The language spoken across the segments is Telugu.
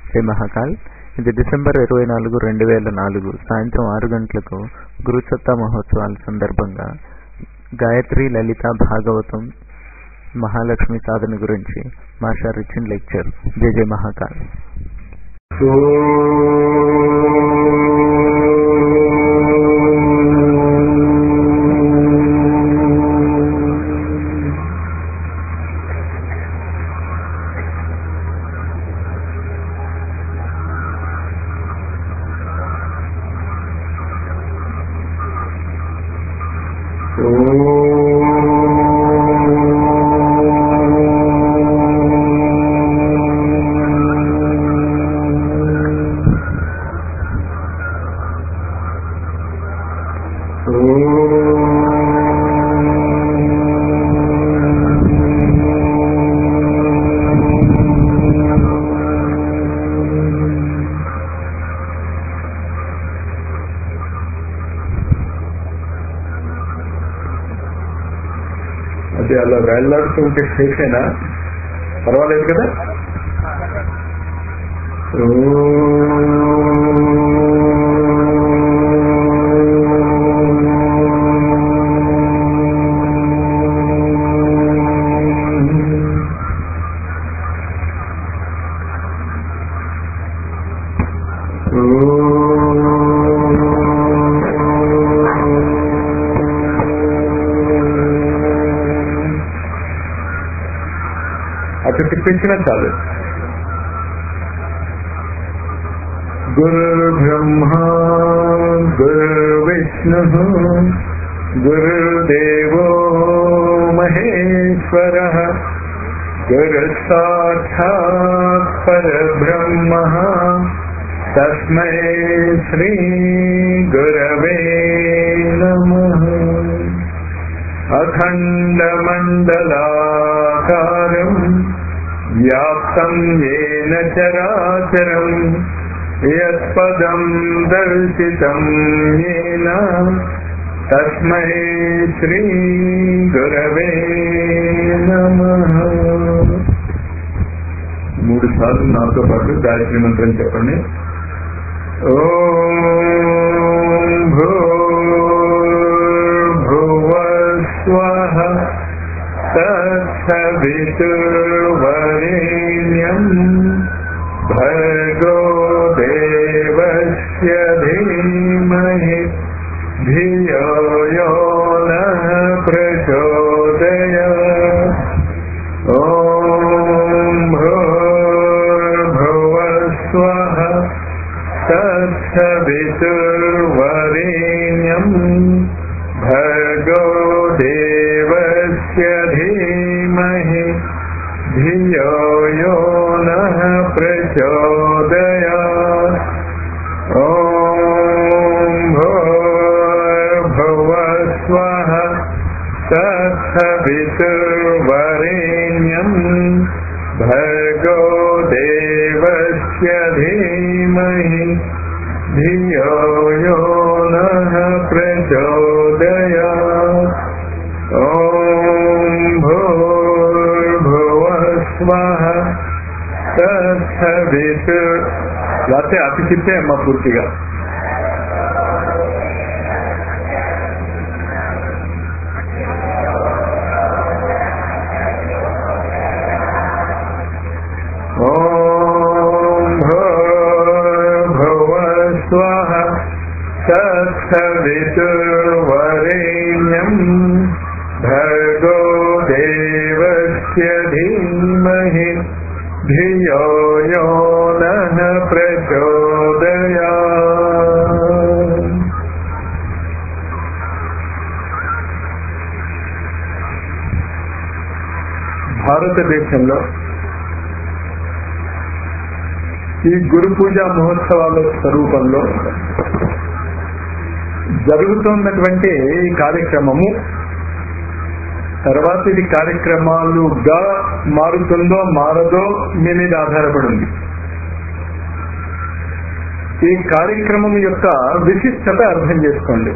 జై మహాకాల్ ఇది డిసెంబర్ ఇరవై నాలుగు రెండు వేల నాలుగు సాయంత్రం ఆరు గంటలకు గురుసత్తా మహోత్సవాల సందర్భంగా గాయత్రి లలిత భాగవతం మహాలక్ష్మి సాధన గురించి మాస్టర్ ఇచ్చిన లెక్చర్ జై జై మహాకాల్ అది అలా వేళ్లాడుతూ ఉంటే సేఫేనా పర్వాలేదు కదా అటు తిప్పించినా చాలు గురు బ్రహ్మ గురు విష్ణు గురుదేవో మహేశ్వర గురు సాక్షాత్ పరబ్రహ్మ తస్మై శ్రీ గురవే నమః అఖండమండలాకారం వ్యాప్తం ఏన చరాచరం యత్పదం దర్శితం ఏన తస్మై శ్రీ గురవే నమః మూడు సార్లు నాతో పాటు గాయత్రి మంత్రం చెప్పండి ఓం భూ భువస్వః తత్సవితుర్వరేణ్యం భర్గో దేవస్య ధీమహి ధియో యో నః ప్రచోదయాత్ ఓం భూర్భువస్వః తత్సవితుర్వరేణ్యం భర్గో దేవస్య ధీమహి ధియో యో నః ప్రచోదయాత్ ఓం భూర్భువస్వః తత్సవితుర్వరేణ్యం భర్గో దేవస్య ధీమహి ధియో యో నః ప్రచోదయాత్ ఓం భూర్భువస్వః తత్సవితు లేకపోతే అతి చిత్తే అమ్మ పూర్తిగా ఓం భూర్భువస్వః తత్సవితుర్వరేణ్యం భర్గో దేవస్య ధీమహి ధియో యో నః ప్రచోదయాత్ భారతదేశంలో ఈ గురు పూజ మహోత్సవాల స్వరూపంలో జరుగుతున్నటువంటి ఈ కార్యక్రమము తర్వాత ఇది కార్యక్రమాలుగా మారుతుందో మారదో మీ మీద ఆధారపడి ఉంది ఈ కార్యక్రమం యొక్క విశిష్టత అర్థం చేసుకోండి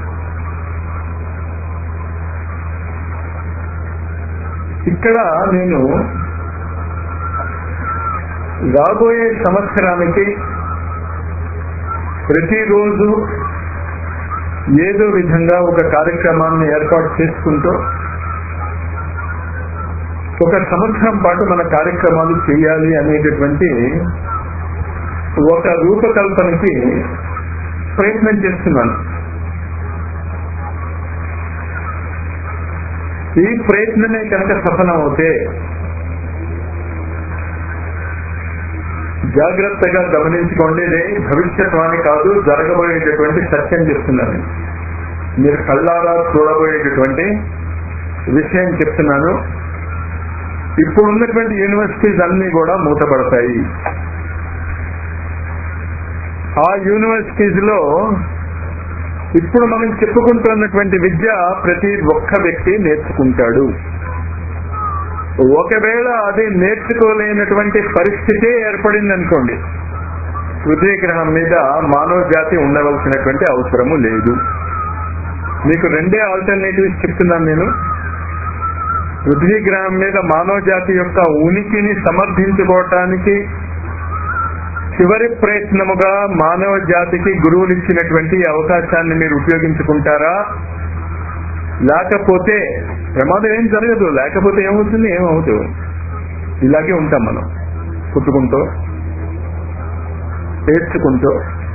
ఇక్కడ నేను రాబోయే సంవత్సరానికి ప్రతిరోజు ఏదో విధంగా ఒక కార్యక్రమాన్ని ఏర్పాటు చేసుకుంటూ ఒక సంవత్సరం పాటు మన కార్యక్రమాలు చేయాలి అనేటటువంటి ఒక రూపకల్పనకి ప్రయత్నం చేస్తున్నాను ఈ ప్రయత్నమే కనుక సఫలమవుతే జాగ్రత్తగా గమనించుకోండి ఇది భవిష్యత్వాన్ని కాదు జరగబోయేటటువంటి సత్యం చెప్తున్నాను మీరు కళ్ళారా చూడబోయేటటువంటి విషయం చెప్తున్నాను ఇప్పుడు ఉన్నటువంటి యూనివర్సిటీస్ అన్ని కూడా మూతపడతాయి ఆ యూనివర్సిటీస్ లో ఇప్పుడు మనం చెప్పుకుంటున్నటువంటి విద్య ప్రతి ఒక్క వ్యక్తి నేర్చుకుంటాడు ఒకవేళ అది నేర్చుకోలేనటువంటి పరిస్థితి ఏర్పడింది అనుకోండి పృథ్వీ గ్రహం మీద మానవ జాతి ఉండవలసినటువంటి అవసరము లేదు మీకు రెండే ఆల్టర్నేటివ్స్ చెప్తున్నాను నేను పృథ్వీ గ్రహం మీద మానవ జాతి యొక్క ఉనికిని సమర్థించుకోవటానికి చివరి ప్రయత్నముగా మానవ జాతికి గురువునిచ్చినటువంటి అవకాశాన్ని మీరు ఉపయోగించుకుంటారా లేకపోతే ప్రమాదం ఏం జరగదు లేకపోతే ఏమవుతుంది ఏమవుతు ఇలాగే ఉంటాం మనం పుట్టుకుంటూ ఏడ్చుకుంటూ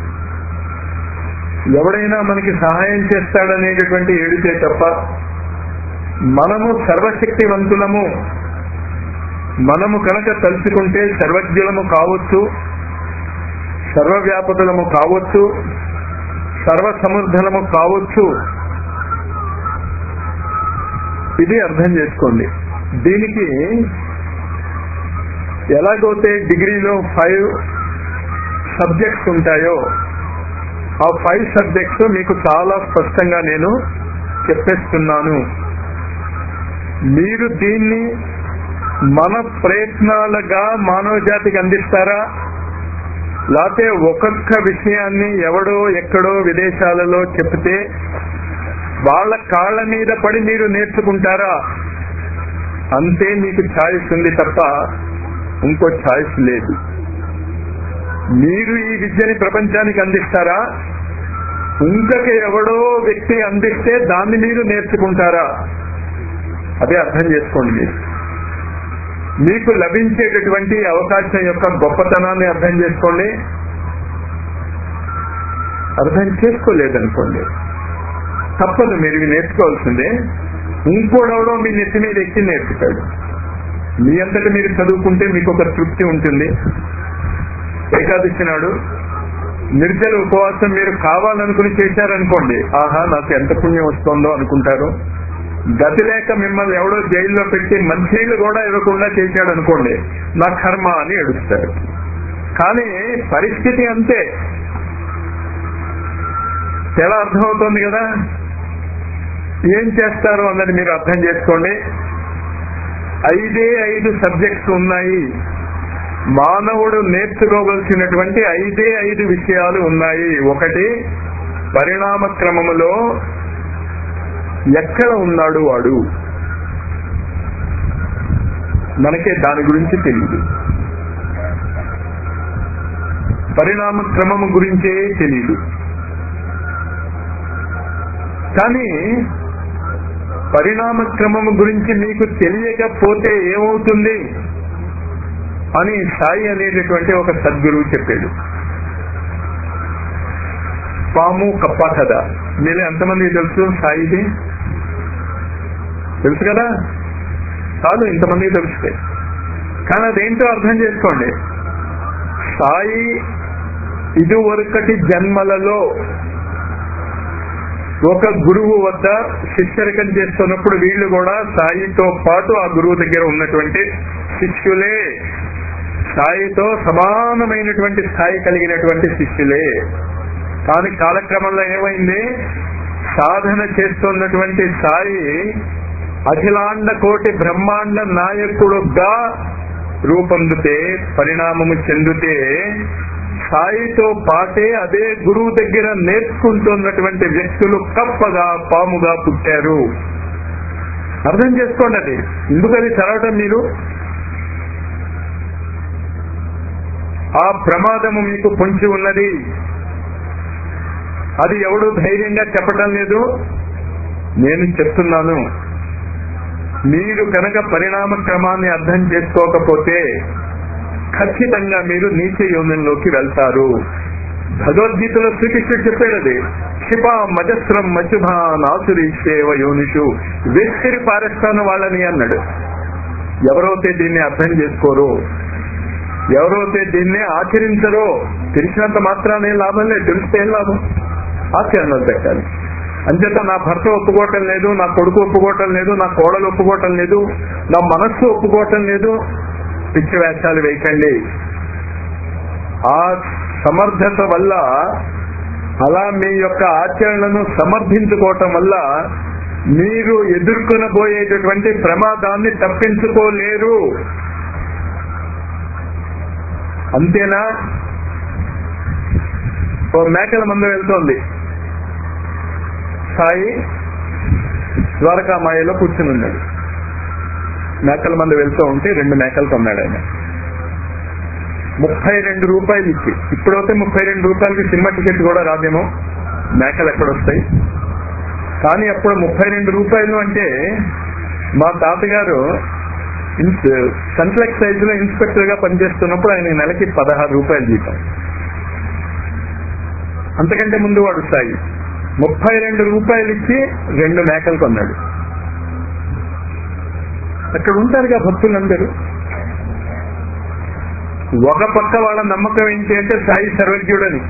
ఎవడైనా మనకి సహాయం చేస్తాడనేటటువంటి ఏడితే తప్ప మనము సర్వశక్తివంతులము మనము కనుక తలుచుకుంటే సర్వజ్ఞులము కావచ్చు సర్వవ్యాపకులము కావచ్చు సర్వసమర్థనము కావచ్చు ఇది అర్థం చేసుకోండి దీనికి ఎలాగైతే డిగ్రీలో ఫైవ్ సబ్జెక్ట్స్ ఉంటాయో ఆ ఫైవ్ సబ్జెక్ట్స్ మీకు చాలా స్పష్టంగా నేను చెప్పేస్తున్నాను మీరు దీన్ని మన ప్రయత్నాలుగా మానవ జాతికి అందిస్తారా లేకపోతే ఒక్కొక్క విషయాన్ని ఎవడో ఎక్కడో విదేశాలలో చెప్తే వాళ్ళ కాళ్ళ మీద పడి మీరు నేర్చుకుంటారా అంతే మీకు ఛాయిస్ ఉంది తప్ప ఇంకో ఛాయిస్ లేదు మీరు ఈ విద్యని ప్రపంచానికి అందిస్తారా ఇంకొక ఎవడో వ్యక్తి అందిస్తే దాన్ని మీరు నేర్చుకుంటారా అదే అర్థం చేసుకోండి మీరు మీకు లభించేటటువంటి అవకాశం యొక్క గొప్పతనాన్ని అర్థం చేసుకోండి అర్థం చేసుకోలేదనుకోండి తప్పదు మీరు ఇవి నేర్చుకోవాల్సిందే ఇంకోడెవడో మీ నెత్తి మీద ఎక్కి నేర్పుతాడు మీ అంతటా మీరు చదువుకుంటే మీకు ఒక తృప్తి ఉంటుంది ఏకాదశి నాడు నిర్జల ఉపవాసం మీరు కావాలనుకుని చేశారనుకోండి ఆహా నాకు ఎంత పుణ్యం వస్తుందో అనుకుంటారు గతి లేక మిమ్మల్ని ఎవడో జైల్లో పెట్టి మంచినీళ్ళు కూడా ఇవ్వకుండా చేశాడు అనుకోండి నా కర్మ అని ఏడుస్తారు కానీ పరిస్థితి అంతే ఎలా అర్థమవుతోంది కదా ఏం చేస్తారు అన్నది మీరు అర్థం చేసుకోండి ఐదే ఐదు సబ్జెక్ట్స్ ఉన్నాయి మానవుడు నేర్చుకోవలసినటువంటి ఐదే ఐదు విషయాలు ఉన్నాయి ఒకటి పరిణామ క్రమములో ఎక్కడ ఉన్నాడు వాడు మనకే దాని గురించి తెలియదు పరిణామ క్రమము గురించే తెలియదు కానీ పరిణామ క్రమము గురించి మీకు తెలియకపోతే ఏమవుతుంది అని సాయి అనేటటువంటి ఒక సద్గురువు చెప్పాడు పాము కప్ప కథ మీరు ఎంతమంది తెలుసు సాయిది తెలుసు కదా కాదు ఇంతమందికి తెలుస్తాయి కానీ అదేంటో అర్థం చేసుకోండి సాయి ఇదివరకటి జన్మలలో ఒక గురువు వద్ద శిష్యరికం చేస్తున్నప్పుడు వీళ్ళు కూడా సాయితో పాటు ఆ గురువు దగ్గర ఉన్నటువంటి శిష్యులే సాయితో సమానమైనటువంటి స్థాయి కలిగినటువంటి శిష్యులే కానీ కాలక్రమంలో ఏమైంది సాధన చేస్తున్నటువంటి సాయి అఖిలాండ కోటి బ్రహ్మాండ నాయకుడుగా రూపొందితే పరిణామము చెందితే సాయితో పాటే అదే గురువు దగ్గర నేర్చుకుంటున్నటువంటి వ్యక్తులు కప్పగా పాముగా పుట్టారు అర్థం చేసుకోండి అది ఎందుకని చదవటం మీరు ఆ ప్రమాదము మీకు పొంచి ఉన్నది అది ఎవడు ధైర్యంగా చెప్పటం లేదు నేను చెప్తున్నాను మీరు కనుక పరిణామ క్రమాన్ని అర్థం చేసుకోకపోతే ఖచ్చితంగా మీరు నీచ యోనంలోకి వెళ్తారు భగవద్గీతలో శ్రీకృష్ణుడు చెప్పాడు అది క్షిపా మజస్రం మచుభా నాసురీషేవ యోనిషు వేస్కరి పారేస్తాను వాళ్ళని అన్నాడు ఎవరైతే దీన్ని అర్థం చేసుకోరో ఎవరైతే దీన్ని ఆచరించరో తెలిసినంత మాత్రానే లాభం లేదు తెలిస్తే ఏం లాభం ఆచరణలు పెట్టాలి అంచేత నా భర్త ఒప్పుకోవటం లేదు నా కొడుకు ఒప్పుకోవటం లేదు నా కోడలు ఒప్పుకోవటం లేదు నా మనస్సు ఒప్పుకోవటం లేదు పిచ్చి వేషాలు వేయకండి ఆ సమర్థత వల్ల అలా మీ యొక్క ఆచరణను సమర్థించుకోవటం వల్ల మీరు ఎదుర్కొనబోయేటటువంటి ప్రమాదాన్ని తప్పించుకోలేరు అంతేనా ఓ మేకల మందు వెళ్తోంది సాయి ద్వారకామాయలో కూర్చుని ఉన్నాడు మేకల మంది వెళ్తూ ఉంటే రెండు మేకలు కొన్నాడు ఆయన ముప్పై రెండు రూపాయలు ఇచ్చి ఇప్పుడైతే ముప్పై రెండు రూపాయలకి సినిమా టికెట్ కూడా రాదేమో మేకలు ఎక్కడొస్తాయి కానీ అప్పుడు ముప్పై రెండు రూపాయలు అంటే మా తాతగారు సెంట్రల్ ఎక్సైజ్ లో ఇన్స్పెక్టర్ గా పనిచేస్తున్నప్పుడు ఆయన నెలకి పదహారు రూపాయలు జీతం అంతకంటే ముందు వాడు స్థాయి ముప్పై రెండు రూపాయలు ఇచ్చి రెండు మేకలు కొన్నాడు అక్కడ ఉంటారుగా భక్తులందరూ ఒక పక్క వాళ్ళ నమ్మకం ఏంటి అంటే సాయి సర్వజ్ఞుడని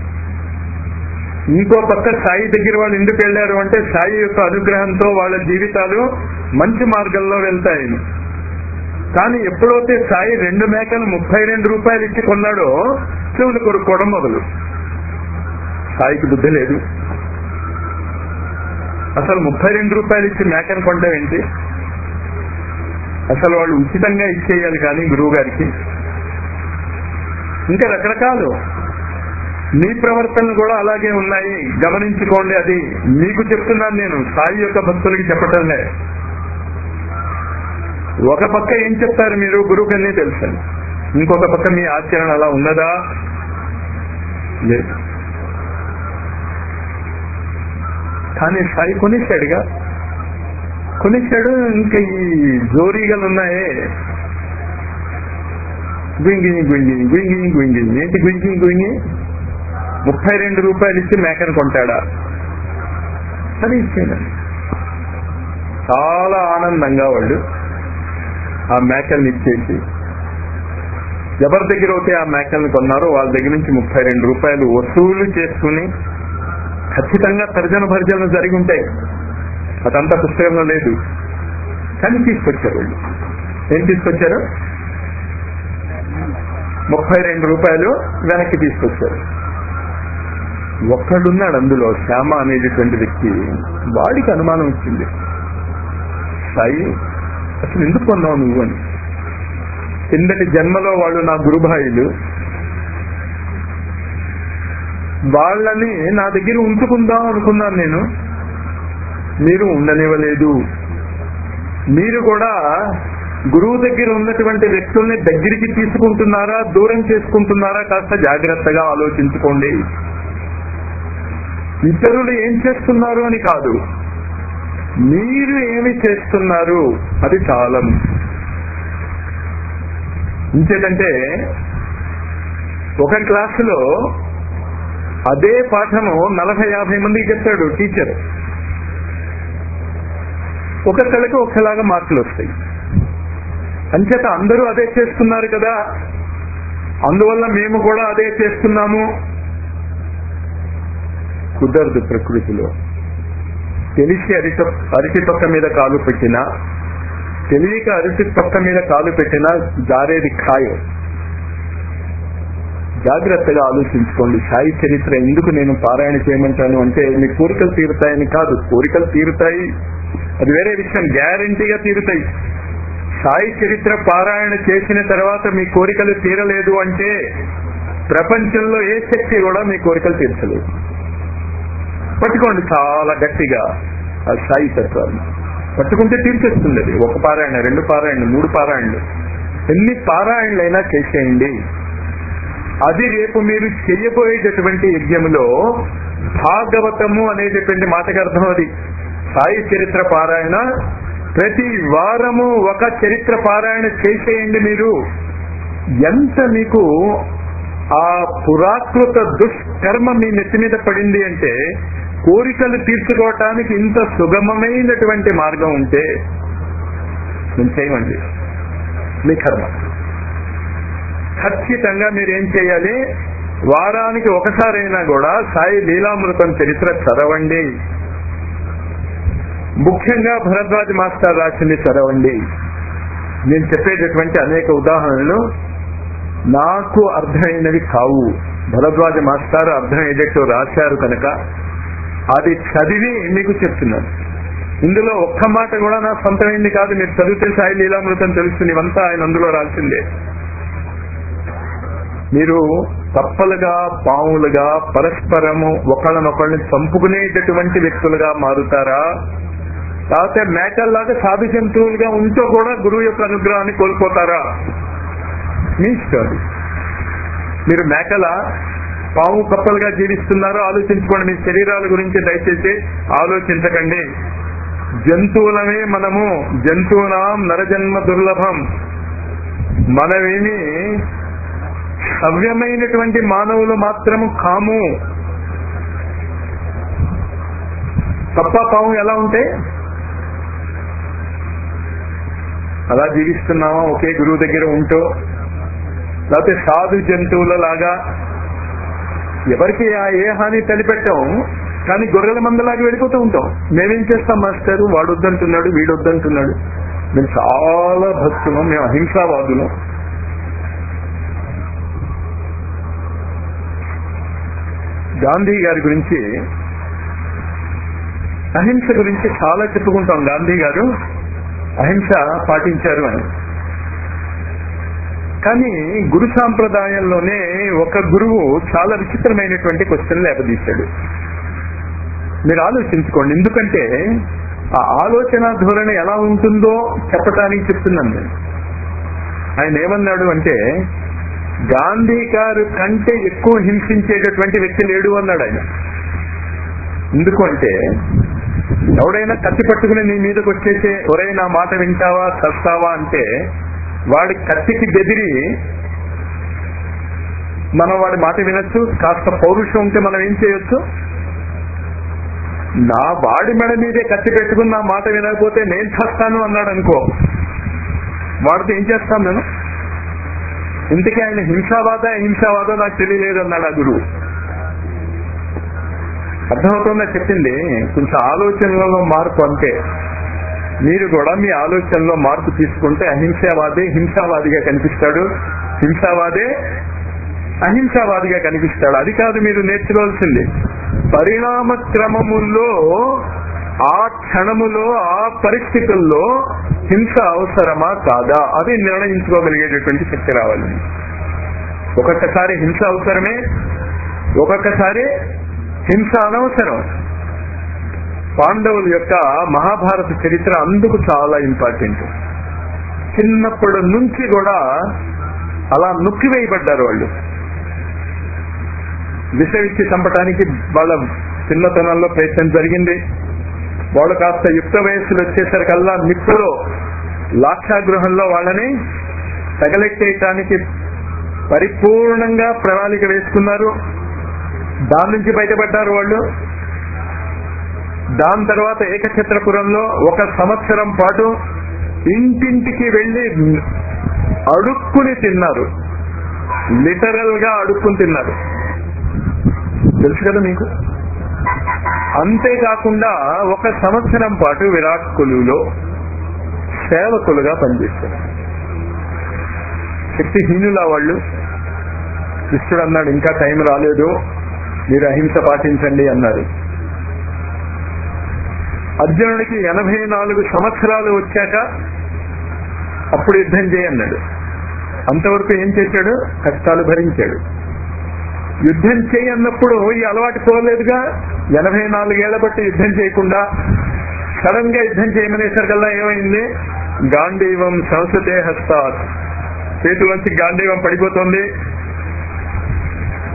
ఇంకో పక్క సాయి దగ్గర వాళ్ళు ఎందుకు వెళ్ళారు అంటే సాయి యొక్క అనుగ్రహంతో వాళ్ళ జీవితాలు మంచి మార్గంలో వెళ్తాయని కానీ ఎప్పుడైతే సాయి రెండు మేకలు ముప్పై రెండు రూపాయలు ఇచ్చి కొన్నాడో చెవులు కొనుక్కోవడం మొదలు సాయికి బుద్ధి లేదు అసలు ముప్పై రెండు రూపాయలు ఇచ్చి మేకను కొనడం ఏంటి అసలు వాళ్ళు ఉచితంగా ఇచ్చేయాలి కానీ గురువు గారికి ఇంకా రకరకాలు మీ ప్రవర్తనలు కూడా అలాగే ఉన్నాయి గమనించుకోండి అది మీకు చెప్తున్నాను నేను సాయి యొక్క భక్తులకి చెప్పటంలే ఒక పక్క ఏం చెప్తారు మీరు గురువుకి అన్నీ తెలుసండి ఇంకొక పక్క మీ ఆచరణ అలా ఉన్నదా లేదు కానీ సాయి కొనేశాడుగా కొనేశాడు ఇంకా ఈ జోరీగలు ఉన్నాయే గుంగి గుంగి గుంగి గుంగి ఏంటి గుంగి గుంగి ముప్పై రెండు రూపాయలు ఇచ్చి మేకను కొంటాడా సరే ఇచ్చాడు చాలా ఆనందంగా వాళ్ళు ఆ మేకల్ని ఇచ్చేసి ఎవరి దగ్గర అయితే ఆ మేకల్ని కొన్నారో వాళ్ళ దగ్గర నుంచి ముప్పై రెండు రూపాయలు వసూలు చేసుకుని ఖచ్చితంగా తర్జన భర్జన జరిగి ఉంటాయి అదంతా పుస్తకంలో లేదు కానీ తీసుకొచ్చారు వాళ్ళు ఏం తీసుకొచ్చారు ముప్పై రెండు రూపాయలు వెనక్కి తీసుకొచ్చారు ఒక్కడున్నాడు అందులో శ్యామ అనేటటువంటి వ్యక్తి వాడికి అనుమానం వచ్చింది సాయి అసలు ఎందుకు కొన్నావు నువ్వు అని కిందటి జన్మలో వాళ్ళు నా గురుభాయిలు వాళ్ళని నా దగ్గర ఉంచుకుందాం అనుకున్నాను నేను మీరు ఉండనివ్వలేదు మీరు కూడా గురువు దగ్గర ఉన్నటువంటి వ్యక్తుల్ని దగ్గరికి తీసుకుంటున్నారా దూరం చేసుకుంటున్నారా కాస్త జాగ్రత్తగా ఆలోచించుకోండి ఇతరులు ఏం చేస్తున్నారు అని కాదు మీరు ఏమి చేస్తున్నారు అది చాలా ముఖ్యం. ఇంకేంటంటే ఒక క్లాసులో అదే పాఠము నలభై యాభై మందికి చెప్తాడు టీచర్ ఒక్కొక్కళ్ళకి ఒక్కలాగా మార్కులు వస్తాయి అంచేత అందరూ అదే చేస్తున్నారు కదా అందువల్ల మేము కూడా అదే చేస్తున్నాము కుదరదు ప్రకృతిలో తెలిసి అరిట అరటి తొక్క మీద కాలు పెట్టినా తెలియక అరటి తొక్క మీద కాలు పెట్టినా జారేది ఖాయం జాగ్రత్తగా ఆలోచించుకోండి సాయి చరిత్ర ఎందుకు నేను పారాయణ చేయమంటాను అంటే మీ కోరికలు తీరుతాయని కాదు కోరికలు తీరుతాయి అది వేరే విషయం గ్యారంటీగా తీరుతాయి సాయి చరిత్ర పారాయణ చేసిన తర్వాత మీ కోరికలు తీరలేదు అంటే ప్రపంచంలో ఏ శక్తి కూడా మీ కోరికలు తీర్చలేదు పట్టుకోండి చాలా గట్టిగా ఆ సాయి తత్వాన్ని పట్టుకుంటే తీర్చేస్తుంది అది ఒక పారాయణ రెండు పారాయణ మూడు పారాయణలు ఎన్ని పారాయణలైనా చేసేయండి అది రేపు మీరు చెయ్యబోయేటటువంటి యజ్ఞములో భాగవతము అనేటటువంటి మాటకు అర్థం అది సాయి చరిత్ర పారాయణ ప్రతి వారము ఒక చరిత్ర పారాయణ చేసేయండి మీరు ఎంత మీకు ఆ పురాకృత దుష్కర్మ మీ నెత్తి మీద పడింది అంటే కోరికలు తీర్చుకోవటానికి ఇంత సుగమమైనటువంటి మార్గం ఉంటే నేను చేయమండి మీ కర్మ ఖచ్చితంగా మీరు ఏం చేయాలి వారానికి ఒకసారైనా కూడా సాయి లీలామృతం చరిత్ర చదవండి ముఖ్యంగా భరద్వాజ మాస్టర్ రాసింది చదవండి నేను చెప్పేటటువంటి అనేక ఉదాహరణలు నాకు అర్థమైనవి కావు భరద్వాజ మాస్టర్ అర్థమయ్యేటట్టు రాశారు కనుక అది చదివి మీకు చెప్తున్నాను ఇందులో ఒక్క మాట కూడా నా సొంతమైంది కాదు మీరు చదివితే సాయి లీలామృతం తెలుస్తుంది ఇవంతా ఆయన అందులో రాసిందే మీరు తప్పలుగా పాములుగా పరస్పరము ఒకళ్ళనొకళ్ళని చంపుకునేటటువంటి వ్యక్తులుగా మారుతారా లేకపోతే మేకల్లాగా సాధు జంతువులుగా ఉంటూ కూడా గురువు యొక్క అనుగ్రహాన్ని కోల్పోతారా మీ ఇష్టం అది. మీరు మేకల పాము కప్పలుగా జీవిస్తున్నారో ఆలోచించుకోండి మీ శరీరాల గురించి దయచేసి ఆలోచించకండి జంతువులమే మనము జంతువునాం నరజన్మ దుర్లభం మనమేమి సవ్యమైనటువంటి మానవులు మాత్రము కాము తప్ప పాము ఎలా ఉంటే అలా జీవిస్తున్నామా ఒకే గురువు దగ్గర ఉంటూ లేకపోతే సాధు జంతువుల లాగా ఎవరికి ఆ ఏ హాని తలిపెట్టాం కానీ గొర్రెల మందలాగా వెళ్ళిపోతూ ఉంటాం మేమేం చేస్తాం మాస్టర్ వాడు వద్దంటున్నాడు వీడు వద్దంటున్నాడు మేము చాలా భక్తులం మేము అహింసావాదులం గాంధీ గారి గురించి అహింస గురించి చాలా చెప్పుకుంటాం గాంధీ గారు అహింస పాటించారు అని కానీ గురు సాంప్రదాయంలోనే ఒక గురువు చాలా విచిత్రమైనటువంటి క్వశ్చన్ లేపదీశాడు మీరు ఆలోచించుకోండి ఎందుకంటే ఆ ఆలోచన ధోరణి ఎలా ఉంటుందో చెప్పటానికి చెప్తున్నాను నేను ఆయన ఏమన్నాడు అంటే గాంధీ గారు కంటే ఎక్కువ హింసించేటటువంటి వ్యక్తి లేడు అన్నాడు ఆయన ఎందుకు అంటే ఎవడైనా కత్తి పట్టుకుని నీ మీదకి వచ్చేసి ఒరే నా మాట వింటావా చస్తావా అంటే వాడి కత్తికి బెదిరి మనం వాడి మాట వినొచ్చు కాస్త పౌరుషం ఉంటే మనం ఏం చేయొచ్చు నా వాడి మెడ మీదే కత్తి పెట్టుకుని నా మాట వినకపోతే నేను చస్తాను అన్నాడు అనుకో వాడితో ఏం చేస్తాం నేను ఇంతకీ ఆయన హింసావాద హింసావాదో నాకు తెలియలేదు అన్నాడు ఆ గురువు అర్థమవుతుందా చెప్పింది కొంచెం ఆలోచనలలో మార్పు అంతే మీరు కూడా మీ ఆలోచనలో మార్పు తీసుకుంటే అహింసావాదే హింసావాదిగా కనిపిస్తాడు హింసావాదే అహింసావాదిగా కనిపిస్తాడు అది కాదు మీరు నేర్చుకోవాల్సింది పరిణామ క్రమములో ఆ క్షణములో ఆ పరిస్థితుల్లో హింస అవసరమా కాదా అది నిర్ణయించుకోగలిగేటటువంటి శక్తి రావాలి ఒక్కొక్కసారి హింస అవసరమే ఒక్కొక్కసారి హింస అనవసరం పాండవుల యొక్క మహాభారత చరిత్ర అందుకు చాలా ఇంపార్టెంట్ చిన్నప్పటి నుంచి కూడా అలా నొక్కివేయబడ్డారు వాళ్ళు విష ఇచ్చి చంపడానికి వాళ్ళ చిన్నతనంలో ప్రయత్నం జరిగింది వాళ్ళు కాస్త యుక్త వయస్సులు వచ్చేసరికల్లా నిప్పులో లాక్షాగృహంలో వాళ్ళని తగలెట్టేయటానికి పరిపూర్ణంగా ప్రణాళిక వేసుకున్నారు దాని నుంచి బయటపడ్డారు వాళ్ళు దాని తర్వాత ఏకఛత్రపురంలో ఒక సంవత్సరం పాటు ఇంటింటికి వెళ్లి అడుక్కుని తిన్నారు లిటరల్ గా అడుక్కుని తిన్నారు తెలుసు కదా మీకు అంతేకాకుండా ఒక సంవత్సరం పాటు విరాట్ కొలువులో సేవకులుగా పనిచేశారు శక్తిహీనులా వాళ్ళు కృష్ణుడు అన్నాడు ఇంకా టైం రాలేదు మీరు అహింస పాటించండి అన్నారు అర్జునుడికి ఎనభై నాలుగు సంవత్సరాలు వచ్చాక అప్పుడు యుద్ధం చేయన్నాడు అంతవరకు ఏం చేశాడు కష్టాలు భరించాడు యుద్ధం చేయన్నప్పుడు ఈ అలవాటు పోలేదుగా ఎనభై నాలుగేళ్ల బట్టి యుద్ధం చేయకుండా సడన్ గా యుద్ధం చేయమనేసరికల్లా ఏమైంది గాంధీవం సంసతే హస్తాత్ చేతిలోంచి గాంధీవం పడిపోతుంది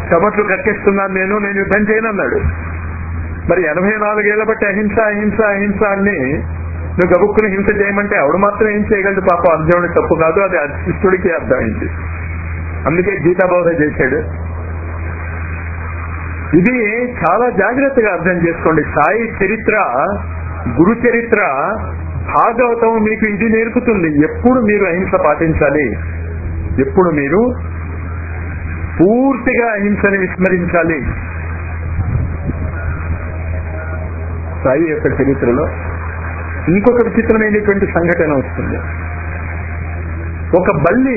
చెమట్లు కక్కిస్తున్నాను నేను నేను యుద్ధం చేయను అన్నాడు మరి ఎనభై నాలుగేళ్ల బట్టి అహింస అహింస అహింస అని నువ్వు గబుక్కుని హింస చేయమంటే ఆవిడ మాత్రం ఏం చేయగలదు పాప అర్జునుడి తప్పు కాదు అది అశిష్టుడికి అర్థమైంది అందుకే గీతాబోధ చేశాడు ఇది చాలా జాగ్రత్తగా అర్థం చేసుకోండి సాయి చరిత్ర గురు చరిత్ర భాగవతం మీకు ఇది నేర్పుతుంది ఎప్పుడు మీరు అహింస పాటించాలి ఎప్పుడు మీరు పూర్తిగా అహింసని విస్మరించాలి సాయి యొక్క చరిత్రలో ఇంకొక విచిత్రమైనటువంటి సంఘటన వస్తుంది ఒక బల్లి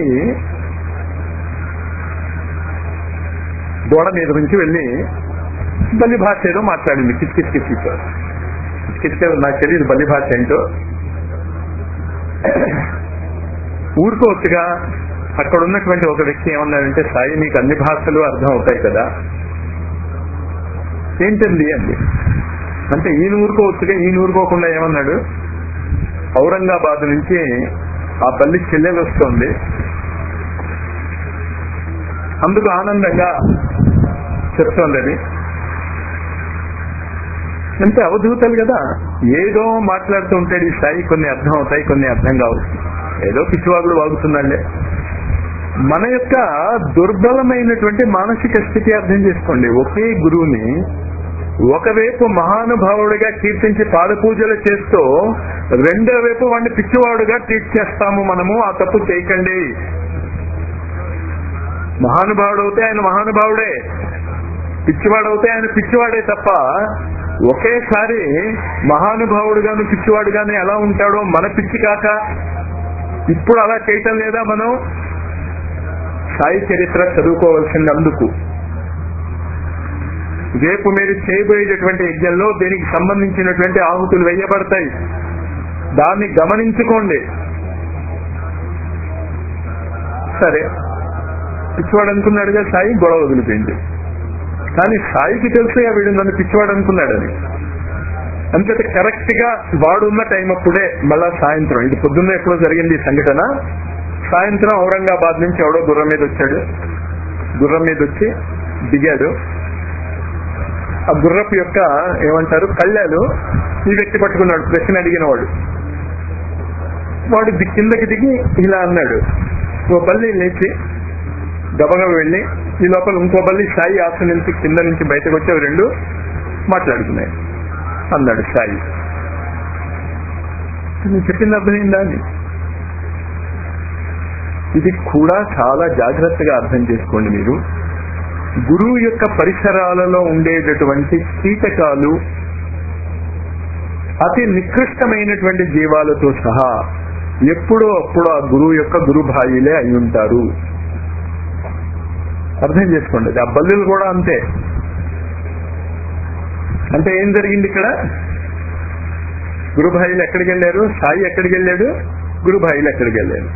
గోడ మీద నుంచి వెళ్ళి బల్లి భాష ఏదో మాట్లాడింది కిచ్కిచ్ కిచ్కిచ్ కిచ్కిచ్ నాకు తెలియదు బల్లి భాష ఏంటో ఊరుకోవచ్చుగా అక్కడ ఉన్నటువంటి ఒక వ్యక్తి ఏమన్నాడంటే సాయి నీకు అన్ని భాషలు అర్థం అవుతాయి కదా ఏంటండి అంది అంటే ఈయన ఊరుకోవచ్చుగా ఈయన ఊరుకోకుండా ఏమన్నాడు ఔరంగాబాద్ నుంచి ఆ బల్లి చెల్లెలు వస్తుంది అందుకు ఆనందంగా చెప్తోంది అది అంటే అవధూతలు కదా ఏదో మాట్లాడుతూ ఉంటాడు ఈ స్థాయి కొన్ని అర్థం అవుతాయి కొన్ని అర్థం కావు ఏదో పిచ్చివాగుడు వాగుతుందండి మన యొక్క దుర్బలమైనటువంటి మానసిక స్థితి అర్థం చేసుకోండి ఒకే గురువుని ఒకవైపు మహానుభావుడిగా కీర్తించి పాదపూజలు చేస్తూ రెండో వైపు వాడిని పిచ్చివాడుగా ట్రీట్ చేస్తాము మనము ఆ తప్పు చేయకండి మహానుభావుడు అవుతే ఆయన మహానుభావుడే పిచ్చివాడు అవుతే ఆయన పిచ్చివాడే తప్ప ఒకేసారి మహానుభావుడుగాను పిచ్చివాడుగానే ఎలా ఉంటాడో మన పిచ్చి కాక ఇప్పుడు అలా చేయటం లేదా మనం సాయి చరిత్ర చదువుకోవాల్సింది అందుకు రేపు మీరు చేయబోయేటటువంటి యజ్ఞంలో దీనికి సంబంధించినటువంటి ఆహుతులు వేయబడతాయి దాన్ని గమనించుకోండి సరే పిచ్చివాడు అనుకున్నాడుగా సాయి గొడవ వదిలిపోయింది కానీ సాయికి తెలుసు వీడు నన్ను పిచ్చివాడు అనుకున్నాడని అంతేత కరెక్ట్ గా వాడు ఉన్న టైం అప్పుడే మళ్ళా సాయంత్రం ఇది పొద్దున్న ఎప్పుడో జరిగింది ఈ సంఘటన సాయంత్రం ఔరంగాబాద్ నుంచి ఎవడో గుర్రం మీద వచ్చాడు గుర్రం మీద వచ్చి దిగాడు ఆ గుర్రపు యొక్క ఏమంటారు కళ్ళాలు ఈ వ్యక్తి పట్టుకున్నాడు ప్రశ్న అడిగిన వాడు వాడు ది- కిందకి దిగి ఇలా అన్నాడు ఓ బల్లి లేచి గబగబ వెళ్ళి ఈ లోపల ఇంకో బల్లి సాయి ఆసనం నుంచి కింద నుంచి బయటకు వచ్చి అవి రెండు మాట్లాడుతున్నాయి అన్నాడు సాయి నువ్వు చెప్పింది అర్థమైందా అని ఇది కూడా చాలా జాగ్రత్తగా అర్థం చేసుకోండి మీరు గురువు యొక్క పరిసరాలలో ఉండేటటువంటి కీటకాలు అతి నికృష్టమైనటువంటి జీవాలతో సహా ఎప్పుడో అప్పుడు ఆ గురువు యొక్క గురుభాయిలే అయి ఉంటారు అర్థం చేసుకోండి ఆ బల్లులు కూడా అంతే అంటే ఏం జరిగింది ఇక్కడ గురుభాయిలు ఎక్కడికి వెళ్ళారు సాయి ఎక్కడికి వెళ్ళాడు గురుభాయిలు ఎక్కడికి వెళ్ళారు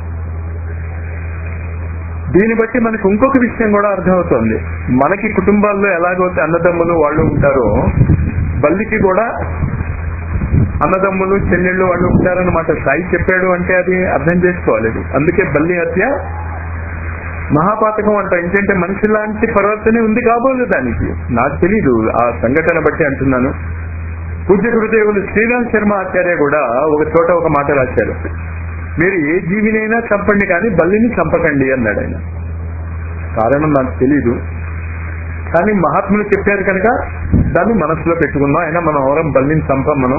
దీన్ని బట్టి మనకు ఇంకొక విషయం కూడా అర్థమవుతోంది మనకి కుటుంబాల్లో ఎలాగైతే అన్నదమ్ములు వాళ్ళు ఉంటారో బల్లికి కూడా అన్నదమ్ములు చెల్లెళ్ళు వాళ్ళు ఉంటారన్నమాట సాయి చెప్పాడు అంటే అది అర్థం చేసుకోవాలి అది. అందుకే బల్లి హత్య మహాపాతకం అంట ఏంటంటే మనిషి లాంటి ప్రవర్తనే ఉంది కాబోలు దానికి నాకు తెలీదు ఆ సంఘటన బట్టి అంటున్నాను పూజ్య గురుదేవులు శ్రీరామ్ శర్మ ఆచార్య కూడా ఒక చోట ఒక మాట రాశారు మీరు ఏ జీవినైనా చంపండి కానీ బల్లిని చంపకండి అన్నాడు ఆయన కారణం నాకు తెలీదు కానీ మహాత్ములు చెప్పారు కనుక దాన్ని మనసులో పెట్టుకున్నాం అయినా మనం ఎవరం బల్లిని చంపం మనం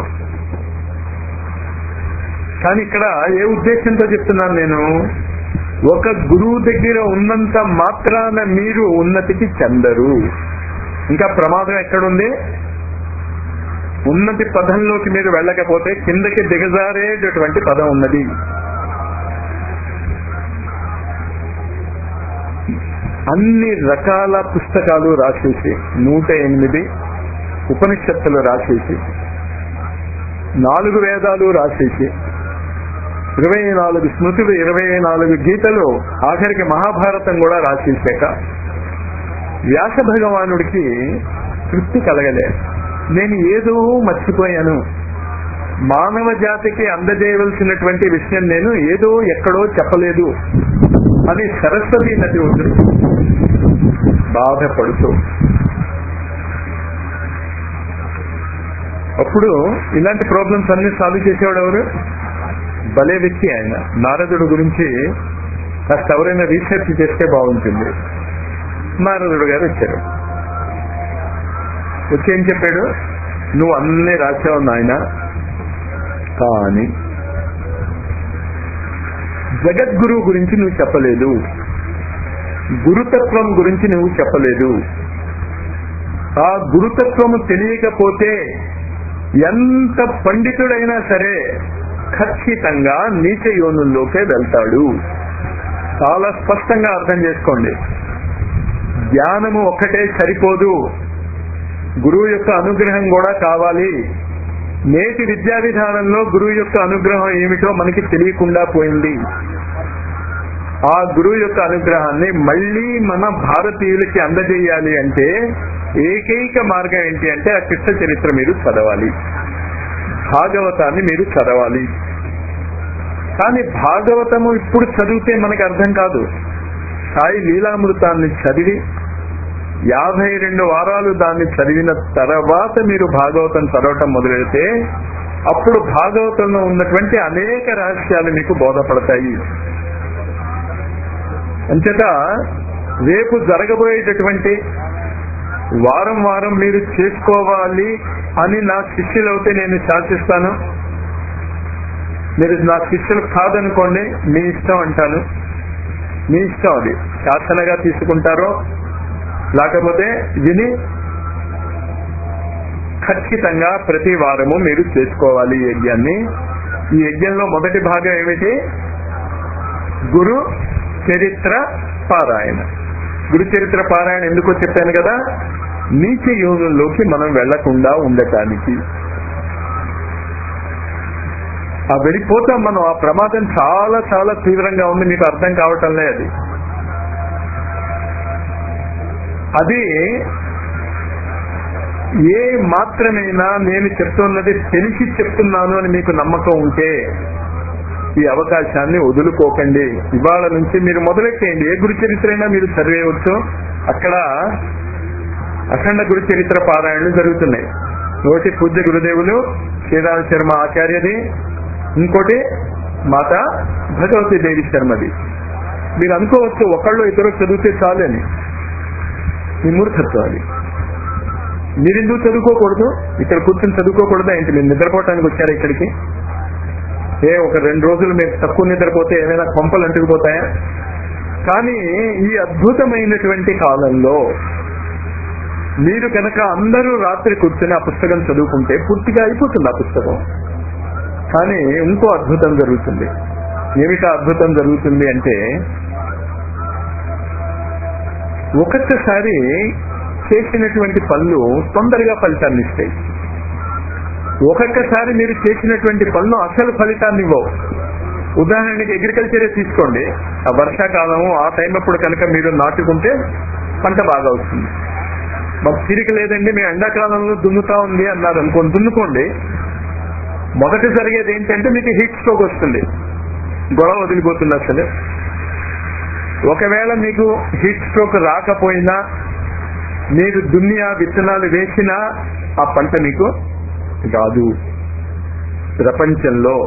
కానీ ఇక్కడ ఏ ఉద్దేశంతో చెప్తున్నాను నేను ఒక గురువు దగ్గర ఉన్నంత మాత్రాన మీరు ఉన్నతికి చెందరు ఇంకా ప్రమాదం ఎక్కడుంది ఉన్నతి పదంలోకి మీరు వెళ్ళకపోతే కిందకి దిగజారేటటువంటి పదం ఉన్నది అన్ని రకాల పుస్తకాలు రాసేసి నూట ఎనిమిది ఉపనిషత్తులు రాసేసి నాలుగు వేదాలు రాసేసి ఇరవై నాలుగు స్మృతులు ఇరవై నాలుగు గీతలు ఆఖరికి మహాభారతం కూడా రాసేసాక వ్యాస భగవానుడికి తృప్తి కలగలే నేను ఏదో మర్చిపోయాను మానవ జాతికి అందజేయవలసినటువంటి విషయం నేను ఏదో ఎక్కడో చెప్పలేదు అని సరస్వతి నది ఒడ్డు బాధపడుతూ అప్పుడు ఇలాంటి ప్రాబ్లమ్స్ అన్ని సాల్వ్ చేసేవాడు ఎవరు భలే వ్యక్తి ఆయన నారదుడు గురించి కాస్త ఎవరైనా రీసెర్చ్ చేస్తే బాగుంటుంది నారదుడు గారు వచ్చారు వచ్చి ఏం చెప్పాడు నువ్వు అన్ని రాసావు నాయన కానీ జగద్గురువు గురించి నువ్వు చెప్పలేదు గురుతత్వం గురించి నువ్వు చెప్పలేదు ఆ గురుతత్వము తెలియకపోతే ఎంత పండితుడైనా సరే ఖచ్చితంగా నీచ యోనుల్లోకే వెళ్తాడు చాలా స్పష్టంగా అర్థం చేసుకోండి జ్ఞానము ఒక్కటే సరిపోదు గురువు యొక్క అనుగ్రహం కూడా కావాలి నేటి విద్యా విధానంలో గురువు యొక్క అనుగ్రహం ఏమిటో మనకి తెలియకుండా పోయింది ఆ గురువు యొక్క అనుగ్రహాన్ని మళ్ళీ మన భారతీయులకి అందజేయాలి అంటే ఏకైక మార్గం ఏంటి అంటే ఆ కృష్ణ చరిత్ర మీరు చదవాలి భాగవతాన్ని మీరు చదవాలి కానీ భాగవతము ఇప్పుడు చదివితే మనకి అర్థం కాదు సాయి లీలామృతాన్ని చదివి యాభై రెండు వారాలు దాన్ని చదివిన తర్వాత మీరు భాగవతం చదవటం మొదలెడితే అప్పుడు భాగవతంలో ఉన్నటువంటి అనేక రహస్యాలు మీకు బోధపడతాయి అంచేత రేపు జరగబోయేటటువంటి వారం వారం మీరు చేసుకోవాలి అని నా శిష్యులైతే నేను శాసిస్తాను మీరు నా శిష్యులు కాదనుకోండి మీ ఇష్టం అంటాను మీ ఇష్టం అది శాసనగా తీసుకుంటారో లేకపోతే విని ఖచ్చితంగా ప్రతి వారము మీరు చేసుకోవాలి ఈ యజ్ఞాన్ని ఈ యజ్ఞంలో మొదటి భాగం ఏమిటి గురు చరిత్ర పారాయణ గురు చరిత్ర పారాయణ ఎందుకో చెప్పాను కదా నీచ యోగంలోకి మనం వెళ్లకుండా ఉండటానికి ఆ వెళ్ళిపోతాం మనం ఆ ప్రమాదం చాలా చాలా తీవ్రంగా ఉంది మీకు అర్థం కావటంలే అది అది ఏ మాత్రమైనా నేను చెప్తున్నది తెలిసి చెప్తున్నాను అని మీకు నమ్మకం ఉంటే ఈ అవకాశాన్ని వదులుకోకండి ఇవాళ నుంచి మీరు మొదలెట్టేయండి ఏ గురు చరిత్ర అయినా మీరు చదివేయవచ్చు అక్కడ అఖండ గురు చరిత్ర పారాయణలు జరుగుతున్నాయి ఒకటి పూజ్య గురుదేవులు శ్రీరామ శర్మ ఆచార్యది ఇంకోటి మాత భగవతి దేవి శర్మది మీరు అనుకోవచ్చు ఒకళ్ళు ఇద్దరు చదివితే చాలు అని మీ మూర్ఖత్వం అది మీరెందుకు చదువుకోకూడదు ఇక్కడ కూర్చొని చదువుకోకూడదా ఏంటి మీరు నిద్రపోవటానికి వచ్చారా ఇక్కడికి ఏ ఒక రెండు రోజులు మీరు తక్కువ నిద్రపోతే ఏమైనా కొంపలు అంటుకుపోతాయా కానీ ఈ అద్భుతమైనటువంటి కాలంలో మీరు కనుక అందరూ రాత్రి కూర్చొని ఆ పుస్తకం చదువుకుంటే పూర్తిగా అయిపోతుంది ఆ పుస్తకం కానీ ఇంకో అద్భుతం జరుగుతుంది ఏమిటా అద్భుతం జరుగుతుంది అంటే ఒక్కొక్కసారి చేసినటువంటి పనులు తొందరగా ఫలితాన్ని ఇస్తాయి ఒక్కొక్కసారి మీరు చేసినటువంటి పనులు అసలు ఫలితాన్ని ఇవ్వవు ఉదాహరణకి అగ్రికల్చరే తీసుకోండి ఆ వర్షాకాలము ఆ టైం అప్పుడు కనుక మీరు నాటుకుంటే పంట బాగా వస్తుంది మాకు తిరిగి లేదండి మేము ఎండాకాలంలో దున్నుతా ఉంది అన్నారు అనుకోండి దున్నుకోండి మొదట జరిగేది ఏంటంటే మీకు హీట్ స్ట్రోక్ వస్తుంది గొడవ వదిలిపోతుంది అసలు ఒకవేళ మీకు హీట్ స్ట్రోక్ రాకపోయినా మీరు దున్ని ఆ విత్తనాలు వేసినా ఆ పంట మీకు రాదు ప్రపంచంలో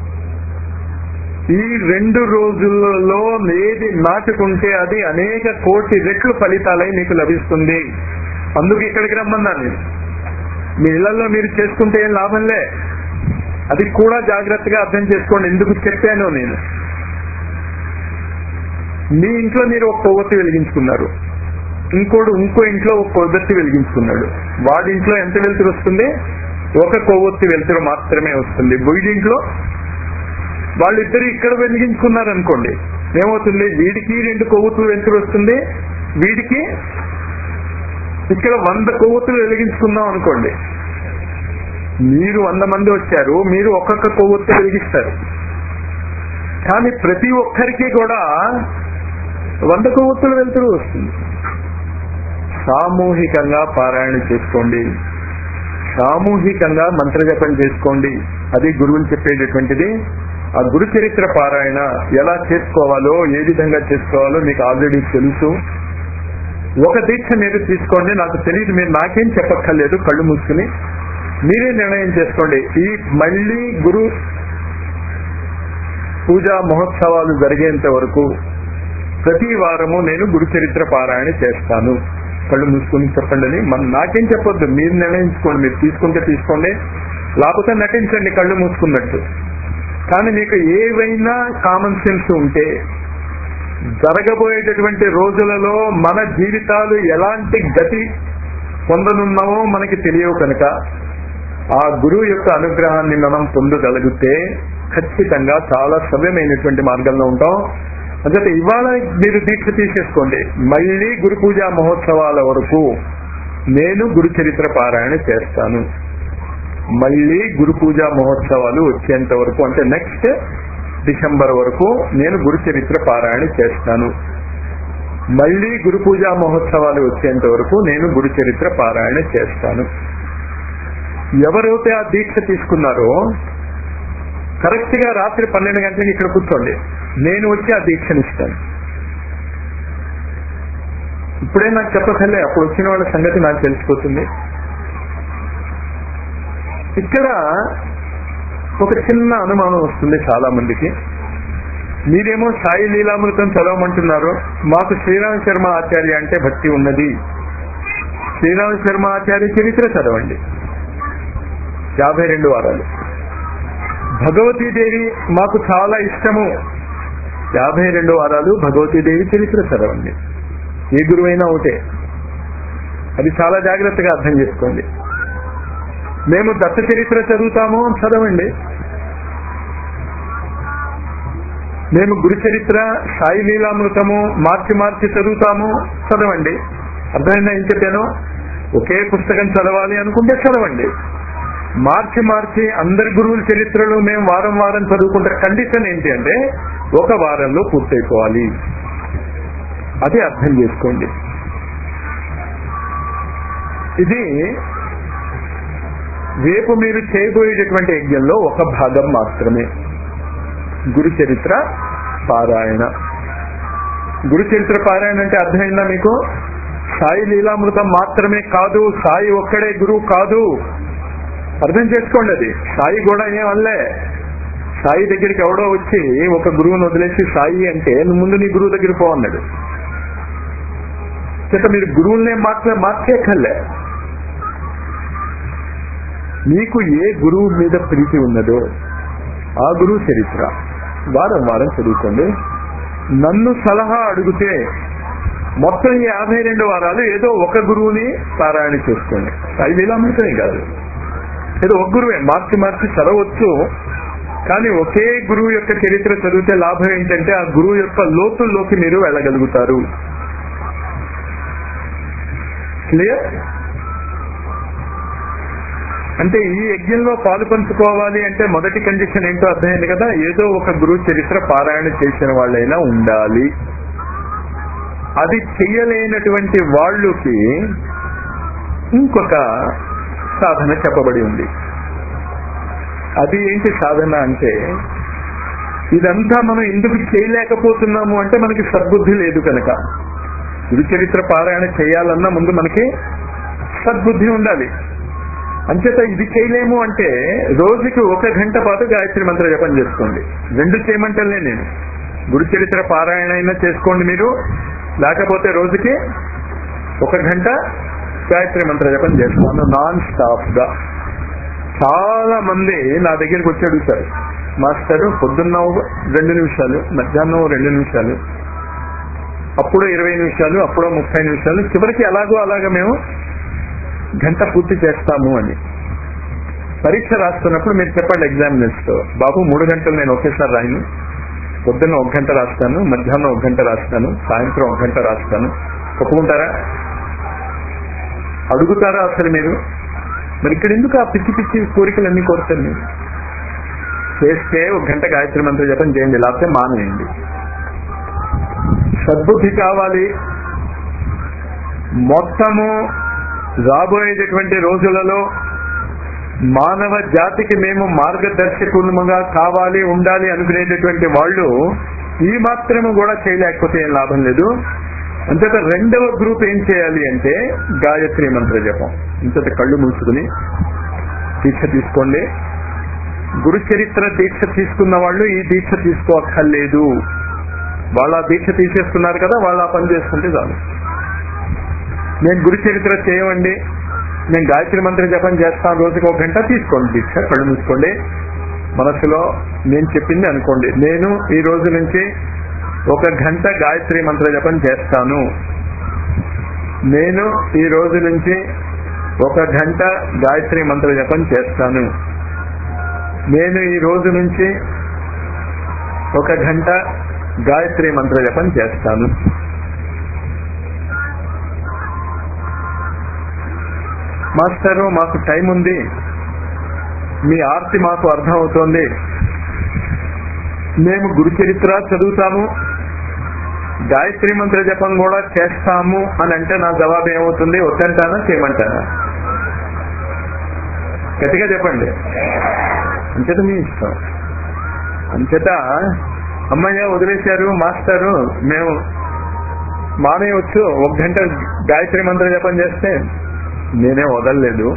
ఈ రెండు రోజులలో ఏది నాటుకుంటే అది అనేక కోటి రెట్లు ఫలితాలై మీకు లభిస్తుంది అందుకు ఇక్కడికి రమ్మన్నాను నేను మీ ఇళ్లలో మీరు చేసుకుంటే ఏం లాభంలే అది కూడా జాగ్రత్తగా అర్థం చేసుకోండి ఎందుకు చెప్పాను నేను మీ ఇంట్లో మీరు ఒక కొవ్వొత్తి వెలిగించుకున్నారు ఇంకోడు ఇంకో ఇంట్లో ఒక కొవ్వొత్తి వెలిగించుకున్నాడు వాడి ఇంట్లో ఎంత వెలుతురు వస్తుంది ఒక కొవ్వొత్తి వెలుతురు మాత్రమే వస్తుంది బొయ్యింట్లో వాళ్ళిద్దరు ఇక్కడ వెలిగించుకున్నారు అనుకోండి ఏమవుతుంది వీడికి రెండు కొవ్వొత్తులు వెలుతురు వస్తుంది వీడికి ఇక్కడ వంద కొవ్వొత్తులు వెలిగించుకున్నాం అనుకోండి మీరు వంద మంది వచ్చారు మీరు ఒక్కొక్క కొవ్వొత్తి వెలిగిస్తారు కానీ ప్రతి ఒక్కరికి కూడా వంద కొవ్వొత్తులు వెళ్తురు వస్తుంది సామూహికంగా పారాయణ చేసుకోండి సామూహికంగా మంత్రజపం చేసుకోండి అది గురువులు చెప్పేటటువంటిది ఆ గురు చరిత్ర పారాయణ ఎలా చేసుకోవాలో ఏ విధంగా చేసుకోవాలో మీకు ఆల్రెడీ తెలుసు ఒక దీక్ష మీరు తీసుకోండి నాకు తెలియదు మీరు నాకేం చెప్పక్కర్లేదు కళ్ళు మూసుకుని మీరే నిర్ణయం చేసుకోండి ఈ మళ్ళీ గురు పూజా మహోత్సవాలు జరిగేంత వరకు ప్రతి వారము నేను గురు చరిత్ర పారాయణ చేస్తాను కళ్ళు మూసుకుని చెప్పండి అని మన నాకేం చెప్పొద్దు మీరు నిర్ణయించుకోండి మీరు తీసుకుంటే తీసుకోండి లేకపోతే నటించండి కళ్ళు మూసుకున్నట్టు కానీ మీకు ఏవైనా కామన్ సెన్స్ ఉంటే జరగబోయేటటువంటి రోజులలో మన జీవితాలు ఎలాంటి గతి పొందనున్నామో మనకి తెలియవు కనుక ఆ గురువు యొక్క అనుగ్రహాన్ని మనం పొందగలిగితే ఖచ్చితంగా చాలా సవ్యమైనటువంటి మార్గంలో ఉంటాం అంటే ఇవాళ మీరు దీక్ష తీసేసుకోండి మళ్ళీ గురు పూజా మహోత్సవాల వరకు నేను గురు చరిత్ర పారాయణ చేస్తాను మళ్ళీ గురు పూజా మహోత్సవాలు వచ్చేంత వరకు అంటే నెక్స్ట్ డిసెంబర్ వరకు నేను గురు చరిత్ర పారాయణ చేస్తాను మళ్ళీ గురు పూజా మహోత్సవాలు వచ్చేంత వరకు నేను గురు చరిత్ర పారాయణ చేస్తాను ఎవరైతే ఆ దీక్ష తీసుకున్నారో కరెక్ట్ గా రాత్రి పన్నెండు గంటలకు ఇక్కడ కూర్చోండి నేను వచ్చి ఆ దీక్షనిస్తాను ఇప్పుడే నాకు చెప్పకలే అప్పుడు వచ్చిన వాళ్ళ సంగతి నాకు తెలిసిపోతుంది ఇక్కడ ఒక చిన్న అనుమానం వస్తుంది చాలా మందికి మీరేమో సాయి లీలామృతం చదవమంటున్నారు మాకు శ్రీరామ శర్మ ఆచార్య అంటే భక్తి ఉన్నది శ్రీరామ శర్మ ఆచార్య చరిత్ర చదవండి యాభై రెండు వారాలు భగవతీదేవి మాకు చాలా ఇష్టము యాభై రెండు వారాలు భగవతీదేవి చరిత్ర చదవండి ఏ గురువైనా ఒకటే అది చాలా జాగ్రత్తగా అర్థం చేసుకోండి మేము దత్త చరిత్ర చదువుతాము చదవండి మేము గురు చరిత్ర సాయి లీలామృతము మార్చి మార్చి చదువుతాము చదవండి అర్థమైందా ఏం చెప్పాను ఒకే పుస్తకం చదవాలి అనుకుంటే చదవండి మార్చి మార్చి అందరి గురువుల చరిత్రలు మేము వారం వారం చదువుకుంటే కండిషన్ ఏంటి అంటే ఒక వారంలో పూర్తయిపోవాలి అది అర్థం చేసుకోండి ఇది రేపు మీరు చేయబోయేటటువంటి యజ్ఞంలో ఒక భాగం మాత్రమే గురు చరిత్ర పారాయణ గురు చరిత్ర పారాయణ అంటే అర్థమైందా మీకు సాయి లీలామృతం మాత్రమే కాదు సాయి ఒక్కడే గురువు కాదు అర్థం చేసుకోండి అది సాయి కూడా ఏం వల్లే సాయి దగ్గరికి ఎవడో వచ్చి ఒక గురువుని వదిలేసి సాయి అంటే నువ్వు ముందు నీ గురువు దగ్గర పో అన్నాడు చేత మీరు గురువులనే మార్చే మార్చేకల్లే మీకు ఏ గురువు మీద ప్రీతి ఉన్నదో ఆ గురువు చరిత్ర వారం వారం చదువుకోండి నన్ను సలహా అడిగితే మొత్తం ఈ యాభై రెండు వారాలు ఏదో ఒక గురువుని పారాయణ చేసుకోండి సాయి లీలామృతమే కాదు ఏదో ఒక గురువే మార్చి మార్చి చదవచ్చు కానీ ఒకే గురువు యొక్క చరిత్ర చదివితే లాభం ఏంటంటే ఆ గురువు యొక్క లోతుల్లోకి మీరు వెళ్ళగలుగుతారు క్లియర్ అంటే ఈ యజ్ఞంలో పాలు పంచుకోవాలి అంటే మొదటి కండిషన్ ఏంటో అర్థమైంది కదా ఏదో ఒక గురువు చరిత్ర పారాయణ చేసిన వాళ్ళైనా ఉండాలి అది చెయ్యలేనటువంటి వాళ్ళకి ఇంకొక సాధన చెప్పబడి ఉంది అది ఏంటి సాధన అంటే ఇదంతా మనం ఎందుకు చేయలేకపోతున్నాము అంటే మనకి సద్బుద్ధి లేదు కనుక గురు చరిత్ర పారాయణ చేయాలన్నా ముందు మనకి సద్బుద్ధి ఉండాలి అంచేత ఇది చేయలేము అంటే రోజుకి ఒక గంట పాటు గాయత్రి మంత్ర జపం చేసుకోండి రెండు చేయమంటలే నేను గురు చరిత్ర పారాయణ అయినా చేసుకోండి మీరు లేకపోతే రోజుకి ఒక గంట గాయత్రి మంత్ర జపం చేసుకోండి నాన్ స్టాప్ గా చాలా మంది నా దగ్గరికి వచ్చి అడుగుతారు మాస్టర్ పొద్దున్న రెండు నిమిషాలు మధ్యాహ్నం రెండు నిమిషాలు అప్పుడు ఇరవై నిమిషాలు అప్పుడో ముప్పై నిమిషాలు చివరికి ఎలాగో అలాగా మేము గంట పూర్తి చేస్తాము అని పరీక్ష రాస్తున్నప్పుడు మీరు చెప్పండి ఎగ్జామినర్స్ తో బాబు మూడు గంటలు నేను ఒకేసారి రాయను పొద్దున్న ఒక గంట రాస్తాను మధ్యాహ్నం ఒక గంట రాస్తాను సాయంత్రం ఒక గంట రాస్తాను ఒప్పుకుంటారా అడుగుతారా అసలు మీరు మరి ఇక్కడ ఎందుకు ఆ పిచ్చి పిచ్చి కోరికలు అన్ని కోరుతారు మీరు చేస్తే ఒక గంట గాయత్రి మంత్ర జపం చేయండి లేకపోతే మానేయండి సద్బుద్ధి కావాలి మొత్తము రాబోయేటటువంటి రోజులలో మానవ జాతికి మేము మార్గదర్శకులుగా కావాలి ఉండాలి అనుకునేటటువంటి వాళ్ళు ఈ మాత్రము కూడా చేయలేకపోతే ఏం లాభం లేదు అంతేత రెండవ గ్రూప్ ఏం చేయాలి అంటే గాయత్రి మంత్ర జపం ఇంతట కళ్ళు మూసుకుని దీక్ష తీసుకోండి గురు చరిత్ర దీక్ష తీసుకున్న వాళ్ళు ఈ దీక్ష తీసుకోక్కర్లేదు వాళ్ళ దీక్ష తీసేస్తున్నారు కదా వాళ్ళు ఆ పని చేసుకుంటే చాలు నేను గురు చరిత్ర చేయమండి నేను గాయత్రి మంత్ర జపం చేస్తాను రోజుకి ఒక గంట తీసుకోండి దీక్ష కళ్ళు మూసుకోండి మనసులో నేను చెప్పింది అనుకోండి నేను ఈ రోజు నుంచి ఒక గంట గాయత్రి మంత్ర జపం చేస్తాను నేను ఈ రోజు నుంచి ఒక గంట గాయత్రి మంత్ర జపం చేస్తాను నేను ఈ రోజు నుంచి ఒక గంట గాయత్రి మంత్ర జపం చేస్తాను మాస్టరు మాకు టైం ఉంది మీ ఆర్తి మాకు అర్థం అవుతోంది మేము గురు చరిత్ర చదువుతాము గాయత్రి మంత్ర జపం కూడా చేస్తాము అని అంటే నా జవాబు ఏమవుతుంది వద్దంటానా చేయమంటానా గట్టిగా చెప్పండి అంచేత మీ ఇష్టం అంచేత అమ్మయ్య వదిలేశారు మాస్టారు మేము మానేయవచ్చు ఒక గంట గాయత్రి మంత్ర జపం చేస్తే నేనే వదలలేదు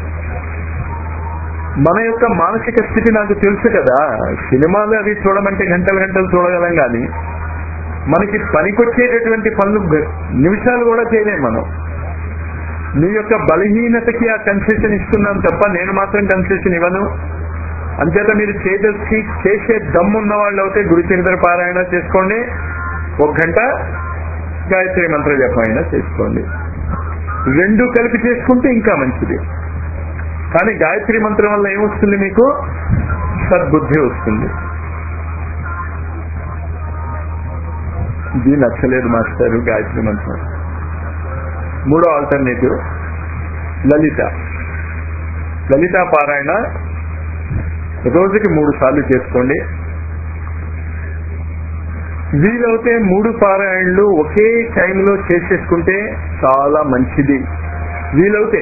మన యొక్క మానసిక స్థితి నాకు తెలుసు కదా సినిమాలు అవి చూడమంటే గంటలు గంటలు చూడగలం కానీ మనకి పనికొచ్చేటటువంటి పనులు గ- నిమిషాలు కూడా చేయలేం మనం నీ యొక్క బలహీనతకి ఆ కన్సెషన్ ఇస్తున్నాను తప్ప నేను మాత్రం కన్సెషన్ ఇవ్వను అంచేత మీరు చేదర్శి చేసే దమ్మున్న వాళ్ళు అయితే గురుచరిత్ర పారాయణ చేసుకోండి ఒక గంట గాయత్రి మంత్ర జపం అయినా చేసుకోండి రెండు కలిపి చేసుకుంటే ఇంకా మంచిది కానీ గాయత్రి మంత్రం వల్ల ఏమొస్తుంది మీకు సద్బుద్ధి వస్తుంది ఇది నచ్చలేదు మాస్టర్ గాయత్రి మంత్రం మూడో ఆల్టర్నేటివ్ లలిత లలిత పారాయణ రోజుకి మూడు సార్లు చేసుకోండి వీలవుతే మూడు పారాయణలు ఒకే టైంలో చేసేసుకుంటే చాలా మంచిది వీలవుతే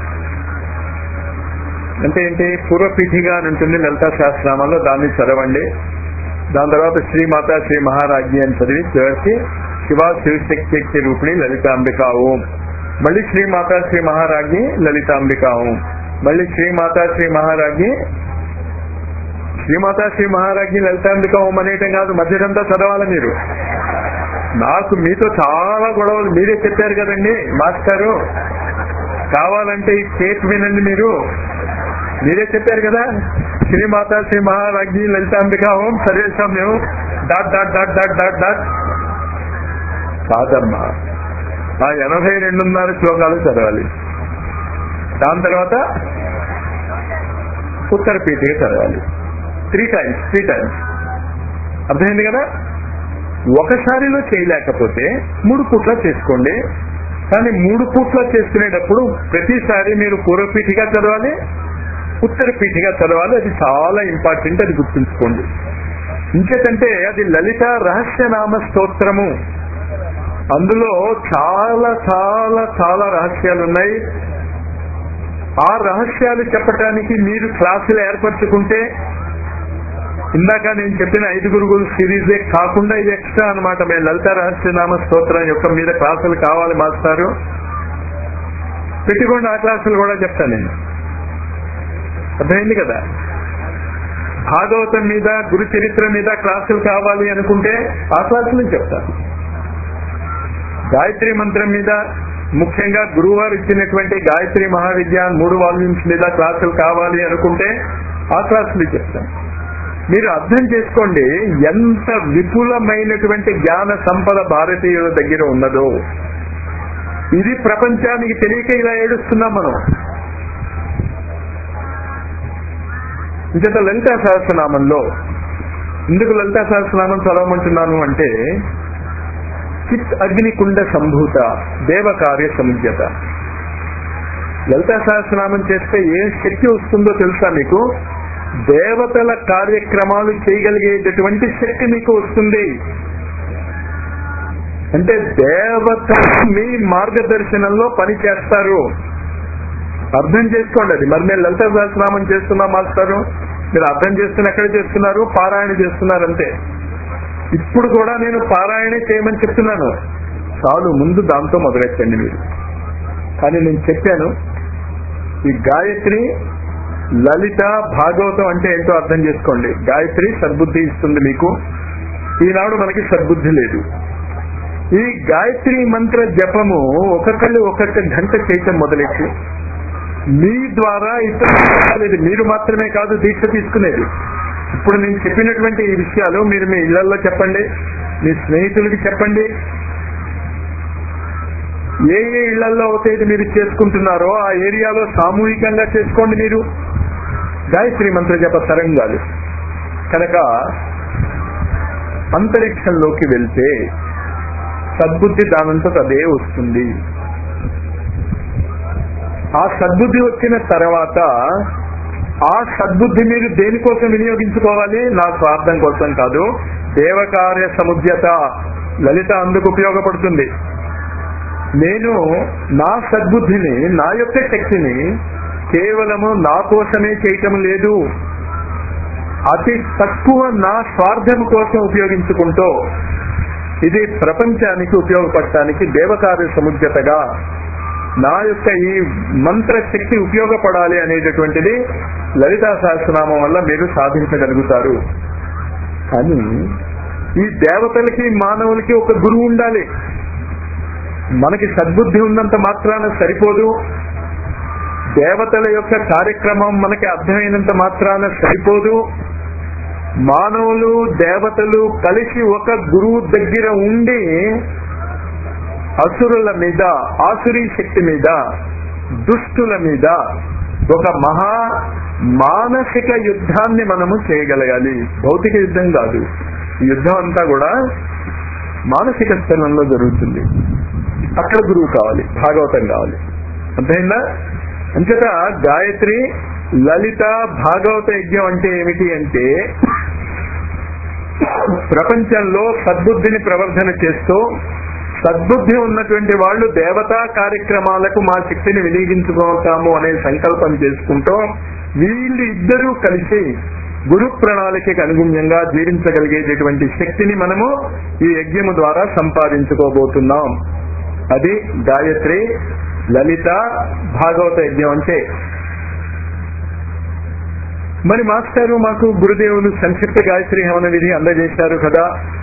అంటే ఏంటి పూర్వపీఠిగా అని ఉంటుంది లలితా శాస్త్రామాల్లో దాన్ని చదవండి దాని తర్వాత శ్రీమాత శ్రీ మహారాజ్ఞి అని చదివి చివరికి శివ శివశక్తి రూపిణి లలితాంబిక ఓం మళ్ళీ శ్రీమాత శ్రీ మహారాజ్ఞి లలితాంబిక ఓం మళ్ళీ శ్రీమాత శ్రీ మహారాజ్ఞి శ్రీమాత శ్రీ మహారాజ్ఞి లలితాంబిక ఓం అనేయటం కాదు మధ్యదంతా చదవాలి మీరు నాకు మీతో చాలా గొడవలు మీరే చెప్పారు కదండి మాస్టారు కావాలంటే ఈ టేప్ వినండి మీరు మీరే చెప్పారు కదా శ్రీమాత శ్రీ మహారాజ్ఞి లలితాంబిక ఓం సర్వేశం మేము dot dot dot dot dot dot కాదమ్మా ఆ ఎనభై రెండున్నర శ్లోకాలు చదవాలి దాని తర్వాత ఉత్తర పీఠిక చదవాలి త్రీ టైమ్స్ త్రీ టైమ్స్ అర్థమైంది కదా ఒకసారిలో చేయలేకపోతే మూడు పూట్ల చేసుకోండి కానీ మూడు పూట్ల చేసుకునేటప్పుడు ప్రతిసారి మీరు పూర్వపీఠిగా చదవాలి ఉత్తర పీఠిగా చదవాలి అది చాలా ఇంపార్టెంట్ అది గుర్తుంచుకోండి ఇంకేతంటే అది లలిత రహస్యనామ స్తోత్రము అందులో చాలా చాలా చాలా రహస్యాలు ఉన్నాయి ఆ రహస్యాలు చెప్పటానికి మీరు క్లాసులు ఏర్పరచుకుంటే ఇందాక నేను చెప్పిన ఐదుగురు గురు సిరీజే కాకుండా ఇది ఎక్స్ట్రా అనమాట మేము లలిత రహస్యనామ స్తోత్రం యొక్క మీద క్లాసులు కావాలి మాస్టారు పెట్టుకోండి ఆ క్లాసులు కూడా చెప్తాను నేను అర్థమైంది కదా భాగవతం మీద గురు చరిత్ర మీద క్లాసులు కావాలి అనుకుంటే ఆ క్లాసులు చెప్తాను గాయత్రి మంత్రం మీద ముఖ్యంగా గురువారు ఇచ్చినటువంటి గాయత్రి మహావిద్యాన్ మూడు వాల్యూమ్స్ మీద క్లాసులు కావాలి అనుకుంటే ఆ క్లాసులు చెప్తాను మీరు అర్థం చేసుకోండి ఎంత విపులమైనటువంటి జ్ఞాన సంపద భారతీయుల దగ్గర ఉన్నదో ఇది ప్రపంచానికి తెలియక ఇలా ఏడుస్తున్నాం మనం ఇంత లలితా సహస్రనామంలో ఎందుకు లలితా సహస్రనామం చదవమంటున్నాను అంటే చిత్ అగ్నికుండ సంభూత దేవకార్య సముద్యత లలితా సహస్రనామం చేస్తే ఏ శక్తి వస్తుందో తెలుసా మీకు దేవతల కార్యక్రమాలు చేయగలిగేటటువంటి శక్తి మీకు వస్తుంది అంటే దేవత మీ మార్గదర్శనంలో పని చేస్తారు అర్థం చేసుకోండి అది మరి నేను లలిత సహస్రనామం చేస్తున్నాం మాస్టారు మీరు అర్థం చేస్తున్న ఎక్కడ చేస్తున్నారు పారాయణ చేస్తున్నారు అంతే ఇప్పుడు కూడా నేను పారాయణ చేయమని చెప్తున్నాను చాలు ముందు దాంతో మొదలెట్టండి మీరు కానీ నేను చెప్పాను ఈ గాయత్రి లలిత భాగవతం అంటే ఏంటో అర్థం చేసుకోండి గాయత్రి సద్బుద్ధి ఇస్తుంది మీకు ఈనాడు మనకి సద్బుద్ధి లేదు ఈ గాయత్రి మంత్ర జపము ఒక్కొక్కళ్ళు ఒక్కొక్క గంట చేయటం మొదలెట్టి మీ ద్వారా ఇతర లేదు మీరు మాత్రమే కాదు దీక్ష తీసుకునేది ఇప్పుడు నేను చెప్పినటువంటి ఈ విషయాలు మీరు మీ ఇళ్లలో చెప్పండి మీ స్నేహితులకి చెప్పండి ఏ ఏ ఇళ్లలో అయితే ఇది మీరు చేసుకుంటున్నారో ఆ ఏరియాలో సామూహికంగా చేసుకోండి మీరు గాయత్రి మంత్ర జప తరంగాలు కనుక అంతరిక్షంలోకి వెళ్తే సద్బుద్ధి దానంతట అదే వస్తుంది ఆ సద్బుద్ధి వచ్చిన తర్వాత ఆ సద్బుద్ధి మీరు దేనికోసం వినియోగించుకోవాలి నా స్వార్థం కోసం కాదు దేవకార్య సముద్యత లలిత అందుకు ఉపయోగపడుతుంది నేను నా సద్బుద్ధిని నా యొక్క శక్తిని కేవలము నా కోసమే చేయటం లేదు అతి తక్కువ నా స్వార్థం కోసం ఉపయోగించుకుంటూ ఇది ప్రపంచానికి ఉపయోగపడటానికి దేవకార్య సముద్యతగా నా యొక్క ఈ మంత్ర శక్తి ఉపయోగపడాలి అనేటటువంటిది లలితా సహస్రనామం వల్ల మీరు సాధించగలుగుతారు కానీ ఈ దేవతలకి మానవులకి ఒక గురువు ఉండాలి మనకి సద్బుద్ధి ఉన్నంత మాత్రాన సరిపోదు దేవతల యొక్క కార్యక్రమం మనకి అర్థమైనంత మాత్రాన సరిపోదు మానవులు దేవతలు కలిసి ఒక గురువు దగ్గర ఉండి అసురుల మీద ఆసురీ శక్తి మీద దుష్టుల మీద ఒక మహా మానసిక యుద్ధాన్ని మనము చేయగలగాలి భౌతిక యుద్ధం కాదు ఈ యుద్ధం అంతా కూడా మానసిక స్థలంలో జరుగుతుంది అక్కడ గురువు కావాలి భాగవతం కావాలి అర్థమైందా అంచేత గాయత్రి లలిత భాగవత యజ్ఞం అంటే ఏమిటి అంటే ప్రపంచంలో సద్బుద్ధిని ప్రవర్ధన చేస్తూ సద్బుద్ధి ఉన్నటువంటి వాళ్ళు దేవతా కార్యక్రమాలకు మా శక్తిని వినియోగించుకుంటాము అనే సంకల్పం చేసుకుంటూ వీళ్ళు ఇద్దరూ కలిసి గురు ప్రణాళికకి అనుగుణ్యంగా జీవించగలిగేటటువంటి శక్తిని మనము ఈ యజ్ఞము ద్వారా సంపాదించుకోబోతున్నాం అది గాయత్రి లలిత భాగవత యజ్ఞం అంటే మరి మాస్టారు మాకు గురుదేవులు సంక్షిప్త గాయత్రి హవన విధి అందజేశారు కదా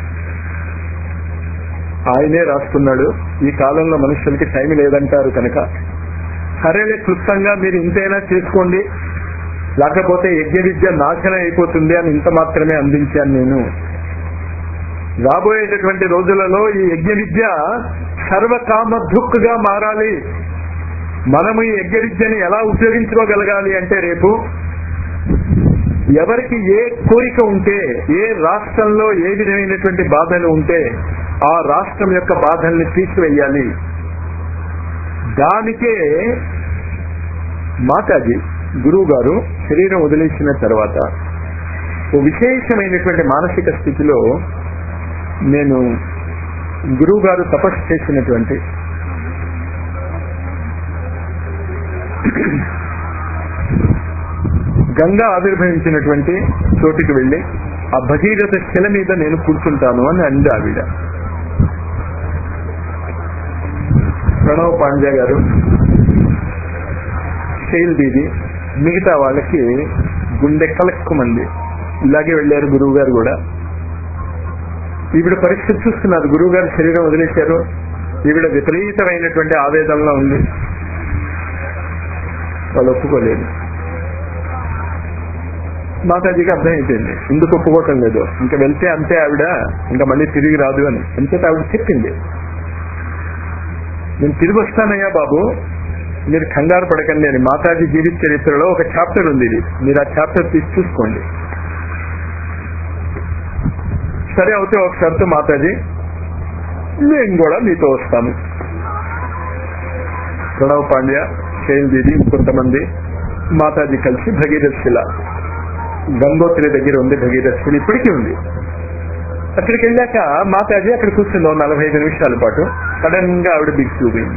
ఆయనే రాస్తున్నాడు ఈ కాలంలో మనుషులకి టైం లేదంటారు కనుక సరేలే క్లుప్తంగా మీరు ఇంతైనా చేసుకోండి లేకపోతే యజ్ఞ విద్య నాశనం అయిపోతుంది అని ఇంత మాత్రమే అందించాను నేను రాబోయేటటువంటి రోజులలో ఈ యజ్ఞ విద్య సర్వకామ దుఃఖగా మారాలి మనము ఈ యజ్ఞ విద్యని ఎలా ఉపయోగించుకోగలగాలి అంటే రేపు ఎవరికి ఏ కోరిక ఉంటే ఏ రాష్ట్రంలో ఏ విధమైనటువంటి బాధలు ఉంటే ఆ రాష్ట్రం యొక్క బాధల్ని తీసివేయాలి దానికే మాతాజీ గురువు గారు శరీరం వదిలేసిన తర్వాత ఓ విశేషమైనటువంటి మానసిక స్థితిలో నేను గురువు గారు తపస్సు చేసినటువంటి గంగా ఆవిర్భవించినటువంటి చోటికి వెళ్లి ఆ భగీరథ శిల మీద నేను కూర్చుంటాను అని అంది ఆవిడ ప్రణవ్ పాండ్యా గారు శైల్ దీది మిగతా వాళ్ళకి గుండె కలక్కుమంది ఇలాగే వెళ్ళారు గురువు గారు కూడా ఈవిడ పరిస్థితి చూస్తున్నారు గురువు గారు శరీరం వదిలేశారు ఈవిడ విపరీతమైనటువంటి ఆవేదనలో ఉంది వాళ్ళు ఒప్పుకోలేదు మాతాజీకి అర్థమైపోయింది ఎందుకు ఒప్పుకోవటం లేదు ఇంకా వెళ్తే అంతే ఆవిడ ఇంకా మళ్ళీ తిరిగి రాదు అని అంచేత ఆవిడ చెప్పింది నేను తిరిగి వస్తానయ్యా బాబు మీరు కంగారు పడకండి అని మాతాజీ జీవిత చరిత్రలో ఒక చాప్టర్ ఉంది ఇది మీరు ఆ చాప్టర్ తీసి చూసుకోండి సరే అవుతే ఒక షరతు మాతాజీ నేను కూడా మీతో వస్తాను ప్రణవ్ పాండ్య శైల్ దీది కొంతమంది మాతాజీ కలిసి భగీరథ శిల గంగోత్రి దగ్గర ఉంది భగీరథ శిల ఇప్పటికీ ఉంది అక్కడికి వెళ్ళాక మాతాజీ అక్కడ కూర్చుంది ఓ నలభై ఐదు నిమిషాల పాటు సడన్ గా ఆవిడ బిగ్ చూపింది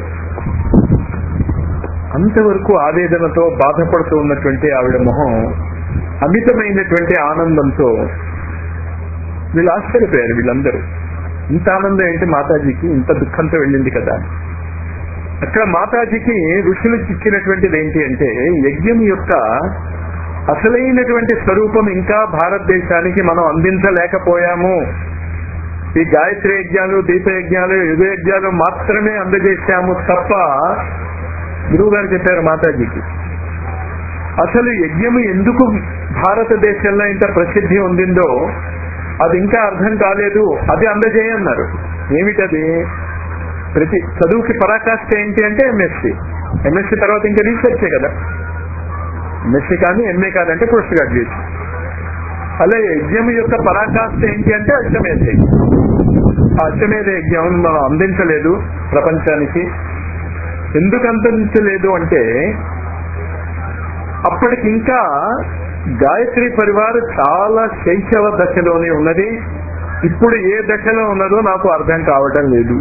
అంతవరకు ఆవేదనతో బాధపడుతూ ఉన్నటువంటి ఆవిడ మొహం అమితమైనటువంటి ఆనందంతో వీళ్ళు ఆశ్చర్యపోయారు వీళ్ళందరూ ఇంత ఆనందం ఏంటి మాతాజీకి ఇంత దుఃఖంతో వెళ్ళింది కదా అక్కడ మాతాజీకి ఋషులు ఇచ్చినటువంటిది ఏంటి అంటే యజ్ఞం యొక్క అసలైనటువంటి స్వరూపం ఇంకా భారతదేశానికి మనం అందించలేకపోయాము ఈ గాయత్రి యజ్ఞాలు దీప యజ్ఞాలు యుగ యజ్ఞాలు మాత్రమే అందజేశాము తప్ప గురువు గారు చెప్పారు మాతాజీకి అసలు యజ్ఞము ఎందుకు భారతదేశంలో ఇంత ప్రసిద్ధి ఉండిందో అది ఇంకా అర్థం కాలేదు అది అందజేయన్నారు ఏమిటది ప్రతి చదువుకి పరాకాష్ట ఏంటి అంటే ఎంఎస్సి ఎంఎస్సి తర్వాత ఇంకా రీసెర్చే కదా ఎంఎస్సి కానీ ఎంఏ కాదంటే పోస్ట్ గ్రాడ్యుయేషన్ అలా యజ్ఞం యొక్క పరాకాష్ట ఏంటి అంటే అశ్వమేధ యజ్ఞం ఆ అశ్వమేధ యజ్ఞం మనం అందించలేదు ప్రపంచానికి ఎందుకు అందించలేదు అంటే అప్పటికి ఇంకా గాయత్రి పరివార్ చాలా శైశవ దశలోనే ఉన్నది ఇప్పుడు ఏ దశలో ఉన్నదో నాకు అర్థం కావటం లేదు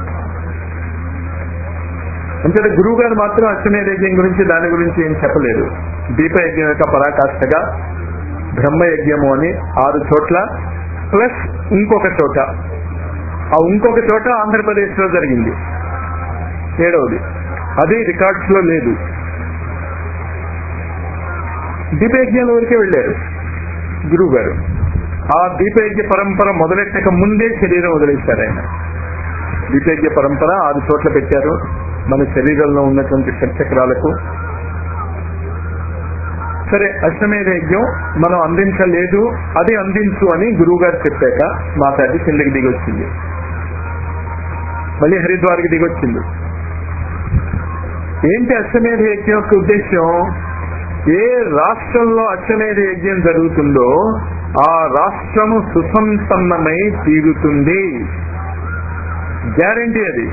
అంటే గురువు గారు మాత్రం అశ్వమేధ యజ్ఞం గురించి దాని గురించి ఏం చెప్పలేదు దీప యజ్ఞం యొక్క పరాకాష్ఠగా బ్రహ్మ యజ్ఞము అని ఆరు చోట్ల ప్లస్ ఇంకొక చోట ఆ ఇంకొక చోట ఆంధ్రప్రదేశ్ లో జరిగింది ఏడవది అది రికార్డ్స్ లో లేదు దీపయజ్ఞాల వరకే వెళ్ళారు గురువు గారు ఆ దీపయజ్ఞ పరంపర మొదలెట్టక ముందే శరీరం వదిలేశారు ఆయన దీపయజ్ఞ పరంపర ఆరు చోట్ల పెట్టారు మన శరీరంలో ఉన్నటువంటి షట్చక్రాలకు సరే అశ్వమేధ యజ్ఞం మనం అందించలేదు అది అందించు అని గురువు గారు చెప్పాక మాతాజీ కిందకి దిగొచ్చింది మళ్ళీ హరిద్వార్కి దిగొచ్చింది ఏంటి అశ్వమేధ యజ్ఞం యొక్క ఉద్దేశం ఏ రాష్ట్రంలో అశ్వమేధ యజ్ఞం జరుగుతుందో ఆ రాష్ట్రము సుసంపన్నమై తీరుతుంది గ్యారంటీ అది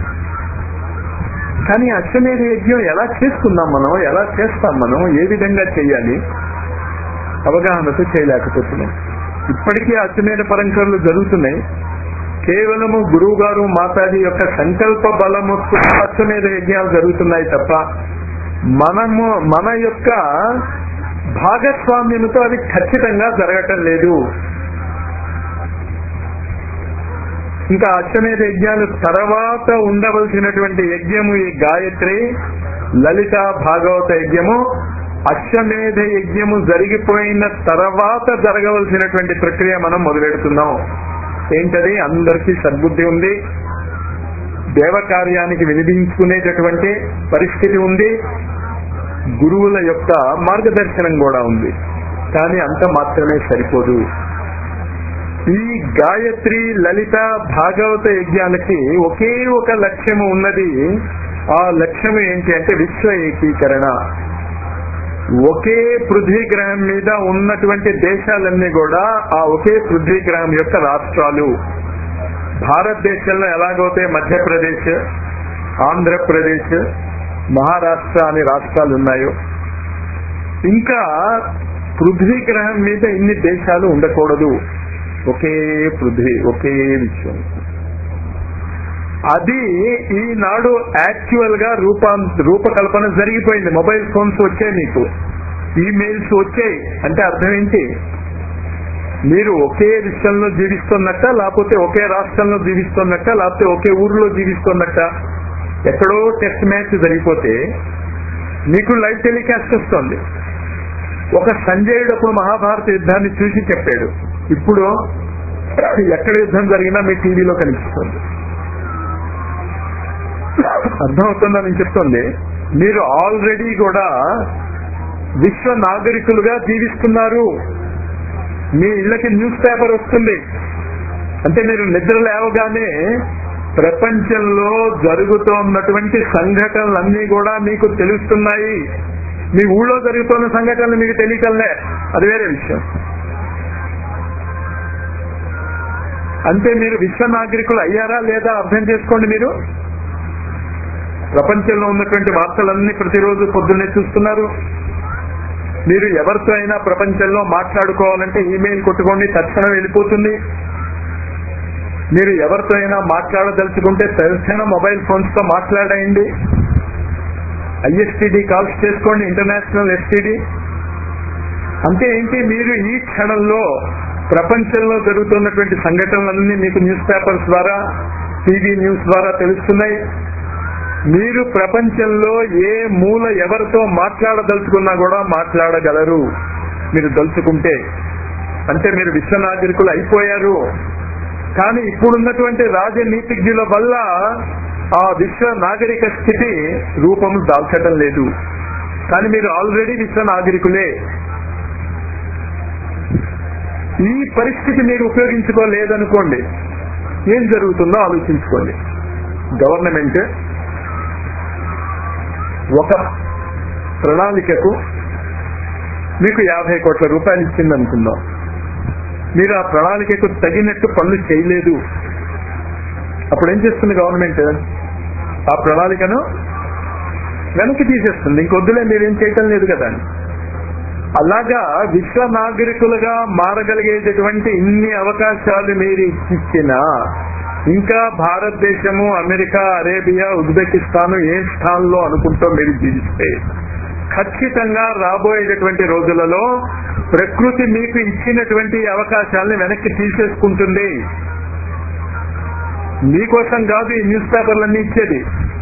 కానీ అశ్వమేధ యజ్ఞం ఎలా చేసుకుందాం మనం ఎలా చేస్తాం మనం ఏ విధంగా చేయాలి అవగాహనతో చేయలేకపోతున్నాం ఇప్పటికీ అశ్వమేధ పరంపరలు జరుగుతున్నాయి కేవలము గురువు గారు మాతాజీ యొక్క సంకల్ప బలము అశ్వమేధ యజ్ఞాలు జరుగుతున్నాయి తప్ప మనము మన యొక్క భాగస్వామ్యంతో అది ఖచ్చితంగా జరగటం లేదు ఇంకా అశ్వమేధ యజ్ఞాలు తర్వాత ఉండవలసినటువంటి యజ్ఞము ఈ గాయత్రి లలిత భాగవత యజ్ఞము అశ్వమేధ యజ్ఞము జరిగిపోయిన తర్వాత జరగవలసినటువంటి ప్రక్రియ మనం మొదలెడుతున్నాం ఏంటది అందరికీ సద్బుద్ధి ఉంది దేవకార్యానికి వినిపించుకునేటటువంటి పరిస్థితి ఉంది గురువుల యొక్క మార్గదర్శనం కూడా ఉంది కానీ అంత మాత్రమే సరిపోదు ఈ గాయత్రి లలిత భాగవత యజ్ఞాలకి ఒకే ఒక లక్ష్యము ఉన్నది ఆ లక్ష్యము ఏంటి అంటే విశ్వ ఏకీకరణ ఒకే పృథ్వీ గ్రహం మీద ఉన్నటువంటి దేశాలన్నీ కూడా ఆ ఒకే పృథ్వీ గ్రహం యొక్క రాష్ట్రాలు భారతదేశంలో ఎలాగైతే మధ్యప్రదేశ్ ఆంధ్రప్రదేశ్ మహారాష్ట్ర అనే రాష్ట్రాలు ఉన్నాయో ఇంకా పృథ్వీ గ్రహం మీద ఇన్ని దేశాలు ఉండకూడదు ఒకే పృథ్వీ ఒకే విశ్వం అది ఈనాడు యాక్చువల్ గా రూపా రూపకల్పన జరిగిపోయింది మొబైల్ ఫోన్స్ వచ్చాయి మీకు ఈమెయిల్స్ వచ్చాయి అంటే అర్థం ఏంటి మీరు ఒకే విషయంలో జీవిస్తున్నట్ట లేకపోతే ఒకే రాష్ట్రంలో జీవిస్తున్నట్ట లేకపోతే ఒకే ఊర్లో జీవిస్తున్నట్ట ఎక్కడో టెస్ట్ మ్యాచ్ జరిగిపోతే మీకు లైవ్ టెలికాస్ట్ వస్తుంది ఒక సంజయుడు అప్పుడు మహాభారత యుద్ధాన్ని చూసి చెప్పాడు ఇప్పుడు ఎక్కడ యుద్ధం జరిగినా మీ టీవీలో కనిపిస్తుంది అర్థమవుతుందా నేను చెప్తుంది మీరు ఆల్రెడీ కూడా విశ్వ నాగరికులుగా జీవిస్తున్నారు మీ ఇళ్ళకి న్యూస్ పేపర్ వస్తుంది అంటే మీరు నిద్ర లేవగానే ప్రపంచంలో జరుగుతున్నటువంటి సంఘటనలన్నీ కూడా మీకు తెలుస్తున్నాయి మీ ఊళ్ళో జరుగుతున్న సంఘటనలు మీకు తెలియటంలే అది వేరే విషయం అంటే మీరు విశ్వ నాగరికులు అయ్యారా లేదా అర్థం చేసుకోండి మీరు ప్రపంచంలో ఉన్నటువంటి వార్తలన్నీ ప్రతిరోజు పొద్దున్నే చూస్తున్నారు మీరు ఎవరితో అయినా ప్రపంచంలో మాట్లాడుకోవాలంటే ఈమెయిల్ కొట్టుకోండి తక్షణం వెళ్ళిపోతుంది మీరు ఎవరితో అయినా మాట్లాడదలుచుకుంటే తక్షణం మొబైల్ ఫోన్స్ తో మాట్లాడండి ఐఎస్టీడీ కాల్స్ చేసుకోండి ఇంటర్నేషనల్ ఎస్టీడీ అంటే ఏంటి మీరు ఈ క్షణంలో ప్రపంచంలో జరుగుతున్నటువంటి సంఘటనలన్నీ మీకు న్యూస్ పేపర్స్ ద్వారా టీవీ న్యూస్ ద్వారా తెలుస్తున్నాయి మీరు ప్రపంచంలో ఏ మూల ఎవరితో మాట్లాడదలుచుకున్నా కూడా మాట్లాడగలరు మీరు దలుచుకుంటే అంటే మీరు విశ్వనాగరికులు అయిపోయారు కానీ ఇప్పుడున్నటువంటి రాజనీతిజ్ఞుల వల్ల ఆ విశ్వ నాగరిక స్థితి రూపము దాల్చడం లేదు కానీ మీరు ఆల్రెడీ విశ్వ నాగరికులే ఈ పరిస్థితి మీరు ఉపయోగించుకోలేదనుకోండి ఏం జరుగుతుందో ఆలోచించుకోండి గవర్నమెంట్ ఒక ప్రణాళికకు మీకు యాభై కోట్ల రూపాయలు ఇచ్చింది అనుకుందాం మీరు ఆ ప్రణాళికకు తగినట్టు పనులు చేయలేదు అప్పుడు ఏం చేస్తుంది గవర్నమెంట్ ఆ ప్రణాళికను వెనక్కి తీసేస్తుంది ఇంకొద్దులే మీరేం చేయటం లేదు కదా అలాగా విశ్వ నాగరికులుగా మారగలిగేటటువంటి ఇన్ని అవకాశాలు మీరు ఇచ్చినా ఇంకా భారతదేశము అమెరికా అరేబియా ఉజ్బెకిస్తాన్ ఏ స్థానంలో అనుకుంటూ మీరు జీవిస్తే ఖచ్చితంగా రాబోయేటటువంటి రోజులలో ప్రకృతి మీకు ఇచ్చినటువంటి అవకాశాలని వెనక్కి తీసేసుకుంటుంది మీకోసం కాదు ఈ న్యూస్ పేపర్లన్నీ ఇచ్చేది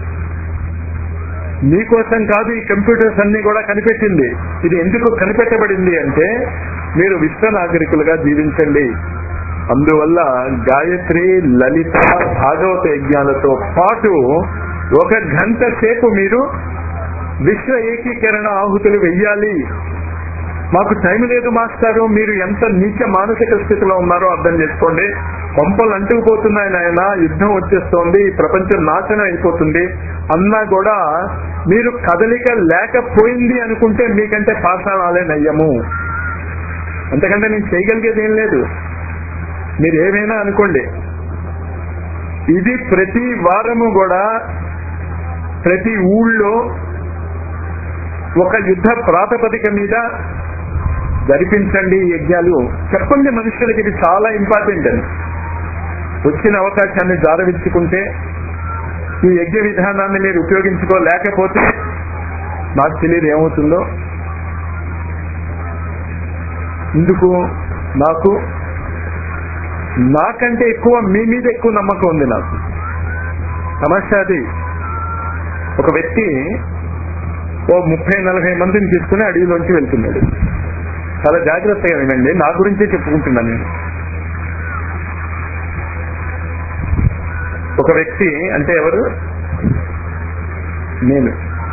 మీకోసం కాదు ఈ కంప్యూటర్స్ అన్ని కూడా కనిపెట్టింది ఇది ఎందుకు కనిపెట్టబడింది అంటే మీరు విశ్వ నాగరికులుగా జీవించండి అందువల్ల గాయత్రి లలిత భాగవత యజ్ఞాలతో పాటు ఒక గంట సేపు మీరు విశ్వ ఏకీకరణ ఆహుతులు వెయ్యాలి మాకు టైం లేదు మాస్టారు మీరు ఎంత నీచ మానసిక స్థితిలో ఉన్నారో అర్థం చేసుకోండి పంపలు అంటుకుపోతున్నాయి నాయన యుద్ధం వచ్చేస్తోంది ఈ ప్రపంచం నాశనం అయిపోతుంది అన్నా కూడా మీరు కదలిక లేకపోయింది అనుకుంటే మీకంటే పాషాణాలే నయ్యము అంతకంటే నేను చేయగలిగేది ఏం లేదు మీరు ఏమైనా అనుకోండి ఇది ప్రతి వారము కూడా ప్రతి ఊళ్ళో ఒక యుద్ధ ప్రాతిపదిక మీద జరిపించండి ఈ యజ్ఞాలు చెప్పండి మనుషులకి ఇది చాలా ఇంపార్టెంట్ అని వచ్చిన అవకాశాన్ని జారవించుకుంటే ఈ యజ్ఞ విధానాన్ని మీరు ఉపయోగించుకోలేకపోతే నాకు తెలియదు ఏమవుతుందో ఇందుకు నాకు నాకంటే ఎక్కువ మీ మీద ఎక్కువ నమ్మకం ఉంది నాకు సమస్య అది ఒక వ్యక్తి ఓ ముప్పై నలభై మందిని తీసుకుని అడవిలోంచి వెళ్తున్నాడు చాలా జాగ్రత్తగా వినండి నా గురించే చెప్పుకుంటున్నాను నేను ఒక వ్యక్తి అంటే ఎవరు నేను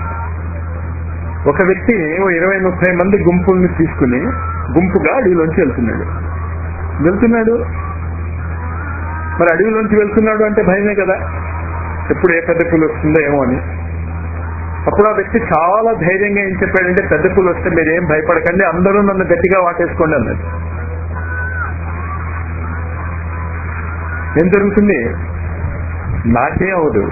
ఒక వ్యక్తి ఓ ఇరవై ముప్పై మంది గుంపుల్ని తీసుకుని గుంపుగా అడవిలోంచి వెళ్తున్నాడు వెళ్తున్నాడు మరి అడవిలోంచి వెళ్తున్నాడు అంటే భయమే కదా ఎప్పుడు ఏ పెద్ద పూలు వస్తుందో ఏమో అని అప్పుడు ఆ వ్యక్తి చాలా ధైర్యంగా ఏం చెప్పాడంటే పెద్ద పూలు వస్తే మీరు ఏం భయపడకండి అందరూ నన్ను గట్టిగా వాటేసుకోండి అన్నది ఏం జరుగుతుంది నాకేం అవదు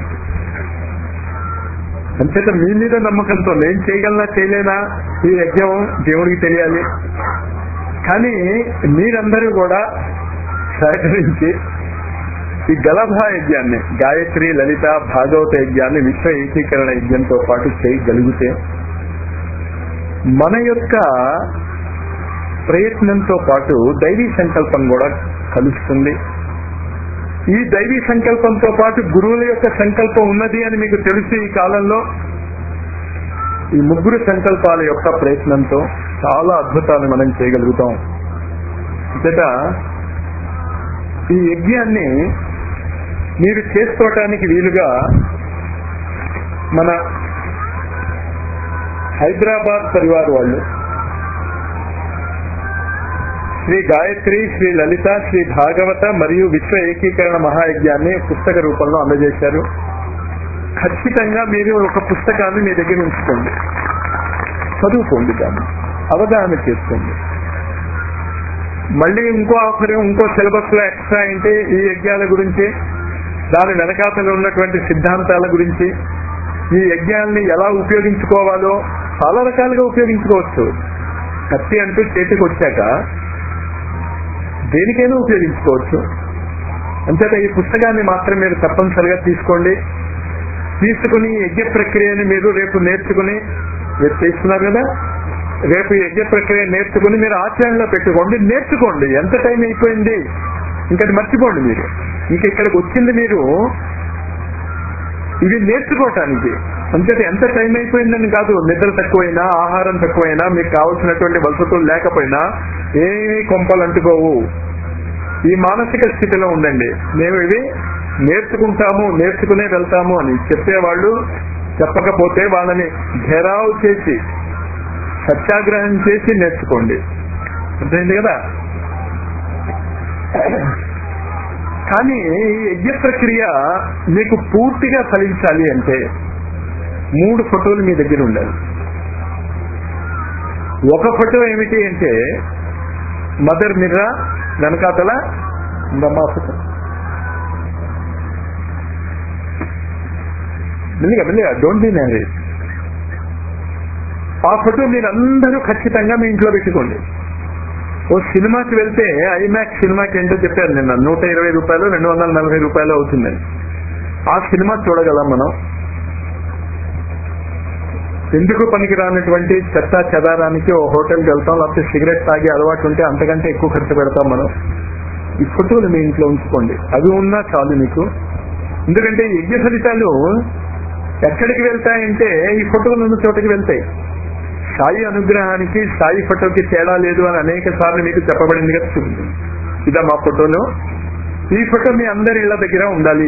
అంచేత మీ మీద నమ్మకంతో నేను చేయగలనా చేయలేనా ఈ యజ్ఞం దేవుడికి తెలియాలి కానీ మీరందరూ కూడా సహకరించి ఈ గలభా యజ్ఞాన్ని గాయత్రి లలిత భాగవత యజ్ఞాన్ని విశ్వ ఏకీకరణ యజ్ఞంతో పాటు చేయగలిగితే మన యొక్క ప్రయత్నంతో పాటు దైవీ సంకల్పం కూడా కలుస్తుంది ఈ దైవీ సంకల్పంతో పాటు గురువుల యొక్క సంకల్పం ఉన్నది అని మీకు తెలుసు ఈ కాలంలో ఈ ముగ్గురు సంకల్పాల యొక్క ప్రయత్నంతో చాలా అద్భుతాలు మనం చేయగలుగుతాం చేత ఈ యజ్ఞాన్ని మీరు చేసుకోవటానికి వీలుగా మన హైదరాబాద్ పరివార్ వాళ్ళు శ్రీ గాయత్రి శ్రీ లలిత శ్రీ భాగవత మరియు విశ్వ ఏకీకరణ మహాయజ్ఞాన్ని పుస్తక రూపంలో అందజేశారు ఖచ్చితంగా మీరు ఒక పుస్తకాన్ని మీ దగ్గర ఉంచుకోండి చదువుకోండి దాన్ని అవగాహన చేసుకోండి మళ్ళీ ఇంకో ఆఫర్ ఇంకో సిలబస్ లో ఎక్స్ట్రా ఏంటి ఈ యజ్ఞాల గురించి దాని వెనకాతలో ఉన్నటువంటి సిద్ధాంతాల గురించి ఈ యజ్ఞాలని ఎలా ఉపయోగించుకోవాలో చాలా రకాలుగా ఉపయోగించుకోవచ్చు కత్తి అంటూ చేతికి వచ్చాక దేనికైనా ఉపయోగించుకోవచ్చు అంచేత ఈ పుస్తకాన్ని మాత్రం మీరు తప్పనిసరిగా తీసుకోండి తీసుకుని యజ్ఞ ప్రక్రియని మీరు రేపు నేర్చుకుని మీరు చేస్తున్నారు కదా రేపు యజ్ఞ ప్రక్రియ నేర్చుకుని మీరు ఆచరణలో పెట్టుకోండి నేర్చుకోండి ఎంత టైం అయిపోయింది ఇంకది మర్చిపోండి మీరు ఇంక ఇక్కడికి వచ్చింది మీరు ఇవి నేర్చుకోవటానికి అంతేత ఎంత టైం అయిపోయిందని కాదు నిద్ర తక్కువైనా ఆహారం తక్కువైనా మీకు కావాల్సినటువంటి వసతులు లేకపోయినా ఏమీ కొంపలు అంటుకోవు ఈ మానసిక స్థితిలో ఉండండి మేము ఇవి నేర్చుకుంటాము నేర్చుకునే వెళ్తాము అని చెప్పేవాళ్ళు చెప్పకపోతే వాళ్ళని ఘెరావు చేసి సత్యాగ్రహం చేసి నేర్చుకోండి అర్థమైంది కదా కానీ ఈ యజ్ఞ ప్రక్రియ మీకు పూర్తిగా ఫలించాలి అంటే మూడు ఫోటోలు మీ దగ్గర ఉండాలి ఒక ఫోటో ఏమిటి అంటే మదర్ మిర్రా వెనకాతల బ్రహ్మా ఫోటో మెల్లిగా మెల్లిగా డోంట్ బీ మ్యారేజ్ ఆ ఫోటో మీరు అందరూ ఖచ్చితంగా మీ ఇంట్లో పెట్టుకోండి ఓ సినిమాకి వెళ్తే ఐమాక్స్ సినిమాకి ఏంటో చెప్పారు నిన్న నూట ఇరవై రూపాయలు రెండు వందల నలభై రూపాయలు అవుతుందని ఆ సినిమా చూడగలం మనం ఎందుకు పనికి రానటువంటి చెత్త చెదారానికి ఓ హోటల్కి వెళ్తాం లేకపోతే సిగరెట్ తాగి అలవాటు ఉంటే అంతకంటే ఎక్కువ ఖర్చు పెడతాం మనం ఈ ఫోటోలు మీ ఇంట్లో ఉంచుకోండి అవి ఉన్నా చాలు మీకు ఎందుకంటే ఈ యజ్ఞ ఫలితాలు ఎక్కడికి వెళ్తాయంటే ఈ ఫోటోలు ఉన్న చోటకి వెళ్తాయి సాయి అనుగ్రహానికి సాయి ఫోటోకి తేడా లేదు అని అనేక సార్లు మీకు చెప్పబడింది కదా చూడండి ఇదా మా ఫోటోలో ఈ ఫోటో మీ అందరి ఇళ్ల దగ్గర ఉండాలి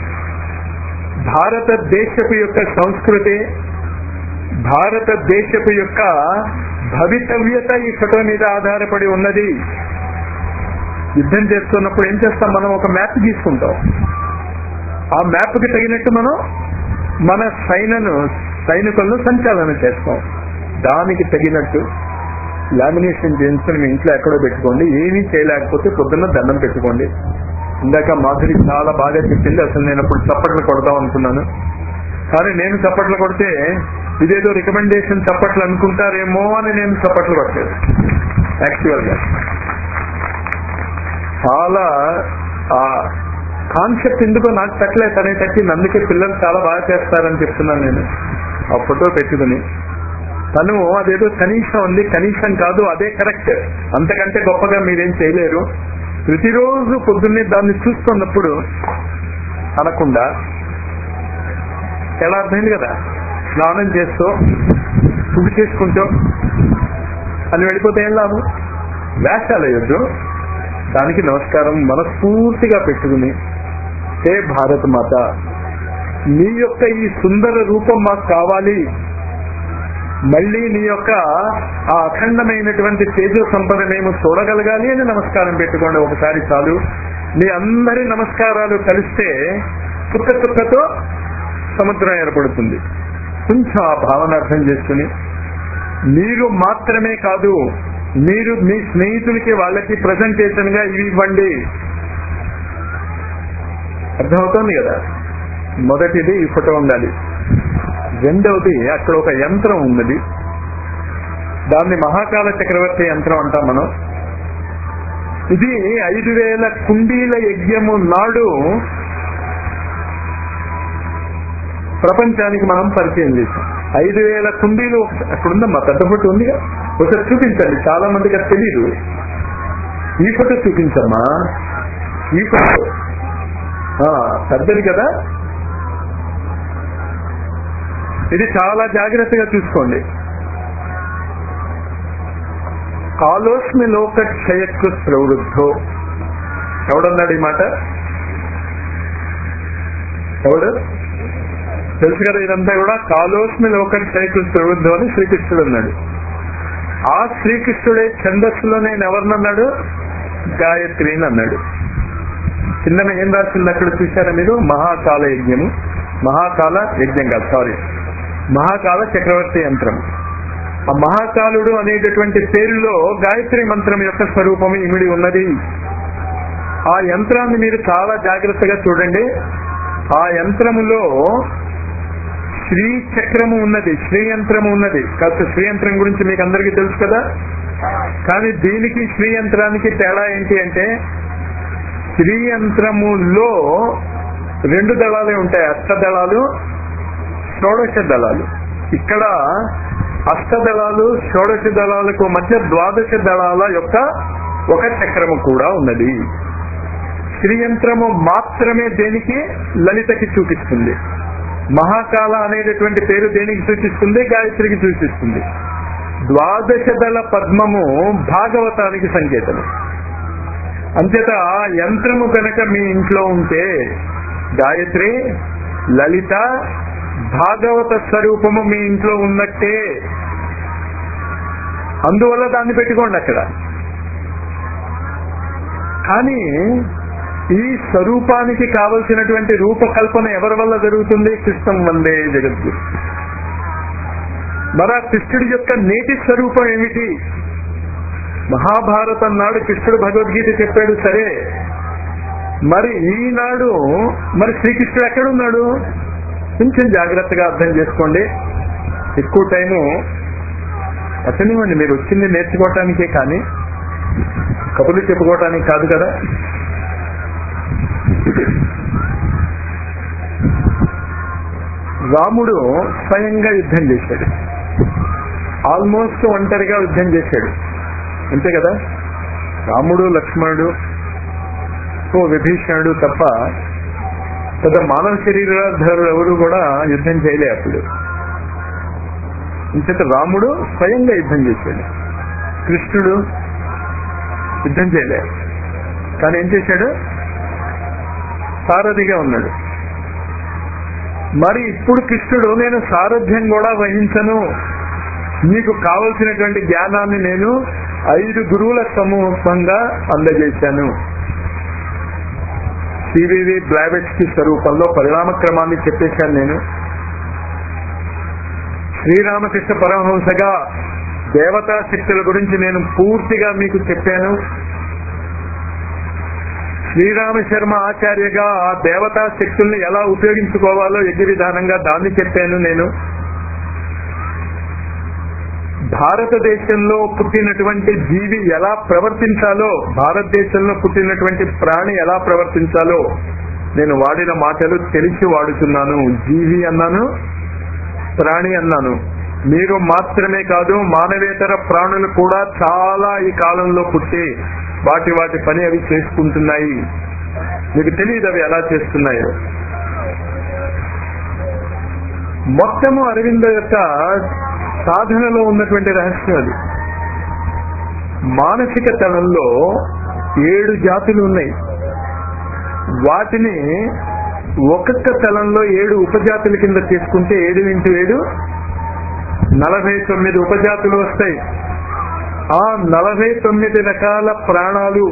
భారతదేశపు యొక్క సంస్కృతి భారతదేశపు యొక్క భవితవ్యత ఈ ఫోటో మీద ఆధారపడి ఉన్నది యుద్ధం చేస్తున్నప్పుడు ఏం చేస్తాం మనం ఒక మ్యాప్ గీసుకుంటాం ఆ మ్యాప్ కి తగినట్టు మనం మన సైన్యను సైనికులను సంచాలన చేస్తాం దానికి తగినట్టు లామినేషన్ చేయించుకుని మీ ఇంట్లో ఎక్కడో పెట్టుకోండి ఏమీ చేయలేకపోతే పొద్దున్న దండం పెట్టుకోండి ఇందాక మాధురి చాలా బాగా చెప్పింది అసలు నేను అప్పుడు చప్పట్లు కొడదాం అనుకున్నాను కానీ నేను చప్పట్లు కొడితే ఇదేదో రికమెండేషన్ చప్పట్లు అనుకుంటారేమో అని నేను చప్పట్లు కొట్టలేదు యాక్చువల్ గా చాలా ఆ కాన్సెప్ట్ ఎందుకో నాకు తట్టలేదు తనే తట్టింది అందుకే పిల్లలు చాలా బాగా చేస్తారని చెప్తున్నాను నేను ఆ ఫోటో పెట్టుకుని తను అదేదో కనీసం ఉంది కనీసం కాదు అదే కరెక్ట్ అంతకంటే గొప్పగా మీరేం చేయలేరు ప్రతిరోజు పొద్దున్నే దాన్ని చూస్తున్నప్పుడు అనకుండా ఎలా అర్థమైంది కదా స్నానం చేస్తూ శుభి చేసుకుంటూ అని వెళ్ళిపోతే ఏం లాభం వేషాలు వేయొద్దు దానికి నమస్కారం మనస్ఫూర్తిగా పెట్టుకుని హే భారత మాత నీ యొక్క ఈ సుందర రూపం మాకు కావాలి మళ్ళీ నీ యొక్క ఆ అఖండమైనటువంటి తేజో సంపద మేము చూడగలగాలి అని నమస్కారం పెట్టుకోండి ఒకసారి చాలు మీ అందరి నమస్కారాలు కలిస్తే చుక్క చుక్కతో సముద్రం ఏర్పడుతుంది కొంచెం ఆ భావన అర్థం చేసుకుని మీరు మాత్రమే కాదు మీరు మీ స్నేహితులకి వాళ్ళకి ప్రజెంటేషన్ గా ఇవి ఇవ్వండి అర్థమవుతోంది కదా మొదటిది ఈ ఫోటో ఉండాలి రెండవది అక్కడ ఒక యంత్రం ఉన్నది దాన్ని మహాకాల చక్రవర్తి యంత్రం అంటాం మనం ఇది ఐదు వేల కుండీల యజ్ఞము నాడు ప్రపంచానికి మనం పరిచయం చేసాం ఐదు వేల కుండీలు అక్కడుందమ్మా పెద్ద ఫోటో ఉందిగా ఒకసారి చూపించండి చాలా మందికి అది తెలియదు ఈ ఫోటో చూపించమ్మా ఈ ఫోటో ఆ, పెద్దది కదా ఇది చాలా జాగ్రత్తగా చూసుకోండి కాలోస్మి లోక క్షయకు ప్రవృద్ధో ఎవడన్నాడు ఈ మాట ఎవడు తెలుసు కదా ఇదంతా కూడా కాలోస్మి లోక క్షయకు ప్రవృద్ధం అని శ్రీకృష్ణుడు అన్నాడు ఆ శ్రీకృష్ణుడే ఛందస్సులో నేను ఎవరినన్నాడు గాయత్రిని అన్నాడు కిందన ఏం రాసింది అక్కడ చూశారా మీరు మహాకాల యజ్ఞము మహాకాల యజ్ఞం కాదు సారీ మహాకాల చక్రవర్తి యంత్రం ఆ మహాకాలుడు అనేటటువంటి పేరులో గాయత్రి మంత్రం యొక్క స్వరూపం ఇమిడి ఉన్నది ఆ యంత్రాన్ని మీరు చాలా జాగ్రత్తగా చూడండి ఆ యంత్రములో శ్రీ చక్రము ఉన్నది శ్రీ యంత్రము ఉన్నది కాస్త శ్రీ యంత్రం గురించి మీకు అందరికీ తెలుసు కదా కానీ దీనికి శ్రీ యంత్రానికి తేడా ఏంటి అంటే శ్రీ యంత్రములో రెండు దళాలే ఉంటాయి అష్ట దళాలు షోడశ దళాలు ఇక్కడ అష్టదళాలు షోడశ దళాలకు మధ్య ద్వాదశ దళాల యొక్క ఒక చక్రము కూడా ఉన్నది శ్రీయంత్రము మాత్రమే దేనికి లలితకి చూపిస్తుంది మహాకాల అనేటటువంటి పేరు దేనికి సూచిస్తుంది గాయత్రికి సూచిస్తుంది ద్వాదశ దళ పద్మము భాగవతానికి సంకేతము అంతేత యంత్రము కనుక మీ ఇంట్లో ఉంటే గాయత్రి లలిత భాగవత స్వరూపము మీ ఇంట్లో ఉన్నట్టే అందువల్ల దాన్ని పెట్టుకోండి అక్కడ కానీ ఈ స్వరూపానికి కావలసినటువంటి రూపకల్పన ఎవరి వల్ల జరుగుతుంది కృష్ణం వందే జగద్గురు మరి ఆ కృష్ణుడి యొక్క నేటి స్వరూపం ఏమిటి మహాభారతం నాడు కృష్ణుడు భగవద్గీత చెప్పాడు సరే మరి ఈనాడు మరి శ్రీకృష్ణుడు ఎక్కడున్నాడు కొంచెం జాగ్రత్తగా అర్థం చేసుకోండి ఎక్కువ టైము అతనివ్వండి మీరు వచ్చింది నేర్చుకోవటానికే కానీ కబుర్లు చెప్పుకోవటానికి కాదు కదా రాముడు స్వయంగా యుద్ధం చేశాడు ఆల్మోస్ట్ ఒంటరిగా యుద్ధం చేశాడు అంతే కదా రాముడు లక్ష్మణుడు ఓ విభీషణుడు తప్ప పెద్ద మానవ శరీరధారులు ఎవరు కూడా యుద్ధం చేయలే అప్పుడు ఇంతట రాముడు స్వయంగా యుద్ధం చేశాడు కృష్ణుడు యుద్ధం చేయలే కానీ ఏం చేశాడు సారథిగా ఉన్నాడు మరి ఇప్పుడు కృష్ణుడు నేను సారథ్యం కూడా వహించను మీకు కావలసినటువంటి జ్ఞానాన్ని నేను ఐదు గురువుల సమూహంగా అందజేశాను సివివి బ్లావెట్స్కి స్వరూపంలో పరిణామ క్రమాన్ని చెప్పేశాను నేను శ్రీరామకృష్ణ పరమహంసగా దేవతా శక్తుల గురించి నేను పూర్తిగా మీకు చెప్పాను శ్రీరామ శర్మ ఆచార్యగా ఆ దేవతా శక్తుల్ని ఎలా ఉపయోగించుకోవాలో ఎది విధానంగా దాన్ని చెప్పాను నేను భారతదేశంలో పుట్టినటువంటి జీవి ఎలా ప్రవర్తించాలో భారతదేశంలో పుట్టినటువంటి ప్రాణి ఎలా ప్రవర్తించాలో నేను వాడిన మాటలు తెలిసి వాడుతున్నాను జీవి అన్నాను ప్రాణి అన్నాను మీరు మాత్రమే కాదు మానవేతర ప్రాణులు కూడా చాలా ఈ కాలంలో పుట్టి వాటి వాటి పని అవి చేసుకుంటున్నాయి మీకు తెలియదు అవి ఎలా చేస్తున్నాయో మొత్తము అరవింద యొక్క సాధనలో ఉన్నటువంటి రహస్యం అది మానసిక తలంలో ఏడు జాతులు ఉన్నాయి వాటిని ఒక్కొక్క తలంలో ఏడు ఉపజాతుల కింద తీసుకుంటే ఏడు ఇంటూ ఏడు నలభై తొమ్మిది ఉపజాతులు వస్తాయి ఆ నలభై తొమ్మిది రకాల ప్రాణాలు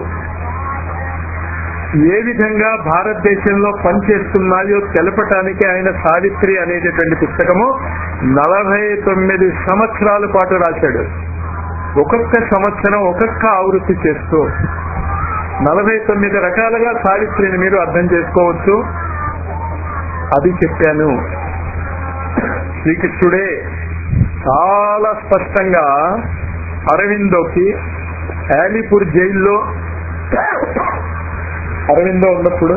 ఏ విధంగా భారతదేశంలో పనిచేస్తున్నాయో తెలపటానికి ఆయన సావిత్రి అనేటటువంటి పుస్తకము నలభై తొమ్మిది సంవత్సరాల పాటు రాశాడు ఒక్కొక్క సంవత్సరం ఒక్కొక్క ఆవృత్తి చేస్తూ నలభై తొమ్మిది రకాలుగా సావిత్రిని మీరు అర్థం చేసుకోవచ్చు అది చెప్పాను శ్రీకృష్ణుడే చాలా స్పష్టంగా అరవిందోకి యాలీపూర్ జైల్లో అరవిందో ఉన్నప్పుడు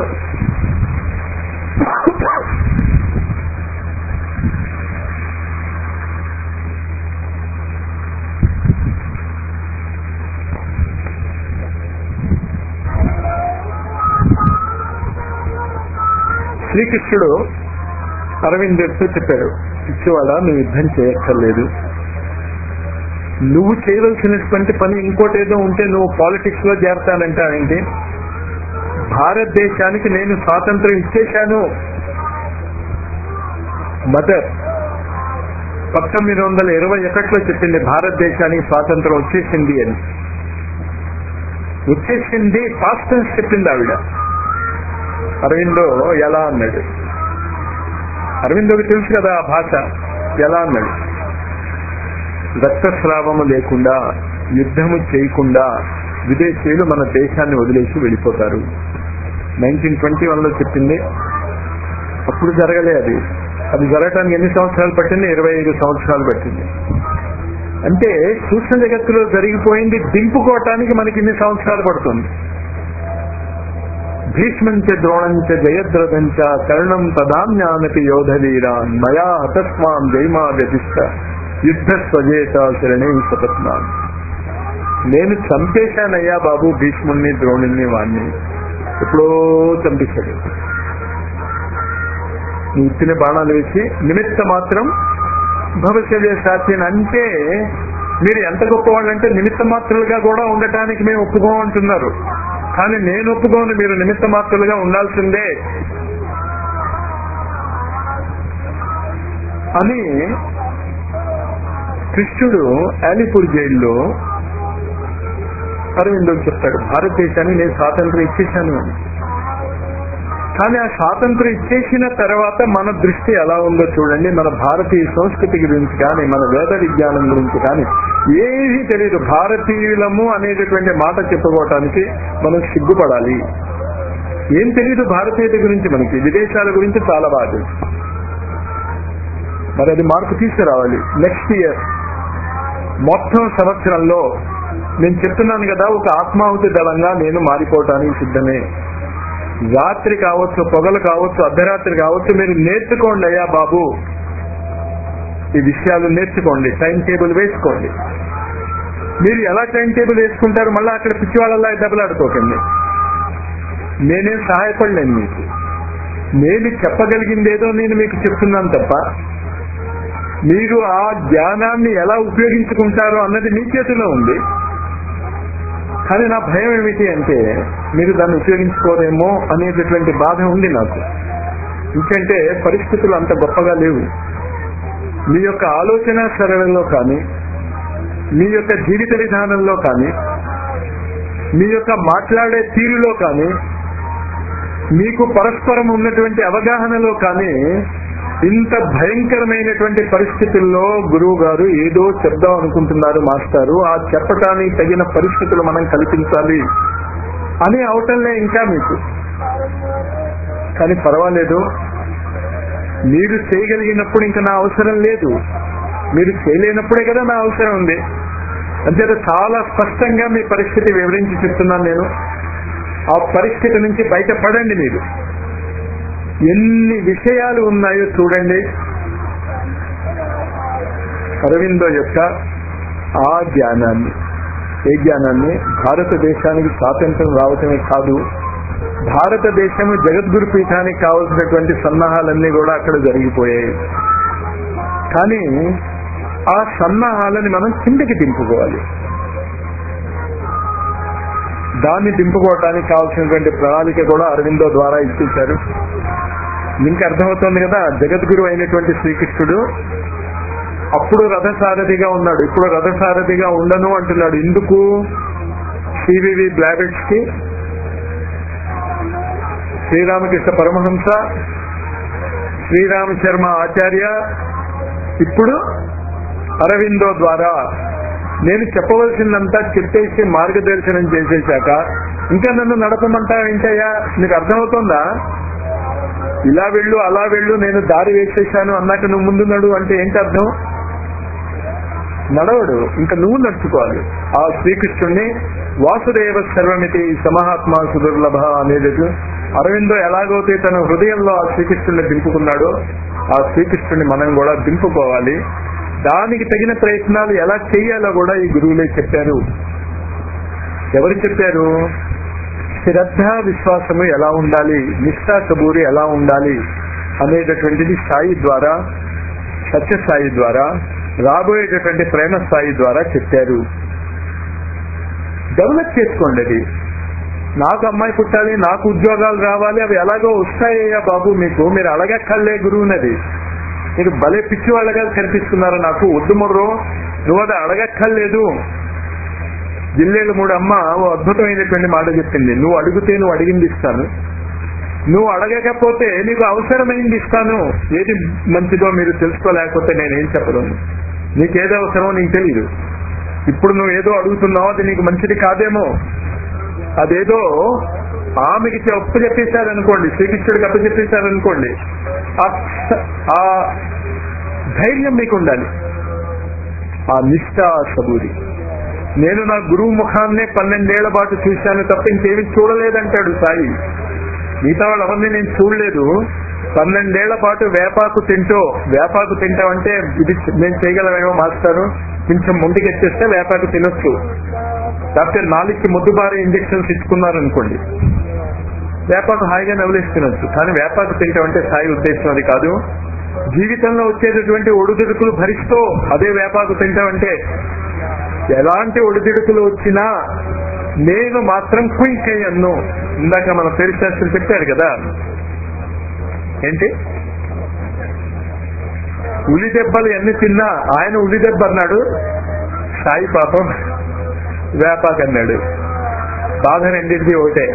శ్రీకృష్ణుడు అరవిందుడితో చెప్పాడు పిచ్చివాడ నువ్వు యుద్ధం చేయక్కర్లేదు నువ్వు చేయవలసినటువంటి పని ఇంకోటి ఏదో ఉంటే నువ్వు పాలిటిక్స్ లో చేరతానంటావేంటి భారతదేశానికి నేను స్వాతంత్రం ఇచ్చేశాను మదర్ పంతొమ్మిది వందల ఇరవై ఒకటిలో చెప్పింది భారతదేశానికి స్వాతంత్రం వచ్చేసింది అని వచ్చేసింది పాస్ట్ టెన్స్ చెప్పింది ఆవిడ అరవిందో ఎలా అన్నాడు అరవిందోకి తెలుసు కదా ఆ భాష ఎలా అన్నాడు రక్తస్రావము లేకుండా యుద్ధము చేయకుండా విదేశీయులు మన దేశాన్ని వదిలేసి వెళ్ళిపోతారు నైన్టీన్ ట్వంటీ వన్ లో చెప్పింది అప్పుడు జరగలే అది అది జరగటానికి ఎన్ని సంవత్సరాలు పట్టింది ఇరవై ఐదు సంవత్సరాలు పట్టింది అంటే సూక్ష్మ జగత్తులో జరిగిపోయింది దింపుకోవటానికి మనకి ఇన్ని సంవత్సరాలు పడుతుంది భీష్మంచ ద్రోణంచ జయద్రథంచ కర్ణం తదాన్యానపి యోధవీరా మయా హతస్వాం జైమా వ్యతిష్ట యుద్ధ స్వజేతాచరణి సపత్నాలు నేను చంపేశానయ్యా బాబు భీష్ముణ్ణి ద్రోణుణ్ణి వాణ్ణి ఎప్పుడో చంపేశాడు నువ్వు ఇచ్చిన బాణాలు వేసి నిమిత్త మాత్రం భవిష్యత్ సాధ్యం అంటే మీరు ఎంత గొప్పవాళ్ళు అంటే నిమిత్త మాత్రులుగా కూడా ఉండటానికి మేము ఒప్పుకోమంటున్నారు కానీ నేను ఒప్పుకోను మీరు నిమిత్త మాత్రులుగా ఉండాల్సిందే అని కృష్ణుడు అలీపూర్ జైల్లో అరవిందో చెప్తాడు భారతదేశాన్ని నేను స్వాతంత్రం ఇచ్చేశాను అని కానీ ఆ స్వాతంత్రం ఇచ్చేసిన తర్వాత మన దృష్టి ఎలా ఉందో చూడండి మన భారతీయ సంస్కృతి గురించి కానీ మన వేద విజ్ఞానం గురించి కానీ ఏమీ తెలియదు భారతీయులము అనేటటువంటి మాట చెప్పుకోవటానికి మనం సిగ్గుపడాలి ఏం తెలియదు భారతీయత గురించి మనకి విదేశాల గురించి చాలా బాగా తెలుసు మరి అది మార్పు తీసుకురావాలి నెక్స్ట్ ఇయర్ మొత్తం సంవత్సరంలో నేను చెప్తున్నాను కదా ఒక ఆత్మాహుతి దళంగా నేను మారిపోవటానికి సిద్ధమే రాత్రి కావచ్చు పొగలు కావచ్చు అర్ధరాత్రి కావచ్చు మీరు నేర్చుకోండి అయ్యా బాబు ఈ విషయాలు నేర్చుకోండి టైం టేబుల్ వేసుకోండి మీరు ఎలా టైం టేబుల్ వేసుకుంటారు మళ్ళీ అక్కడ పిచ్చి వాళ్ళలా దెబ్బలాడుకోకండి నేనేం సహాయపడలేను మీకు నేను చెప్పగలిగిందేదో నేను మీకు చెప్తున్నాను తప్ప మీరు ఆ జ్ఞానాన్ని ఎలా ఉపయోగించుకుంటారో అన్నది మీ చేతిలో ఉంది కానీ నా భయం ఏమిటి అంటే మీరు దాన్ని ఉపయోగించుకోరేమో అనేటటువంటి బాధ ఉంది నాకు ఎందుకంటే పరిస్థితులు అంత గొప్పగా లేవు మీ యొక్క ఆలోచన సరళలో కానీ మీ యొక్క జీవిత విధానంలో కానీ మీ యొక్క మాట్లాడే తీరులో కానీ మీకు పరస్పరం ఉన్నటువంటి అవగాహనలో కానీ ఇంత భయంకరమైనటువంటి పరిస్థితుల్లో గురువు గారు ఏదో చెప్దాం అనుకుంటున్నారు మాస్టారు ఆ చెప్పటానికి తగిన పరిస్థితులు మనం కల్పించాలి అని అవటంలే ఇంకా మీకు కానీ పర్వాలేదు మీరు చేయగలిగినప్పుడు ఇంకా నా అవసరం లేదు మీరు చేయలేనప్పుడే కదా నా అవసరం ఉంది అంతే చాలా స్పష్టంగా మీ పరిస్థితి వివరించి చెప్తున్నాను నేను ఆ పరిస్థితి నుంచి బయటపడండి మీరు ఎన్ని విషయాలు ఉన్నాయో చూడండి అరవిందో యొక్క ఆ జ్ఞానాన్ని ఏ జ్ఞానాన్ని భారతదేశానికి స్వాతంత్రం రావటమే కాదు భారతదేశం జగద్గురు పీఠానికి కావలసినటువంటి సన్నాహాలన్నీ కూడా అక్కడ జరిగిపోయాయి కానీ ఆ సన్నాహాలని మనం కిందకి దింపుకోవాలి దాన్ని దింపుకోవటానికి కావాల్సినటువంటి ప్రణాళిక కూడా అరవిందో ద్వారా ఇచ్చేశారు మీకు అర్థమవుతుంది కదా జగద్గురు అయినటువంటి శ్రీకృష్ణుడు అప్పుడు రథసారథిగా ఉన్నాడు ఇప్పుడు రథసారథిగా ఉండను అంటున్నాడు ఎందుకు సివివి బ్లాబెట్స్ కి శ్రీరామకృష్ణ పరమహంస శ్రీరామ శర్మ ఆచార్య ఇప్పుడు అరవిందో ద్వారా నేను చెప్పవలసిందంతా చెప్పేసి మార్గదర్శనం చేసేశాక ఇంకా నన్ను నడపమంటా ఏంటయ్యా నీకు అర్థమవుతుందా ఇలా వెళ్ళు అలా వెళ్ళు నేను దారి వేసేశాను అన్నాక నువ్వు ముందు నడు అంటే ఏంటి అర్థం నడవడు ఇంకా నువ్వు నడుచుకోవాలి ఆ శ్రీకృష్ణుణ్ణి వాసుదేవ సర్వమితి సమహాత్మ సుదుర్లభ అనేది అరవిందో ఎలాగైతే తన హృదయంలో ఆ శ్రీకృష్ణుడిని దింపుకున్నాడో ఆ శ్రీకృష్ణుడిని మనం కూడా దింపుకోవాలి దానికి తగిన ప్రయత్నాలు ఎలా చేయాలో కూడా ఈ గురువులే చెప్పారు ఎవరు చెప్పారు శ్రద్ధ విశ్వాసము ఎలా ఉండాలి నిష్ఠా సబూరి ఎలా ఉండాలి అనేటటువంటిది స్థాయి ద్వారా సత్య స్థాయి ద్వారా రాబోయేటటువంటి ప్రేమ స్థాయి ద్వారా చెప్పారు డెవలప్ చేసుకోండి అది నాకు అమ్మాయి పుట్టాలి నాకు ఉద్యోగాలు రావాలి అవి ఎలాగో వస్తాయ్యా బాబు మీకు మీరు అడగక్కర్లే గురువునది మీరు భలే పిచ్చి వాళ్ళగా కనిపిస్తున్నారు నాకు వద్దు మొర్రో నువ్వు అది అడగక్కర్లేదు జిల్లేలు మూడు అమ్మ ఓ అద్భుతమైనటువంటి మాట చెప్పింది నువ్వు అడిగితే నువ్వు అడిగింది ఇస్తాను నువ్వు అడగకపోతే నీకు అవసరమైంది ఇస్తాను ఏది మంచిదో మీరు తెలుసుకోలేకపోతే నేనేం చెప్పలేను నీకేదో అవసరమో నీకు తెలియదు ఇప్పుడు నువ్వు ఏదో అడుగుతున్నావు అది నీకు మంచిది కాదేమో అదేదో ఆమెకి అప్పు చెప్పేశారనుకోండి శ్రీకృష్ణుడికి అప్పు చెప్పేశారనుకోండి ఆ ధైర్యం మీకు ఉండాలి ఆ నిష్ఠ సబూరి నేను నా గురువు ముఖాన్నే పన్నెండేళ్ల పాటు చూశాను తప్ప ఇంకేమి చూడలేదంటాడు సాయి మిగతా వాళ్ళు ఎవరిని నేను చూడలేదు పన్నెండేళ్ల పాటు వేపాకు తింటూ వేపాకు తింటామంటే ఇది నేను చేయగలమేమో మాస్టారు కొంచెం ముందుకెచ్చేస్తే వేపాకు తినొచ్చు లేకపోతే నాలుగుకి ముద్దుబారే ఇంజక్షన్స్ ఇచ్చుకున్నారు అనుకోండి వేపాకు హాయిగా నవలేసి తినొచ్చు కానీ వేపాకు తింటామంటే స్థాయి ఉద్దేశం అది కాదు జీవితంలో వచ్చేటటువంటి ఒడిదుడుకులు భరిస్తూ అదే వేపాకు తింటామంటే ఎలాంటి ఒడిదుడుకులు వచ్చినా నేను మాత్రం క్విక్ అయ్యన్ను ఇందాక మన పేరు శాస్త్రి చెప్పారు కదా ఏంటి ఉలి దెబ్బలు ఎన్ని తిన్నా ఆయన ఉలి దెబ్బ అన్నాడు సాయి పాపం వేపాక్ అన్నాడు బాధ రెండింటిది ఒకటే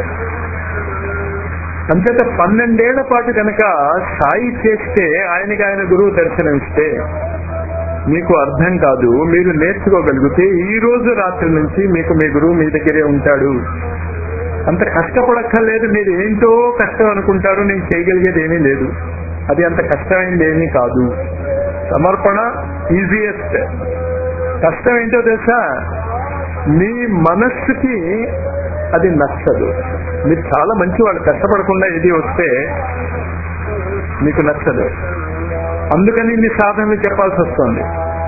అంచేత పన్నెండేళ్ల పాటు కనుక సాయి చేస్తే ఆయనకి ఆయన గురువు దర్శనం ఇస్తే మీకు అర్థం కాదు మీరు నేర్చుకోగలిగితే ఈ రోజు రాత్రి నుంచి మీకు మీ గురువు మీ దగ్గరే ఉంటాడు అంత కష్టపడక్కర్లేదు మీరు ఏంటో కష్టం అనుకుంటారు నేను చేయగలిగేది ఏమీ లేదు అది అంత కష్టమైంది ఏమీ కాదు సమర్పణ ఈజియెస్ట్ కష్టం ఏంటో తెలుసా మీ మనస్సుకి అది నచ్చదు మీరు చాలా మంచి వాళ్ళు కష్టపడకుండా ఏది వస్తే మీకు నచ్చదు అందుకని ఇన్ని సాధనలు చెప్పాల్సి వస్తుంది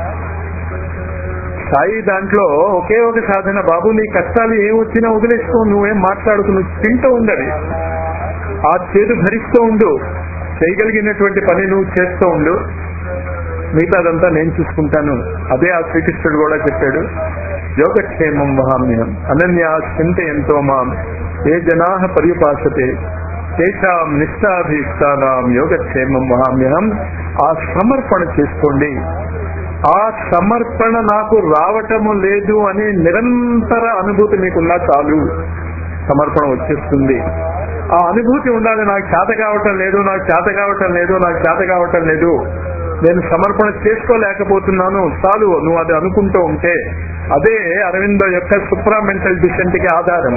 సాయి దాంట్లో ఒకే ఒక సాధన బాబు నీ కష్టాలు ఏం వచ్చినా వదిలేసుకో నువ్వేం మాట్లాడుతూ నువ్వు తింటూ ఉండవి ఆ చేదు భరిస్తూ ఉండు చేయగలిగినటువంటి పని నువ్వు చేస్తూ ఉండు మిగతాదంతా నేను చూసుకుంటాను అదే ఆ శ్రీకృష్ణుడు కూడా చెప్పాడు యోగక్షేమం వహామ్యం అనన్యా చింతయంతో మాం ఏ జనా పర్యుపాసతే తేషాం నిష్టాభీష్టానాం యోగక్షేమం వహామ్యహం ఆ సమర్పణ చేసుకోండి ఆ సమర్పణ నాకు రావటము లేదు అనే నిరంతర అనుభూతి మీకున్నా చాలు సమర్పణ వచ్చేస్తుంది ఆ అనుభూతి ఉండాలి నాకు చేత కావటం లేదు నాకు చేత కావటం లేదు నాకు చేత కావటం లేదు నేను సమర్పణ చేసుకోలేకపోతున్నాను చాలు నువ్వు అది అనుకుంటూ ఉంటే అదే అరవిందో యొక్క సుప్రా మెంటల్ డిసెంట్ కి ఆధారం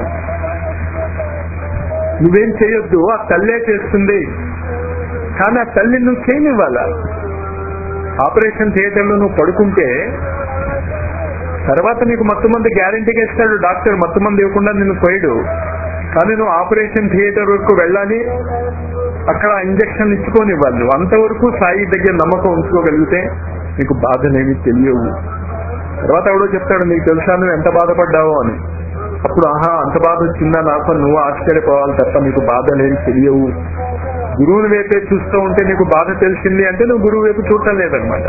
నువ్వేం చేయొద్దు ఆ తల్లే చేస్తుంది కానీ ఆ తల్లి నువ్వు చేయనివ్వాలా ఆపరేషన్ థియేటర్ లో నువ్వు పడుకుంటే తర్వాత నీకు మత్తు మంది గ్యారంటీగా ఇస్తాడు డాక్టర్ మత్తు మంది ఇవ్వకుండా నిన్ను పోయాడు కానీ నువ్వు ఆపరేషన్ థియేటర్ వరకు వెళ్ళాలి అక్కడ ఇంజక్షన్ ఇచ్చుకొని వాళ్ళు అంతవరకు సాయి దగ్గర నమ్మకం ఉంచుకోగలిగితే నీకు బాధలేమి తెలియవు తర్వాత ఎవడో చెప్తాడు నీకు తెలుసా నువ్వు ఎంత బాధపడ్డావో అని అప్పుడు ఆహా అంత బాధ వచ్చిందా నాకు నువ్వు ఆశ్చర్యపోవాలి తప్ప నీకు బాధలేమి తెలియవు గురువుని వైపే చూస్తూ ఉంటే నీకు బాధ తెలిసింది అంటే నువ్వు గురువు వైపు చూడటం లేదనమాట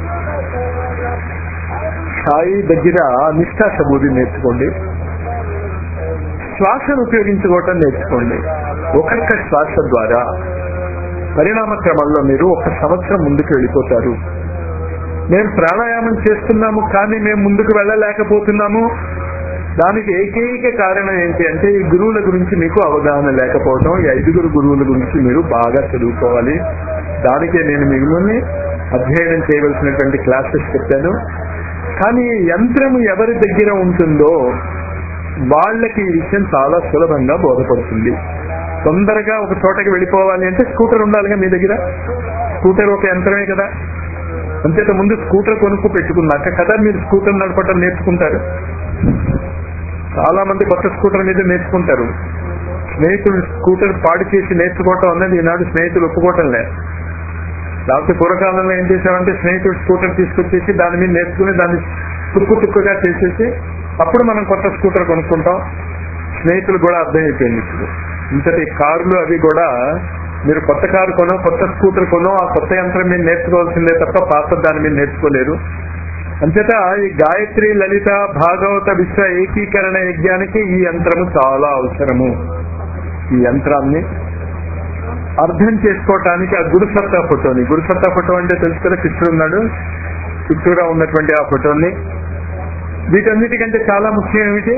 సాయి దగ్గర నిష్ఠా సబూది నేర్చుకోండి శ్వాసను ఉపయోగించుకోవటం నేర్చుకోండి ఒక్కొక్క శ్వాస ద్వారా పరిణామ క్రమంలో మీరు ఒక సంవత్సరం ముందుకు వెళ్ళిపోతారు మేము ప్రాణాయామం చేస్తున్నాము కానీ మేము ముందుకు వెళ్ళలేకపోతున్నాము దానికి ఏకైక కారణం ఏంటి అంటే ఈ గురువుల గురించి మీకు అవగాహన లేకపోవడం ఈ ఐదుగురు గురువుల గురించి మీరు బాగా చదువుకోవాలి దానికే నేను మిమ్మల్ని అధ్యయనం చేయవలసినటువంటి క్లాసెస్ చెప్పాను కానీ ఈ యంత్రము ఎవరి దగ్గర ఉంటుందో వాళ్ళకి ఈ విషయం చాలా సులభంగా బోధపడుతుంది తొందరగా ఒక చోటకి వెళ్ళిపోవాలి అంటే స్కూటర్ ఉండాలిగా మీ దగ్గర స్కూటర్ ఒక యంత్రమే కదా అంతేత ముందు స్కూటర్ కొనుక్కు పెట్టుకున్నాక కదా మీరు స్కూటర్ నడపటం నేర్చుకుంటారు చాలా మంది కొత్త స్కూటర్ మీద నేర్చుకుంటారు స్నేహితులు స్కూటర్ పాడు చేసి నేర్చుకోవటం అన్నది ఈనాడు స్నేహితులు ఒప్పుకోవటం లేదు లేకపోతే పూర్వకాలంలో ఏం చేశామంటే స్నేహితుడు స్కూటర్ తీసుకొచ్చేసి దాని మీద నేర్చుకుని దాన్ని తుక్కు తుక్కుగా చేసేసి అప్పుడు మనం కొత్త స్కూటర్ కొనుక్కుంటాం స్నేహితులు కూడా అర్థమైపోయింది ఇప్పుడు ఇంతటి కార్లు అవి కూడా మీరు కొత్త కారు కొనో కొత్త స్కూటర్ కొనో ఆ కొత్త యంత్రం మీద నేర్చుకోవాల్సిందే తప్ప పాత దాని మీద నేర్చుకోలేరు అంతేత ఈ గాయత్రి లలిత భాగవత విశ్వ ఏకీకరణ యజ్ఞానికి ఈ యంత్రము చాలా అవసరము ఈ యంత్రాన్ని అర్థం చేసుకోవటానికి ఆ గురుసత్తా ఫోటోని గురుసత్తా ఫోటో అంటే తెలుసు కదా కృష్ణుడు ఉన్నాడు చుట్టూరా ఉన్నటువంటి ఆ ఫోటోని వీటన్నిటికంటే చాలా ముఖ్యం ఏమిటి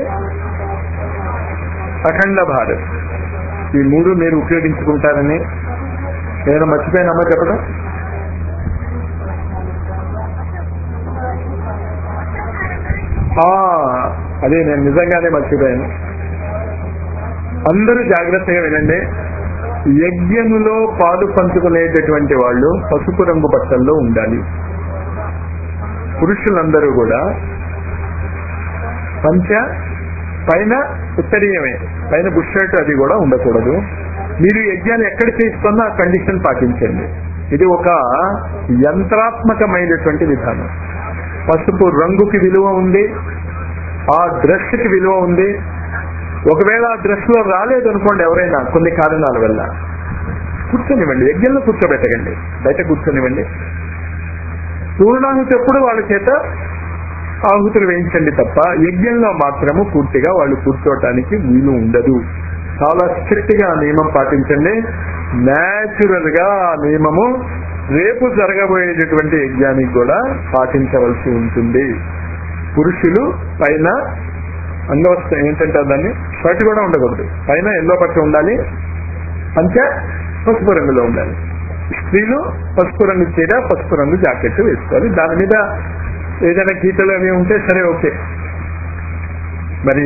అఖండ భారత్ ఈ మూడు మీరు ఉపయోగించుకుంటారని నేను మర్చిపోయినామా చెప్పడం ఆ, అదే నేను నిజంగానే మర్చిపోయాను అందరూ జాగ్రత్తగా వినండి యజ్ఞములో పాలు పంచుకునేటటువంటి వాళ్ళు పసుపు రంగు బట్టల్లో ఉండాలి పురుషులందరూ కూడా పంచ పైన ఉత్తరీయమే పైన బుషర్ట్ అది కూడా ఉండకూడదు మీరు యజ్ఞాన్ని ఎక్కడ చేస్తున్నా ఆ కండిషన్ పాటించండి ఇది ఒక యంత్రాత్మకమైనటువంటి విధానం పసుపు రంగుకి విలువ ఉంది ఆ డ్రెస్ కి విలువ ఉంది ఒకవేళ ఆ డ్రెస్ లో రాలేదు అనుకోండి ఎవరైనా కొన్ని కారణాల వల్ల కూర్చొనివ్వండి యజ్ఞంలో కూర్చోబెట్టకండి బయట కూర్చొనివ్వండి పూర్ణాహుతి ఎప్పుడు వాళ్ళ చేత ఆహుతులు వేయించండి తప్ప యజ్ఞంలో మాత్రము పూర్తిగా వాళ్ళు కూర్చోవటానికి వీలు ఉండదు చాలా స్ట్రిక్ట్ గా ఆ నియమం పాటించండి న్యాచురల్ గా ఆ నియమము రేపు జరగబోయేటటువంటి యజ్ఞానికి కూడా పాటించవలసి ఉంటుంది పురుషులు పైన అంగవస్త్రం ఏంటంటే దాన్ని షర్ట్ కూడా ఉండకూడదు పైన ఎల్లో పట్టు ఉండాలి పంచ పసుపు రంగులో ఉండాలి స్త్రీలు పసుపు రంగు చీర పసుపు రంగు జాకెట్ వేసుకోవాలి దాని మీద ఏదైనా గీతలు అవి ఉంటే సరే ఓకే మరి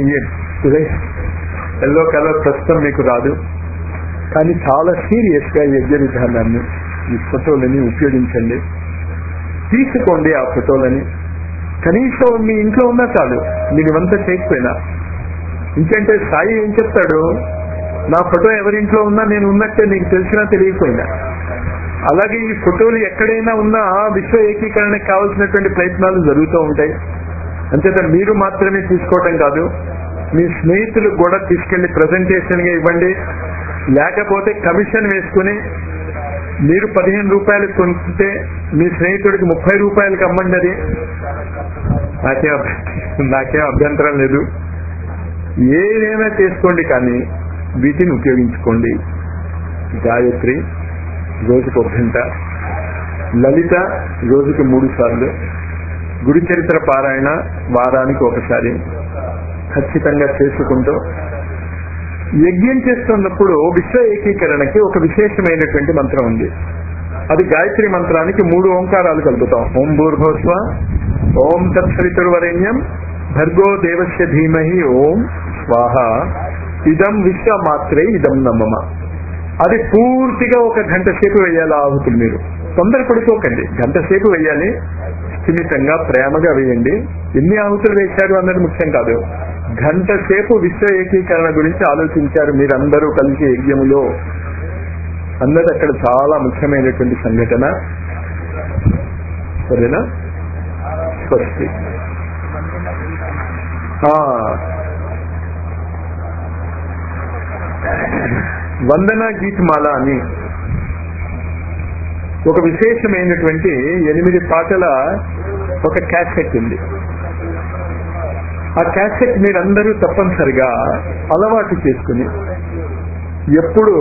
ఎల్లో కలర్ ప్రస్తుతం మీకు రాదు కానీ చాలా సీరియస్ గా ఈ యజ్ఞ విధానాన్ని ఈ ఫోటోలని ఉపయోగించండి తీసుకోండి ఆ ఫోటోలని కనీసం మీ ఇంట్లో ఉన్నా చాలు మీరు ఇవంతా చేయకపోయినా ఇంకంటే సాయి ఏం చెప్తాడు నా ఫోటో ఎవరింట్లో ఉన్నా నేను ఉన్నట్టే నీకు తెలిసినా తెలియకపోయినా అలాగే ఈ ఫోటోలు ఎక్కడైనా ఉన్నా విశ్వ ఏకీకరణకు కావాల్సినటువంటి ప్రయత్నాలు జరుగుతూ ఉంటాయి అంతేత మీరు మాత్రమే తీసుకోవటం కాదు మీ స్నేహితులకు కూడా తీసుకెళ్లి ప్రజెంటేషన్ గా ఇవ్వండి లేకపోతే కమిషన్ వేసుకుని మీరు పదిహేను రూపాయలు కొనుక్కుంటే మీ స్నేహితుడికి ముప్పై రూపాయలకి అమ్మండి అది నాకే నాకేం అభ్యంతరం లేదు ఏదైనా చేసుకోండి కానీ వీటిని ఉపయోగించుకోండి గాయత్రి రోజుకు ఒక గంట లలిత రోజుకి మూడు సార్లు గురు చరిత్ర పారాయణ వారానికి ఒకసారి ఖచ్చితంగా చేసుకుంటూ యజ్ఞం చేస్తున్నప్పుడు విశ్వ ఏకీకరణకి ఒక విశేషమైనటువంటి మంత్రం ఉంది అది గాయత్రి మంత్రానికి మూడు ఓంకారాలు కలుపుతాం ఓం భూర్భోస్వ ఓం తత్సవితుర్వరేణ్యం భర్గో దేవస్య ధీమహి ఓం స్వాహ ఇదం విశ్వమాత్రే ఇదం నమ్మమ అది పూర్తిగా ఒక గంట సేపు వేయాలి ఆహుతులు మీరు తొందర పడుకోకండి గంట సేపు వేయాలి స్థిమితంగా ప్రేమగా వేయండి ఎన్ని ఆహుతులు వేశారు అన్నది ముఖ్యం కాదు గంట సేపు విశ్వ ఏకీకరణ గురించి ఆలోచించారు మీరందరూ కలిసి యజ్ఞములో అన్నది అక్కడ చాలా ముఖ్యమైనటువంటి సంఘటన సరేనా స్వస్తి వందన గీతమాల అని ఒక విశేషమైనటువంటి ఎనిమిది పాటల ఒక క్యాసెట్ ఉంది ఆ క్యాసెట్ మీరందరూ తప్పనిసరిగా అలవాటు చేసుకుని ఎప్పుడు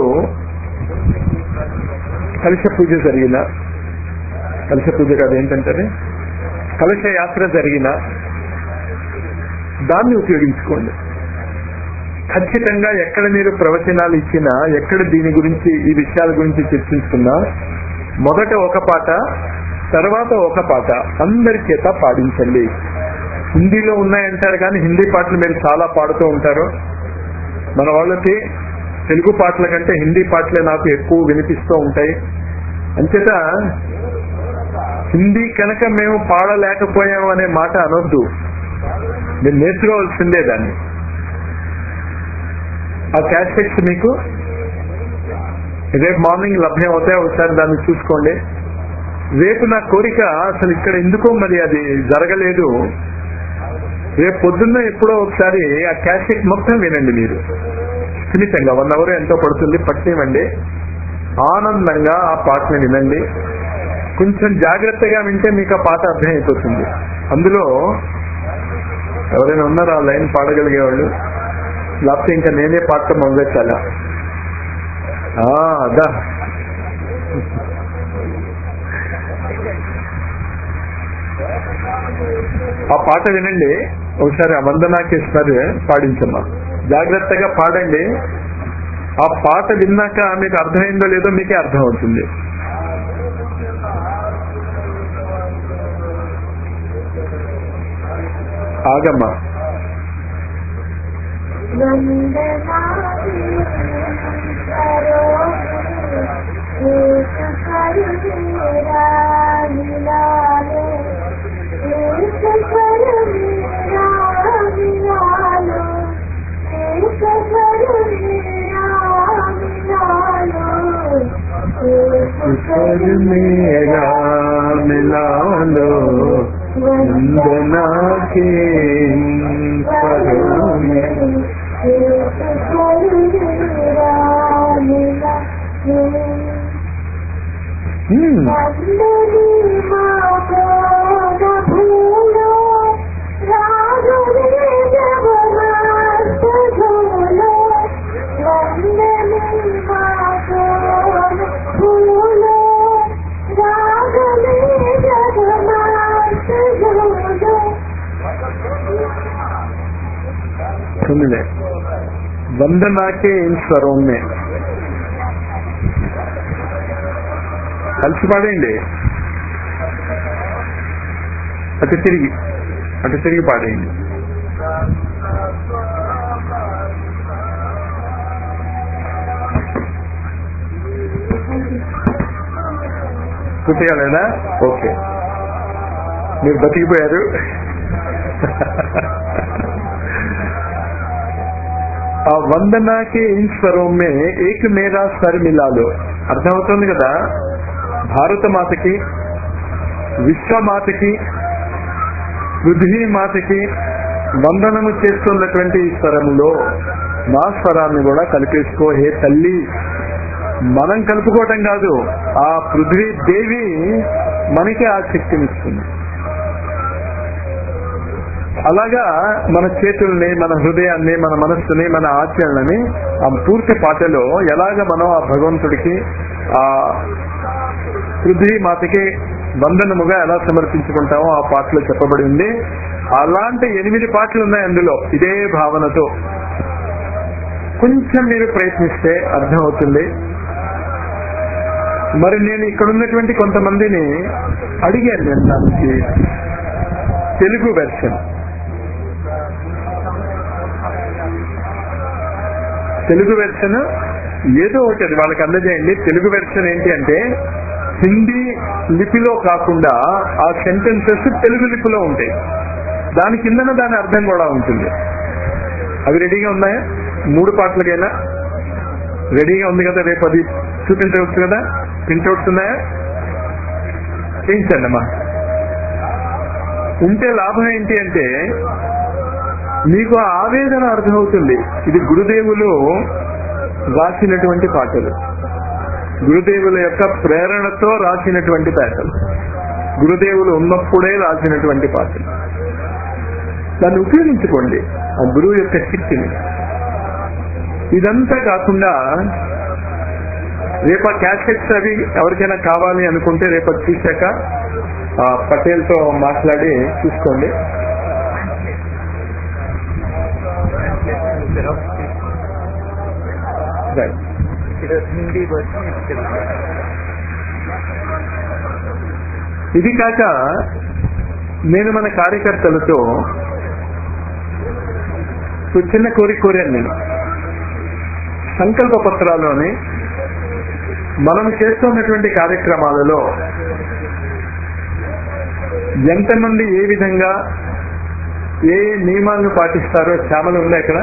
కలశ పూజ జరిగిన కలశ పూజ కాదు ఏంటంటే కలశ యాత్ర జరిగిన దాన్ని ఉపయోగించుకోండి ఖచ్చితంగా ఎక్కడ మీరు ప్రవచనాలు ఇచ్చినా ఎక్కడ దీని గురించి ఈ విషయాల గురించి చర్చించుకున్నా మొదట ఒక పాట తర్వాత ఒక పాట అందరి చేత పాడించండి హిందీలో ఉన్నాయంటారు కానీ హిందీ పాటలు మీరు చాలా పాడుతూ ఉంటారు మన వాళ్ళకి తెలుగు పాటల కంటే హిందీ పాటలే నాకు ఎక్కువ వినిపిస్తూ ఉంటాయి అంచేత హిందీ కనుక మేము పాడలేకపోయాము అనే మాట అనొద్దు మీరు నేర్చుకోవాల్సిందే దాన్ని ఆ క్యాసెట్స్ మీకు రేపు మార్నింగ్ లభ్యం అవుతాయి ఒకసారి దాన్ని చూసుకోండి రేపు నా కోరిక అసలు ఇక్కడ ఎందుకో మరి అది జరగలేదు రేపు పొద్దున్న ఎప్పుడో ఒకసారి ఆ క్యాసెట్ మొత్తం వినండి మీరు సున్నితంగా వన్ అవర్ ఎంతో పడుతుంది పట్టివ్వండి ఆనందంగా ఆ పాటని వినండి కొంచెం జాగ్రత్తగా వింటే మీకు ఆ పాట అర్థమైపోతుంది అందులో ఎవరైనా ఉన్నారా ఆ లైన్ పాడగలిగేవాళ్ళు లేకపోతే ఇంకా నేనే పాడటం మొదలెట్టాలా అదా ఆ పాట వినండి ఒకసారి ఆ వందనాకేశ్వర్ పాడించమ్మా జాగ్రత్తగా పాడండి ఆ పాట విన్నాక మీకు అర్థమైందో లేదో మీకే అర్థం అవుతుంది ఆగమ్మా Thank you. सर मेरा मिला लो वंदना के परों में हम्म सुन ले वंदना के इन स्वरों में కలిసి పాడేయండి అటు తిరిగి అటు తిరిగి పాడేయండి పూర్తిగా లేదా ఓకే మీరు బతికిపోయారు ఆ వందనాకి ఇన్ స్వరం మే ఏక్ మేరా స్వర్ మిలాలో అర్థమవుతుంది కదా భారత మాతకి విశ్వమాతకి పృథ్వీ మాతకి వందనము చేస్తున్నటువంటి ఈ స్వరములో మా స్వరాన్ని కూడా కలిపేసుకో హే తల్లి మనం కలుపుకోవటం కాదు ఆ పృథ్వీ దేవి మనకి ఆ శక్తినిస్తుంది అలాగా మన చేతుల్ని మన హృదయాన్ని మన మనస్సుని మన ఆచరణని ఆ పూర్తి పాటలో ఎలాగ మనం ఆ భగవంతుడికి ఆ పృథ్వీ మాతకి వందనముగా ఎలా సమర్పించుకుంటామో ఆ పాటలో చెప్పబడి ఉంది అలాంటి ఎనిమిది పాటలు ఉన్నాయి అందులో ఇదే భావనతో కొంచెం మీరు ప్రయత్నిస్తే అర్థమవుతుంది మరి నేను ఇక్కడ ఉన్నటువంటి కొంతమందిని అడిగాను నేను దానికి తెలుగు వెర్షన్ తెలుగు వెర్షన్ ఏదో ఒకటి అది వాళ్ళకి అందజేయండి తెలుగు వెర్షన్ ఏంటి అంటే హిందీ లిపిలో కాకుండా ఆ సెంటెన్సెస్ తెలుగు లిపిలో ఉంటాయి దాని కిందన దాని అర్థం కూడా ఉంటుంది అవి రెడీగా ఉన్నాయా మూడు పాటలకైనా రెడీగా ఉంది కదా రేపు అది చూపించవచ్చు కదా ప్రింట్అవుట్స్ ఉన్నాయా చేయించండి అమ్మా ఉంటే లాభం ఏంటి అంటే మీకు ఆ ఆవేదన అర్థమవుతుంది ఇది గురుదేవులు రాసినటువంటి పాటలు గురుదేవుల యొక్క ప్రేరణతో రాసినటువంటి పాటలు గురుదేవులు ఉన్నప్పుడే రాసినటువంటి పాటలు దాన్ని ఉపయోగించుకోండి ఆ గురువు యొక్క శక్తిని ఇదంతా కాకుండా రేపు ఆ క్యాసెట్స్ అవి ఎవరికైనా కావాలి అనుకుంటే రేపు అది చూశాక ఆ పటేల్తో మాట్లాడి చూసుకోండి రైట్ హిందీ వర్షన్ తెలుగు ఇది కాక నేను మన కార్యకర్తలతో ఒక చిన్న కోరిక కోరాను నేను సంకల్ప పత్రాల్లోని మనం చేస్తున్నటువంటి కార్యక్రమాలలో ఎంతమంది ఏ విధంగా ఏ ఏ నియమాలను పాటిస్తారో శ్యామలు ఉందా ఇక్కడ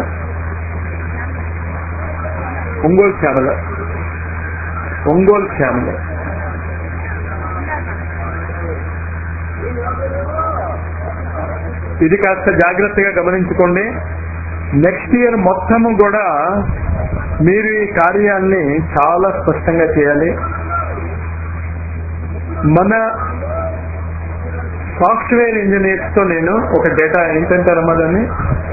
ఒంగోలు శ్యామల ఒంగోలు శ్యామల ఇది కాస్త జాగ్రత్తగా గమనించుకోండి నెక్స్ట్ ఇయర్ మొత్తము కూడా మీరు ఈ కార్యాన్ని చాలా స్పష్టంగా చేయాలి మన సాఫ్ట్వేర్ ఇంజనీర్స్ తో నేను ఒక డేటా ఏంటంటారమ్మా దాన్ని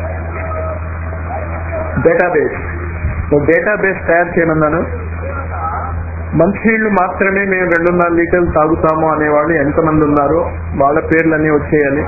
డేటాబేస్ ఒక డేటాబేస్ తయారు చేయమన్నాను మంచినీళ్లు మాత్రమే మేము రెండున్నర లీటర్లు తాగుతాము అనేవాళ్ళు ఎంతమంది ఉన్నారో వాళ్ళ పేర్లన్నీ వచ్చేయాలి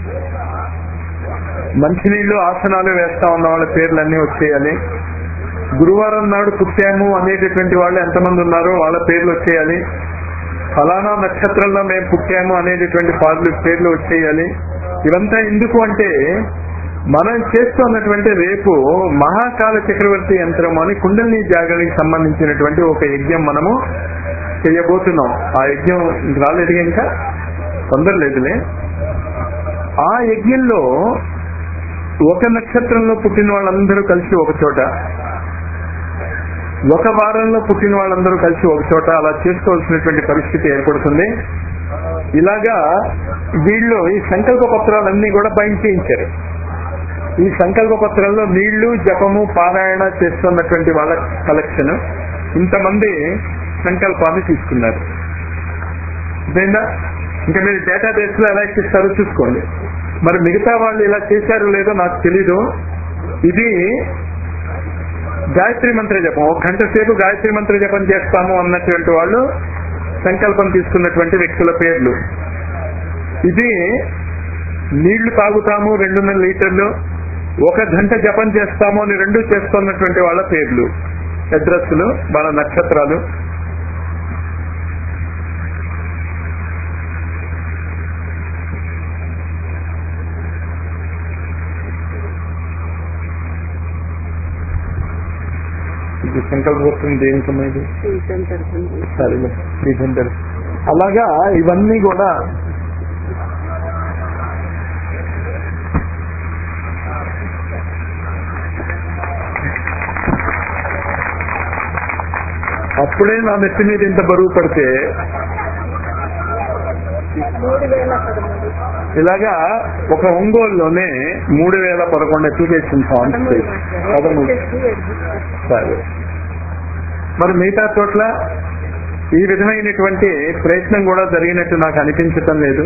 మంచినీళ్లు ఆసనాలు వేస్తా ఉన్న వాళ్ళ పేర్లన్నీ వచ్చేయాలి గురువారం నాడు పుట్టాము అనేటటువంటి వాళ్ళు ఎంతమంది ఉన్నారో వాళ్ళ పేర్లు వచ్చేయాలి ఫలానా నక్షత్రంలో మేము పుట్టాము అనేటటువంటి పార్లు పేర్లు వచ్చేయాలి ఇవంతా ఎందుకు అంటే మనం చేస్తున్నటువంటి రేపు మహాకాల చక్రవర్తి యంత్రం అని కుండలిని జాగరణకి సంబంధించినటువంటి ఒక యజ్ఞం మనము చేయబోతున్నాం ఆ యజ్ఞం రాలేదు ఇంకా తొందరలేదులే ఆ యజ్ఞంలో ఒక నక్షత్రంలో పుట్టిన వాళ్ళందరూ కలిసి ఒక చోట ఒక వారంలో పుట్టిన వాళ్ళందరూ కలిసి ఒక చోట అలా చేసుకోవాల్సినటువంటి పరిస్థితి ఏర్పడుతుంది ఇలాగా వీళ్ళు ఈ సంకల్ప పత్రాలన్నీ కూడా బైండ్ చేయించారు ఈ సంకల్ప పత్రంలో నీళ్లు జపము పారాయణ చేస్తున్నటువంటి వాళ్ళ కలెక్షన్ ఇంతమంది సంకల్పాన్ని తీసుకున్నారు అదేందా ఇంకా మీరు డేటాబేస్ లో ఎలా ఎక్కిస్తారో చూసుకోండి మరి మిగతా వాళ్ళు ఇలా చేశారో లేదో నాకు తెలీదు ఇది గాయత్రి మంత్ర జపం ఒక గంట సేపు గాయత్రి మంత్ర జపం చేస్తాము అన్నటువంటి వాళ్ళు సంకల్పం తీసుకున్నటువంటి వ్యక్తుల పేర్లు ఇది నీళ్లు తాగుతాము రెండున్నర లీటర్లు ఒక గంట జపం చేస్తాము అని రెండు చేస్తున్నటువంటి వాళ్ళ పేర్లు అడ్రస్లు వాళ్ళ నక్షత్రాలు ఇది సంకల్పం దేనికమ్మా ఇది సరేలే శ్రీధండర్ అలాగా ఇవన్నీ కూడా అప్పుడే నా నెత్తి మీద ఇంత బరువు పడితే ఇలాగా ఒక ఒంగోలులోనే మూడు వేల పదకొండు అప్లికేషన్ ఫామ్స్ పదమూడు సరే మరి మిగతా చోట్ల ఈ విధమైనటువంటి ప్రయత్నం కూడా జరిగినట్టు నాకు అనిపించటం లేదు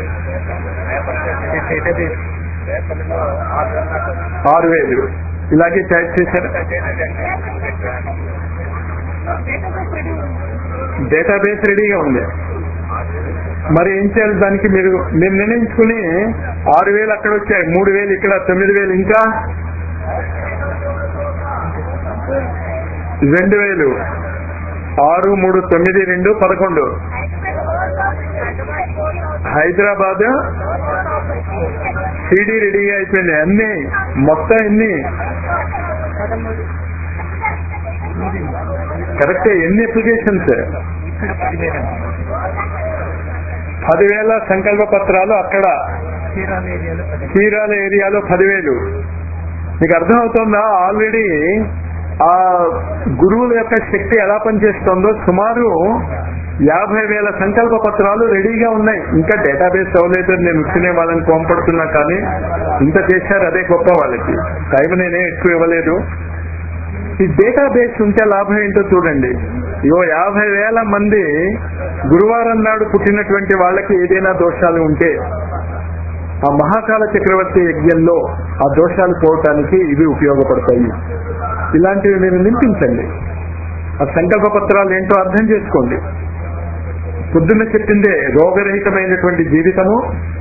ఆరు వేలు ఇలాగే టైప్ చేశారు డేటాబేస్ రెడీగా ఉంది మరి ఏం చేయాలి దానికి మీరు మీరు నిర్ణయించుకుని ఆరు వేలు అక్కడ వచ్చాయి మూడు వేలు ఇక్కడ తొమ్మిది వేలు ఇంకా రెండు వేలు ఆరు మూడు తొమ్మిది రెండు పదకొండు హైదరాబాద్ సిడి రెడీగా అయిపోయింది అన్ని మొత్తం ఎన్ని కరెక్టే ఎన్ని అప్లికేషన్స్ పదివేల సంకల్ప పత్రాలు అక్కడ చీరాల ఏరియాలో పదివేలు మీకు అర్థమవుతుందా ఆల్రెడీ ఆ గురువుల యొక్క శక్తి ఎలా పనిచేస్తుందో సుమారు యాభై వేల సంకల్ప పత్రాలు రెడీగా ఉన్నాయి ఇంకా డేటాబేస్ అవ్వలేదు నేను వచ్చినే వాళ్ళని కోంపడుతున్నా కానీ ఇంత చేశారు అదే గొప్ప వాళ్ళకి టైం నేనే ఎక్కువ ఇవ్వలేదు ఈ డేటాబేస్ ఉంటే లాభం ఏంటో చూడండి ఇగో యాభై వేల మంది గురువారం నాడు పుట్టినటువంటి వాళ్ళకి ఏదైనా దోషాలు ఉంటే ఆ మహాకాల చక్రవర్తి యజ్ఞంలో ఆ దోషాలు పోవటానికి ఇవి ఉపయోగపడతాయి ఇలాంటివి మీరు నింపించండి ఆ సంకల్ప పత్రాలు ఏంటో అర్థం చేసుకోండి పొద్దున్న చెప్పిందే రోగరహితమైనటువంటి జీవితము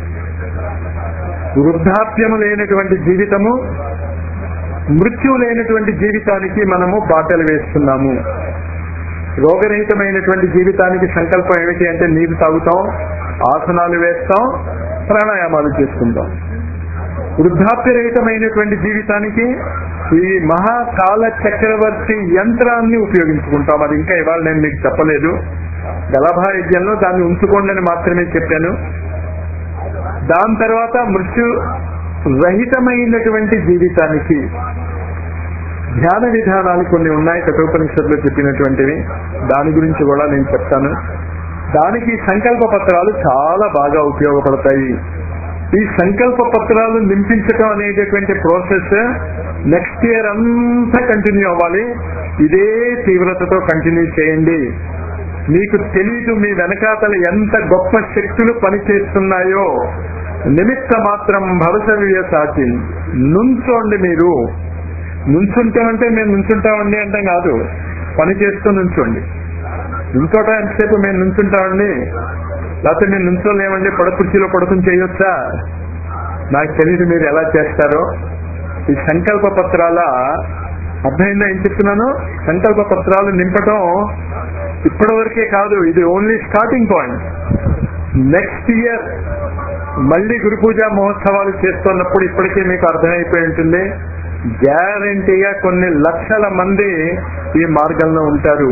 వృద్ధాప్యము లేనటువంటి జీవితము మృత్యు లేనటువంటి జీవితానికి మనము బాటలు వేస్తున్నాము రోగరహితమైనటువంటి జీవితానికి సంకల్పం ఏమిటి అంటే నీరు తాగుతాం ఆసనాలు వేస్తాం ప్రాణాయామాలు చేసుకుంటాం వృద్ధాప్యరహితమైనటువంటి జీవితానికి ఈ మహాకాల చక్రవర్తి యంత్రాన్ని ఉపయోగించుకుంటాం అది ఇంకా ఇవాళ నేను మీకు చెప్పలేదు గలభా యజ్ఞంలో దాన్ని ఉంచుకోండి అని మాత్రమే చెప్పాను దాని తర్వాత మృత్యు రహితమైనటువంటి జీవితానికి ధ్యాన విధానాలు కొన్ని ఉన్నాయి కఠోపనిషత్తులో చెప్పినటువంటివి దాని గురించి కూడా నేను చెప్తాను దానికి సంకల్ప పత్రాలు చాలా బాగా ఉపయోగపడతాయి ఈ సంకల్ప పత్రాలు నింపించటం అనేటటువంటి ప్రాసెస్ నెక్స్ట్ ఇయర్ అంతా కంటిన్యూ అవ్వాలి ఇదే తీవ్రతతో కంటిన్యూ చేయండి మీకు తెలీదు మీ వెనకాతల ఎంత గొప్ప శక్తులు పనిచేస్తున్నాయో నిమిత్త మాత్రం భవసవ్య సాచి నుంచోండి మీరు నుంచుంటామంటే మేము నుంచుంటామండి అంటే కాదు పని చేస్తూ నుంచోండి నుంచోటం ఎంతసేపు మేము నుంచుంటామండి లేకపోతే మేము నుంచోలేమండి పడకుర్చీలో పడుకుని చేయొచ్చా నాకు తెలియదు మీరు ఎలా చేస్తారో ఈ సంకల్ప పత్రాల అర్థమైందా ఏం చెప్తున్నాను సంకల్ప పత్రాలు నింపటం ఇప్పటి వరకే కాదు ఇది only starting point next year మళ్ళీ గురు పూజ మహోత్సవాలు చేస్తున్నప్పుడు ఇప్పటికే మీకు అర్థమైపోయి ఉంటుంది గ్యారంటీగా కొన్ని లక్షల మంది ఈ మార్గంలో ఉంటారు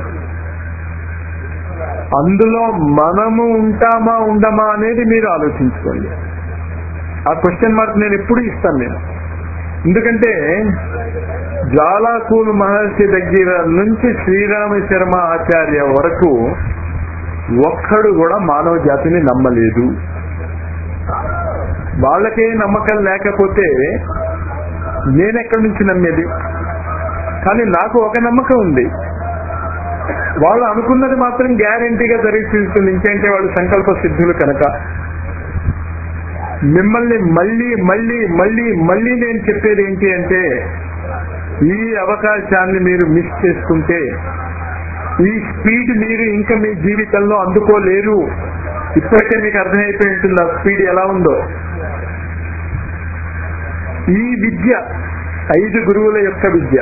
అందులో మనము ఉంటామా ఉండమా అనేది మీరు ఆలోచించుకోండి ఆ క్వశ్చన్ మార్క్ నేను ఎప్పుడు ఇస్తాను నేను ఎందుకంటే జ్వాలాకూలు మహర్షి దగ్గర నుంచి శ్రీరామ శర్మ ఆచార్య వరకు ఒక్కడు కూడా మానవ జాతిని నమ్మలేదు వాళ్ళకే నమ్మకం లేకపోతే నేనెక్కడి నుంచి నమ్మేది కానీ నాకు ఒక నమ్మకం ఉంది వాళ్ళు అనుకున్నది మాత్రం గ్యారంటీగా జరిగి తీరుతుంది ఇంకేంటే వాళ్ళు సంకల్ప సిద్ధులు కనుక మిమ్మల్ని మళ్ళీ మళ్ళీ మళ్ళీ మళ్ళీ నేను చెప్పేది ఏంటి అంటే ఈ అవకాశాన్ని మీరు మిస్ చేసుకుంటే ఈ స్పీడ్ మీరు ఇంకా మీ జీవితంలో అందుకోలేరు ఇప్పటికే మీకు అర్థమైపోయి ఉంటుంది ఆ స్పీడ్ ఎలా ఉందో ఈ విద్య ఐదు గురువుల యొక్క విద్య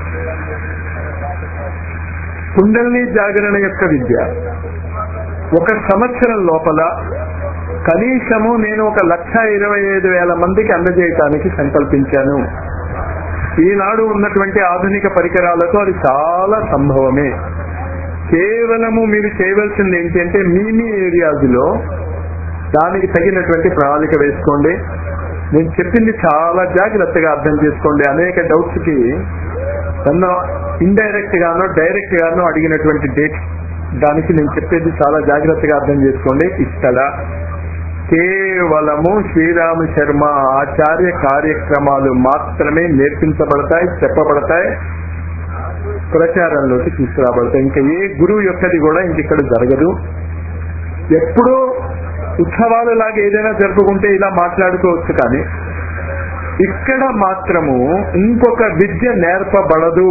కుండల్ని జాగరణ యొక్క విద్య ఒక సంవత్సరం లోపల కనీసము నేను ఒక లక్ష ఇరవై ఐదు వేల మందికి అందజేయటానికి సంకల్పించాను ఈనాడు ఉన్నటువంటి ఆధునిక పరికరాలతో అది చాలా సంభవమే కేవలము మీరు చేయవలసింది ఏంటంటే మీ మీ ఏరియాస్లో దానికి తగినటువంటి ప్రణాళిక వేసుకోండి నేను చెప్పింది చాలా జాగ్రత్తగా అర్థం చేసుకోండి అనేక డౌట్స్ కి నన్ను ఇండైరెక్ట్ గానో డైరెక్ట్ గానో అడిగినటువంటి డేట్ దానికి నేను చెప్పేది చాలా జాగ్రత్తగా అర్థం చేసుకోండి ఇక్కడ కేవలము శ్రీరామ శర్మ ఆచార్య కార్యక్రమాలు మాత్రమే నేర్పించబడతాయి చెప్పబడతాయి ప్రచారంలోకి తీసుకురాబడతాయి ఇంకా ఏ గురువు యొక్కది కూడా ఇంక ఇక్కడ జరగదు ఎప్పుడో ఉత్సవాలు లాగా ఏదైనా జరుపుకుంటే ఇలా మాట్లాడుకోవచ్చు కానీ ఇక్కడ మాత్రము ఇంకొక విద్య నేర్పబడదు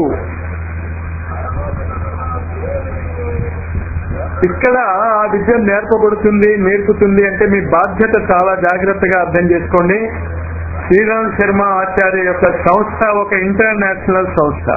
ఇక్కడ ఆ విద్య నేర్పబడుతుంది నేర్పుతుంది అంటే మీ బాధ్యత చాలా జాగ్రత్తగా అర్థం చేసుకోండి శ్రీరామ్ శర్మ ఆచార్య యొక్క సంస్థ ఒక ఇంటర్నేషనల్ సంస్థ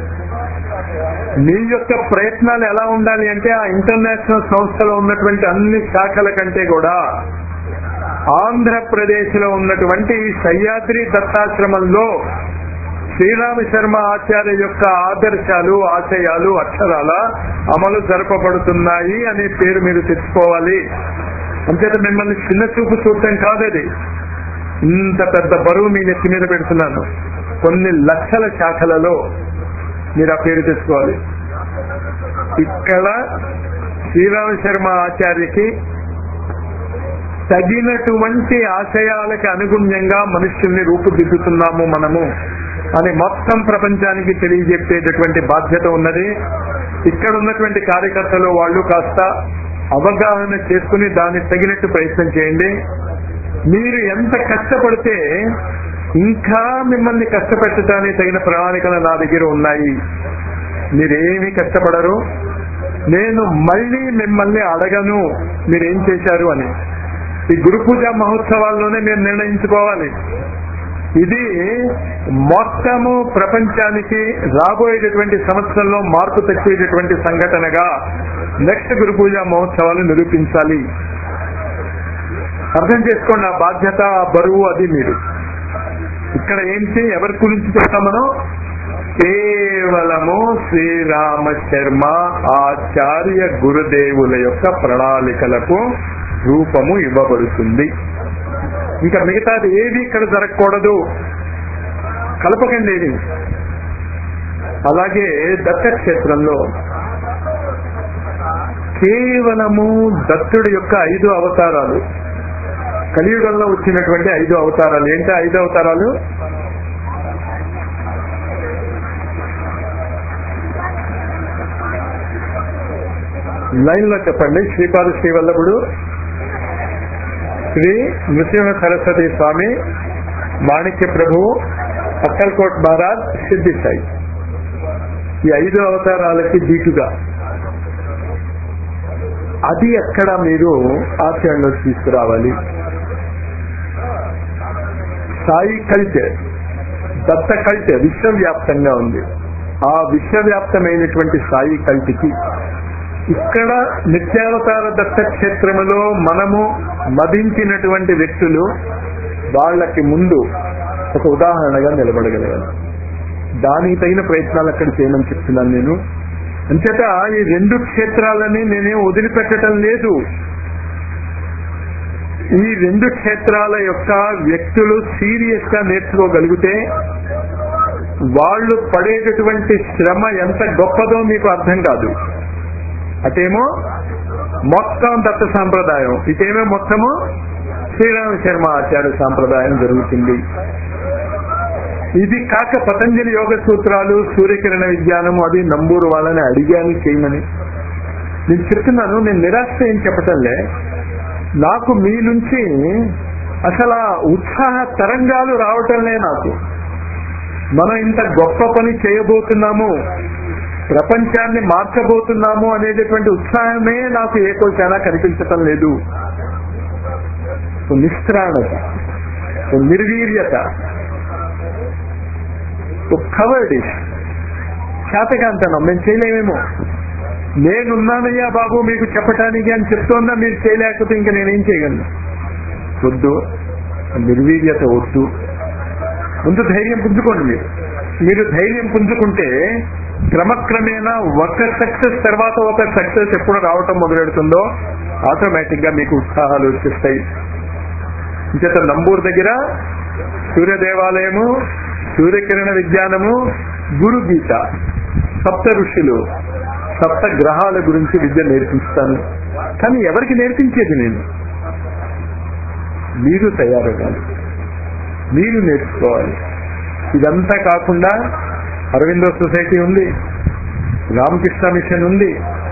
మీ యొక్క ప్రయత్నాలు ఎలా ఉండాలి అంటే ఆ ఇంటర్నేషనల్ సంస్థలో ఉన్నటువంటి అన్ని శాఖల కంటే కూడా ఆంధ్రప్రదేశ్ లో ఉన్నటువంటి సహ్యాద్రి దత్తాశ్రమంలో శ్రీరామ శర్మ ఆచార్య యొక్క ఆదర్శాలు ఆశయాలు అక్షరాల అమలు జరపబడుతున్నాయి అనే పేరు మీరు తెచ్చుకోవాలి అంతేత మిమ్మల్ని చిన్న చూపు చూడటం కాదది ఇంత పెద్ద బరువు మీ నెత్తి మీద పెడుతున్నాను కొన్ని లక్షల శాఖలలో మీరు ఆ పేరు తెచ్చుకోవాలి ఇక్కడ శ్రీరామ శర్మ ఆచార్యకి తగినటువంటి ఆశయాలకు అనుగుణ్యంగా మనుషుల్ని రూపుదిద్దుతున్నాము మనము అని మొత్తం ప్రపంచానికి తెలియజెప్పేటటువంటి బాధ్యత ఉన్నది ఇక్కడ ఉన్నటువంటి కార్యకర్తలు వాళ్ళు కాస్త అవగాహన చేసుకుని దానికి తగినట్టు ప్రయత్నం చేయండి మీరు ఎంత కష్టపడితే ఇంకా మిమ్మల్ని కష్టపెట్టడానికి తగిన ప్రణాళికలు నా దగ్గర ఉన్నాయి మీరేమి కష్టపడరు నేను మళ్ళీ మిమ్మల్ని అడగను మీరేం చేశారు అని ఈ గురు పూజ మహోత్సవాల్లోనే మీరు నిర్ణయించుకోవాలి ఇది మొత్తము ప్రపంచానికి రాబోయేటటువంటి సంవత్సరంలో మార్పు తెచ్చేటటువంటి సంఘటనగా నెక్స్ట్ గురు పూజ మహోత్సవాలు నిరూపించాలి అర్థం చేసుకోండి ఆ బాధ్యత ఆ బరువు అది మీరు ఇక్కడ ఏంటి ఎవరి గురించి చెప్తాం మనం కేవలము శ్రీరామ శర్మ ఆచార్య గురుదేవుల యొక్క ప్రణాళికలకు రూపము ఇవ్వబడుతుంది ఇంకా మిగతాది ఏది ఇక్కడ జరగకూడదు కలపకండి ఏది అలాగే దత్తక్షేత్రంలో కేవలము దత్తుడి యొక్క ఐదు అవతారాలు కలియుగంలో వచ్చినటువంటి ఐదు అవతారాలు ఏంటి ఐదు అవతారాలు లైన్ లో చెప్పండి శ్రీపాద శ్రీవల్లభుడు శ్రీ నృసింహ సరస్వతి స్వామి మాణిక్య ప్రభు అక్కల్కోట్ మహారాజ్ సిద్ధి సాయి ఈ ఐదు అవతారాలకి దీటుగా అది ఎక్కడ మీరు ఆచరణలో తీసుకురావాలి సాయి కల్చర్ దత్త కల్చర్ విశ్వవ్యాప్తంగా ఉంది ఆ విశ్వవ్యాప్తమైనటువంటి సాయి కల్టికి ఇక్కడ నిత్యావతార దత్త క్షేత్రములో మనము మదించినటువంటి వ్యక్తులు వాళ్ళకి ముందు ఒక ఉదాహరణగా నిలబడగలగాలి దానికి తగిన ప్రయత్నాలు అక్కడ చేయమని చెప్తున్నాను నేను అంచేత ఈ రెండు క్షేత్రాలని నేనేం వదిలిపెట్టడం లేదు ఈ రెండు క్షేత్రాల యొక్క వ్యక్తులు సీరియస్ గా నేర్చుకోగలిగితే వాళ్ళు పడేటటువంటి శ్రమ ఎంత గొప్పదో మీకు అర్థం కాదు అటేమో మొత్తం దత్త సాంప్రదాయం ఇటేమో మొత్తము శ్రీరామ శర్మ ఆచార్య సాంప్రదాయం జరుగుతుంది ఇది కాక పతంజలి యోగ సూత్రాలు సూర్యకిరణ విజ్ఞానము అది నంబూరు వాళ్ళని అడిగాను చేయమని నేను చెప్తున్నాను నేను నిరాశ ఏం చెప్పటంలే నాకు మీ నుంచి అసలు ఆ ఉత్సాహ తరంగాలు రావటంలే నాకు మనం ఇంత గొప్ప పని చేయబోతున్నాము ప్రపంచాన్ని మార్చబోతున్నాము అనేటటువంటి ఉత్సాహమే నాకు ఏ కోశానా కనిపించటం లేదు ఓ నిస్త్రాణత ఓ నిర్వీర్యత ఓ కవర్డిష్ శాతకాంతనం మేము చేయలేమేమో నేనున్నానయ్యా బాబు మీకు చెప్పటానికి అని చెప్తోందా మీరు చేయలేకపోతే ఇంకా నేనేం చేయగలను వద్దు నిర్వీర్యత వద్దు ముందు ధైర్యం పుంజుకోండి మీరు మీరు ధైర్యం పుంజుకుంటే క్రమక్రమేణా ఒక సక్సెస్ తర్వాత ఒక సక్సెస్ ఎప్పుడు రావటం మొదలెడుతుందో ఆటోమేటిక్ గా మీకు ఉత్సాహాలు వచ్చేస్తాయి ఇంచేత నంబూరు దగ్గర సూర్య దేవాలయము సూర్యకిరణ విజ్ఞానము గురు గీత సప్త ఋషులు సప్త గ్రహాల గురించి విద్య నేర్పిస్తాను కానీ ఎవరికి నేర్పించేది నేను మీరు తయారవ్వాలి మీరు నేర్చుకోవాలి ఇదంతా కాకుండా అరవిందో సొసైటీ ఉంది రామకృష్ణ మిషన్ ఉంది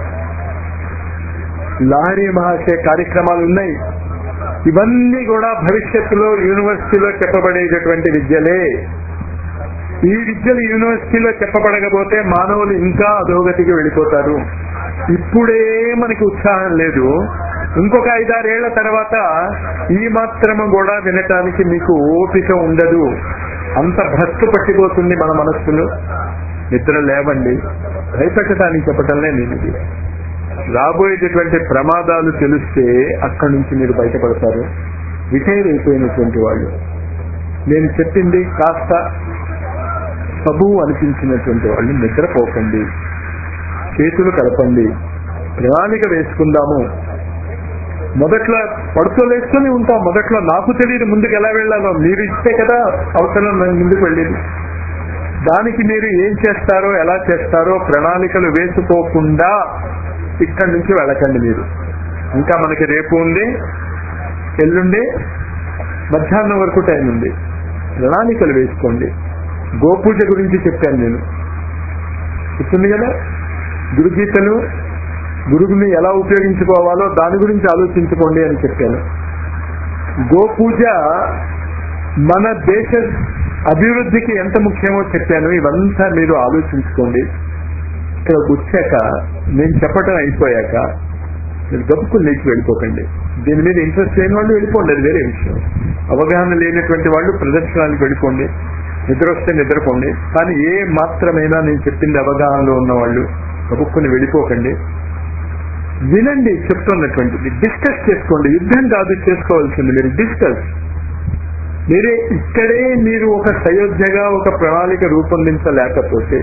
లహరి మహాశయ కార్యక్రమాలు ఉన్నాయి ఇవన్నీ కూడా భవిష్యత్తులో యూనివర్సిటీలో చెప్పబడేటటువంటి విద్యలే ఈ విద్యలు యూనివర్సిటీలో చెప్పబడకపోతే మానవులు ఇంకా అధోగతికి వెళ్ళిపోతారు ఇప్పుడే మనకి ఉత్సాహం లేదు ఇంకొక ఐదారేళ్ల తర్వాత ఈ మాత్రము కూడా వినటానికి మీకు ఓపిక ఉండదు అంత భ్రష్టు పట్టిపోతుంది మన మనస్సులో నిద్ర లేవండి భయపెట్టడానికి చెప్పటంలే నేను ఇది రాబోయేటటువంటి ప్రమాదాలు తెలిస్తే అక్కడి నుంచి మీరు బయటపడతారు రిటైర్ అయిపోయినటువంటి వాళ్ళు నేను చెప్పింది కాస్త సబువు అనిపించినటువంటి వాళ్ళు నిద్రపోకండి చేతులు కలపండి ప్రణాళిక వేసుకుందాము మొదట్లో పడుకోలేసుకొని ఉంటాం మొదట్లో నాకు తెలియదు ముందుకు ఎలా వెళ్ళాలో మీరు ఇస్తే కదా అవసరం నేను ముందుకు వెళ్ళేది దానికి మీరు ఏం చేస్తారో ఎలా చేస్తారో ప్రణాళికలు వేసుకోకుండా ఇక్కడి నుంచి వెళ్ళకండి మీరు ఇంకా మనకి రేపు ఉంది ఎల్లుండి మధ్యాహ్నం వరకు టైం ఉంది ప్రణాళికలు వేసుకోండి గోపూజ గురించి చెప్పాను నేను చెప్తుంది కదా గురుగీతలు గురువుని ఎలా ఉపయోగించుకోవాలో దాని గురించి ఆలోచించుకోండి అని చెప్పాను గోపూజ మన దేశ అభివృద్ధికి ఎంత ముఖ్యమో చెప్పాను ఇవంతా మీరు ఆలోచించుకోండి ఇక్కడ వచ్చాక నేను చెప్పటం అయిపోయాక మీరు గబుక్కులు లేచి వెళ్ళిపోకండి దీని మీద ఇంట్రెస్ట్ లేని వాళ్ళు వెళ్ళిపోండి అది వేరే విషయం అవగాహన లేనటువంటి వాళ్ళు ప్రదర్శనానికి వెళ్ళిపోండి నిద్ర వస్తే నిద్రపోండి కానీ ఏ మాత్రమైనా నేను చెప్పింది అవగాహనలో ఉన్న వాళ్ళు గబుక్కుని వెళ్ళిపోకండి వినండి చెప్తున్నటువంటిది డిస్కస్ చేసుకోండి యుద్ధం కాదు చేసుకోవాల్సింది మీరు డిస్కస్ మీరే ఇక్కడే మీరు ఒక సయోధ్యగా ఒక ప్రణాళిక రూపొందించలేకపోతే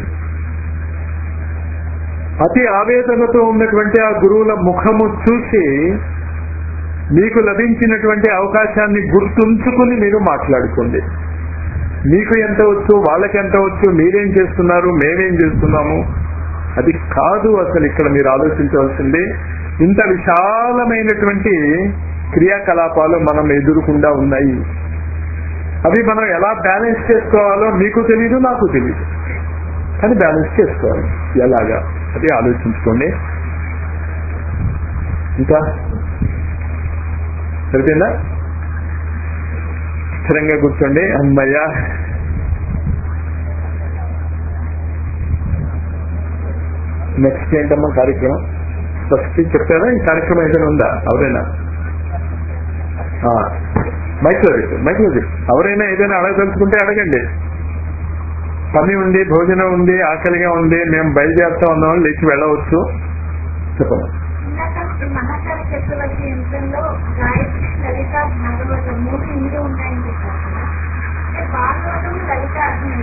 అతి ఆవేదనతో ఉన్నటువంటి ఆ గురువుల ముఖము చూసి మీకు లభించినటువంటి అవకాశాన్ని గుర్తుంచుకుని మీరు మాట్లాడుకోండి మీకు ఎంత వచ్చు వాళ్ళకి ఎంత వచ్చు మీరేం చేస్తున్నారు మేమేం చేస్తున్నాము అది కాదు అసలు ఇక్కడ మీరు ఆలోచించవలసింది ఇంత విశాలమైనటువంటి క్రియాకలాపాలు మనం ఎదురుకుండా ఉన్నాయి అవి మనం ఎలా బ్యాలెన్స్ చేసుకోవాలో మీకు తెలియదు నాకు తెలియదు కానీ బ్యాలెన్స్ చేసుకోవాలి ఎలాగా అది ఆలోచించుకోండి ఇంకా సరిపోయిందా స్థిరంగా కూర్చోండి అమ్మయ్యా నెక్స్ట్ ఏంటమ్మా కార్యక్రమం ఫస్ట్ చెప్పారా ఈ కార్యక్రమం ఏదైనా ఉందా ఎవరైనా మైక్లో చెప్పు మైక్లో చెప్పు ఎవరైనా ఏదైనా అడగదలుచుకుంటే అడగండి పని ఉంది భోజనం ఉంది ఆకలిగా ఉంది మేము బయలుదేరుతా ఉన్నాం లేచి వెళ్ళవచ్చు చెప్పండి మహాకాళ చక్రవర్తి యంత్రంలో గాయత్రి లలిత భాగవతం మూడు ఇందులో ఉన్నాయని చెప్పారు కదా అంటే భాగవతం లలిత అగ్ని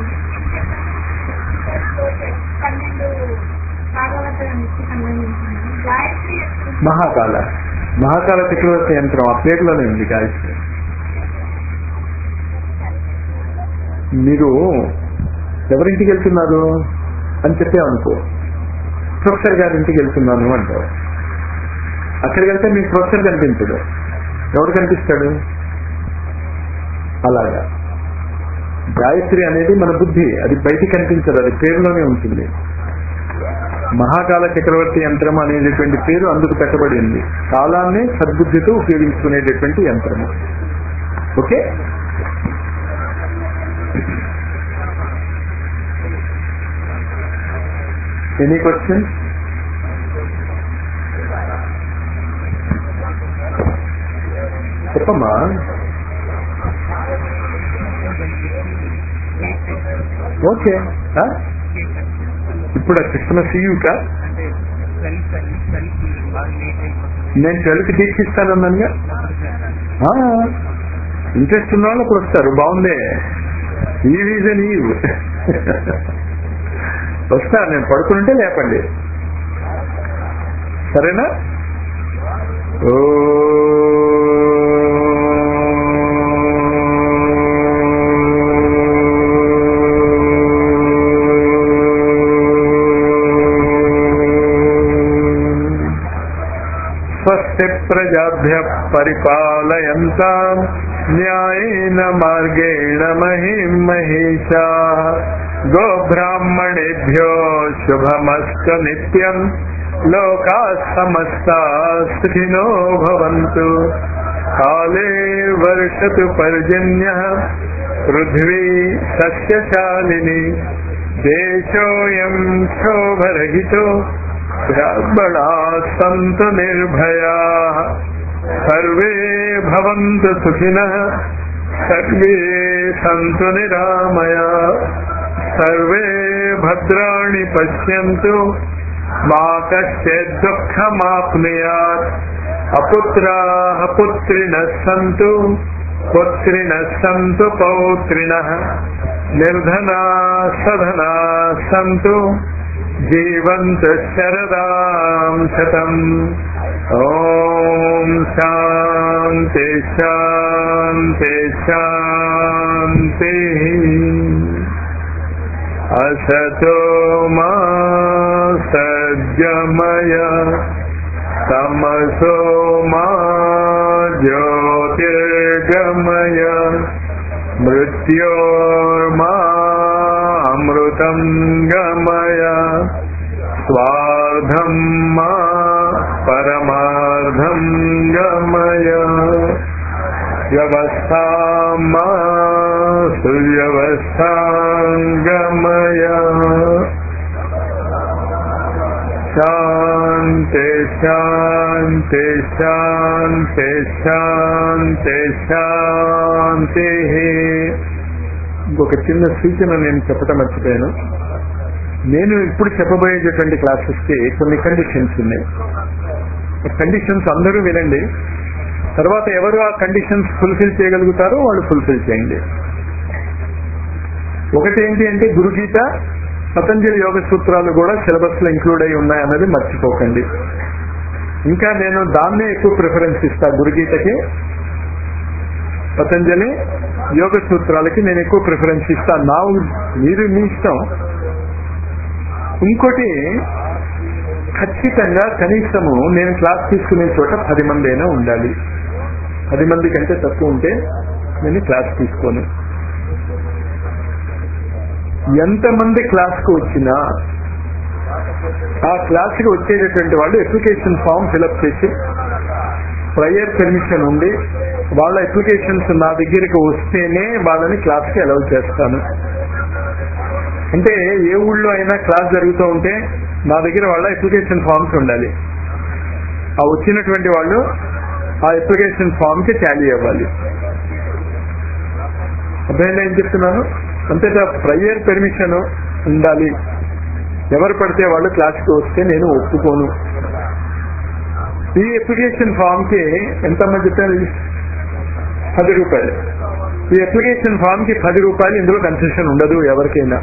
పన్నెండు భాగవతానికి సంబంధించిన గాయత్రి మహాకాల మహాకాల చక్రవర్తి యంత్రం ఆ పేరులోనే ఉంది గాయత్రి మీరు ఎవరింటికి వెళ్తున్నారు అని చెప్పామనుకో ప్రొఫెసర్ గారి ఇంటికి వెళ్తున్నాను అంటావు అక్కడికి వెళ్తే మీకు ప్రొఫెసర్ కనిపించడు ఎవరు కనిపిస్తాడు అలాగా గాయత్రి అనేది మన బుద్ధి అది బయటికి కనిపించదు అది పేరులోనే ఉంటుంది మహాకాల చక్రవర్తి యంత్రం అనేటటువంటి పేరు అందుకు పెట్టబడింది కాలాన్ని సద్బుద్ధితో ఉపయోగించుకునేటటువంటి యంత్రము ఓకే ఎనీ క్వశ్చన్ చెప్పమ్మా ఓకే ఆ? ఇప్పుడు క్రిస్మస్ ఈవ్కా నేను ట్వెల్వ్కి దీక్షిస్తానన్నానుగా ఆ, ఇంట్రెస్ట్ ఉన్న వాళ్ళకి వస్తారు బాగుందే ఈ రీజన్ ఈవ్ వస్తా నేను పడుకుంటే లేపండి సరేనా ఓ స్వస్తి ప్రజాభ్య పరిపాలయంతాం న్యాయేన మార్గేణ మహిం మహిషా గోబ్రాహ్మణేభ్యో శుభమస్తు నిత్యం లోకా సమస్తా సుఖినో భవంతు కాలే వర్షతు పర్జన్య పృథ్వీ సస్యశాలిని దేశోయం క్షోభరహితో బ్రాహ్మణా సంతు నిర్భయా సర్వే భవంతు సుఖినః సర్వే సంతు నిరామయా సర్వే భద్రాణి పశ్యంతు మా కశ్చిత్ దుఃఖమాప్నుయాత్ అపుత్రాः పుత్రిణः సంతు పుత్రిణः సంతు పౌత్రిణः నిర్ధనా సధనా సంతు జీవంతు శరదాం శతం ఓం శాంతి శాంతి శాంతి అసతో మా సజ్జమయ తమసో మా జ్యోతిర్గమయ మృత్యోర్మా అమృతం గమయ స్వార్థం మా పరమార్థం గమయ వ్యవస్థా మా సువ్యవస్థాంగమయ శాంతి శాంతి శాంతి శాంతి శాంతి ఇంకొక చిన్న సూచన నేను చెప్పటం మర్చిపోయాను నేను ఇప్పుడు చెప్పబోయేటటువంటి క్లాసెస్ కి కొన్ని కండిషన్స్ ఉన్నాయి కండిషన్స్ అందరూ వినండి తర్వాత ఎవరు ఆ కండిషన్స్ ఫుల్ఫిల్ చేయగలుగుతారో వాళ్ళు ఫుల్ఫిల్ చేయండి ఒకటి ఏంటి అంటే గురుగీత పతంజలి యోగ సూత్రాలు కూడా సిలబస్ లో ఇంక్లూడ్ అయి ఉన్నాయన్నది మర్చిపోకండి ఇంకా నేను దాన్నే ఎక్కువ ప్రిఫరెన్స్ ఇస్తా గురుగీతకి పతంజలి యోగ సూత్రాలకి నేను ఎక్కువ ప్రిఫరెన్స్ ఇస్తా నా మీరు మీ ఇష్టం ఇంకోటి ఖచ్చితంగా కనీసము నేను క్లాస్ తీసుకునే చోట పది మంది అయినా ఉండాలి పది మంది కంటే తక్కువ ఉంటే నేను క్లాస్ తీసుకోను ఎంతమంది క్లాస్కు వచ్చినా ఆ క్లాస్కి వచ్చేటటువంటి వాళ్ళు అప్లికేషన్ ఫామ్ ఫిలప్ చేసి ప్రయర్ పెర్మిషన్ ఉండి వాళ్ళ అప్లికేషన్స్ నా దగ్గరికి వస్తేనే వాళ్ళని క్లాస్కి అలౌ చేస్తాను అంటే ఏ ఊళ్ళో అయినా క్లాస్ జరుగుతూ ఉంటే నా దగ్గర వాళ్ళ అప్లికేషన్ ఫామ్స్ ఉండాలి ఆ వచ్చినటువంటి వాళ్ళు ఆ అప్లికేషన్ ఫామ్ కి టాలీ అవ్వాలి అర్థమైందా ఏం చెప్తున్నాను అంతేత ప్రయర్ పెర్మిషన్ ఉండాలి ఎవరు పడితే వాళ్ళు క్లాస్కి వస్తే నేను ఒప్పుకోను ఈ అప్లికేషన్ ఫామ్ కి ఎంత మంది చెప్పారు పది రూపాయలు ఈ అప్లికేషన్ ఫామ్ కి పది రూపాయలు ఇందులో కన్సెషన్ ఉండదు ఎవరికైనా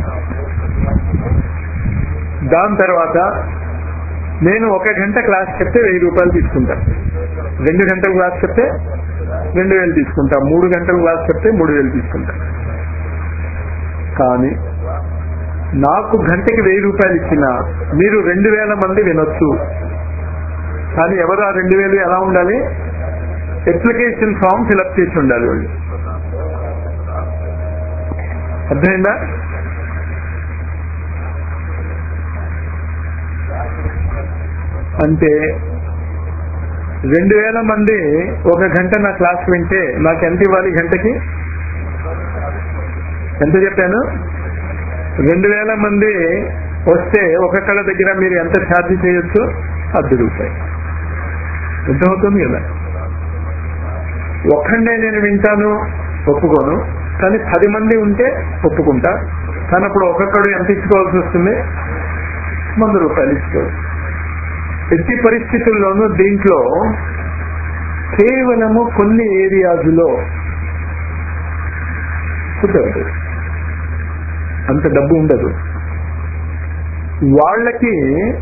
దాని తర్వాత నేను ఒక గంట క్లాస్ చెప్తే వెయ్యి రూపాయలు తీసుకుంటా రెండు గంటల క్లాస్ చెప్తే రెండు వేలు తీసుకుంటా మూడు గంటల క్లాస్ చెప్తే మూడు వేలు తీసుకుంటా కానీ నాకు గంటకి వెయ్యి రూపాయలు ఇచ్చిన మీరు రెండు వేల మంది వినొచ్చు కానీ ఎవరు ఆ రెండు వేలు ఎలా ఉండాలి అప్లికేషన్ ఫామ్ ఫిలప్ చేసి ఉండాలి వాళ్ళు అర్థమైందా అంటే రెండు వేల మంది ఒక గంట నా క్లాస్ వింటే నాకు ఎంత ఇవ్వాలి గంటకి ఎంత చెప్పాను రెండు వేల మంది వస్తే ఒక్కొక్కళ్ళ దగ్గర మీరు ఎంత ఛార్జ్ చేయొచ్చు పది రూపాయలు అర్థమవుతుంది కదా ఒక్కడే నేను వింటాను ఒప్పుకోను కానీ పది మంది ఉంటే ఒప్పుకుంటా కానీ అప్పుడు ఒక్కొక్కడు ఎంత ఇచ్చుకోవాల్సి వస్తుంది వంద రూపాయలు ఇచ్చుకోవాలి ఎట్టి పరిస్థితుల్లోనూ దీంట్లో కేవలము కొన్ని ఏరియాస్లో కుదరదు అంత డబ్బు ఉండదు వాళ్ళకి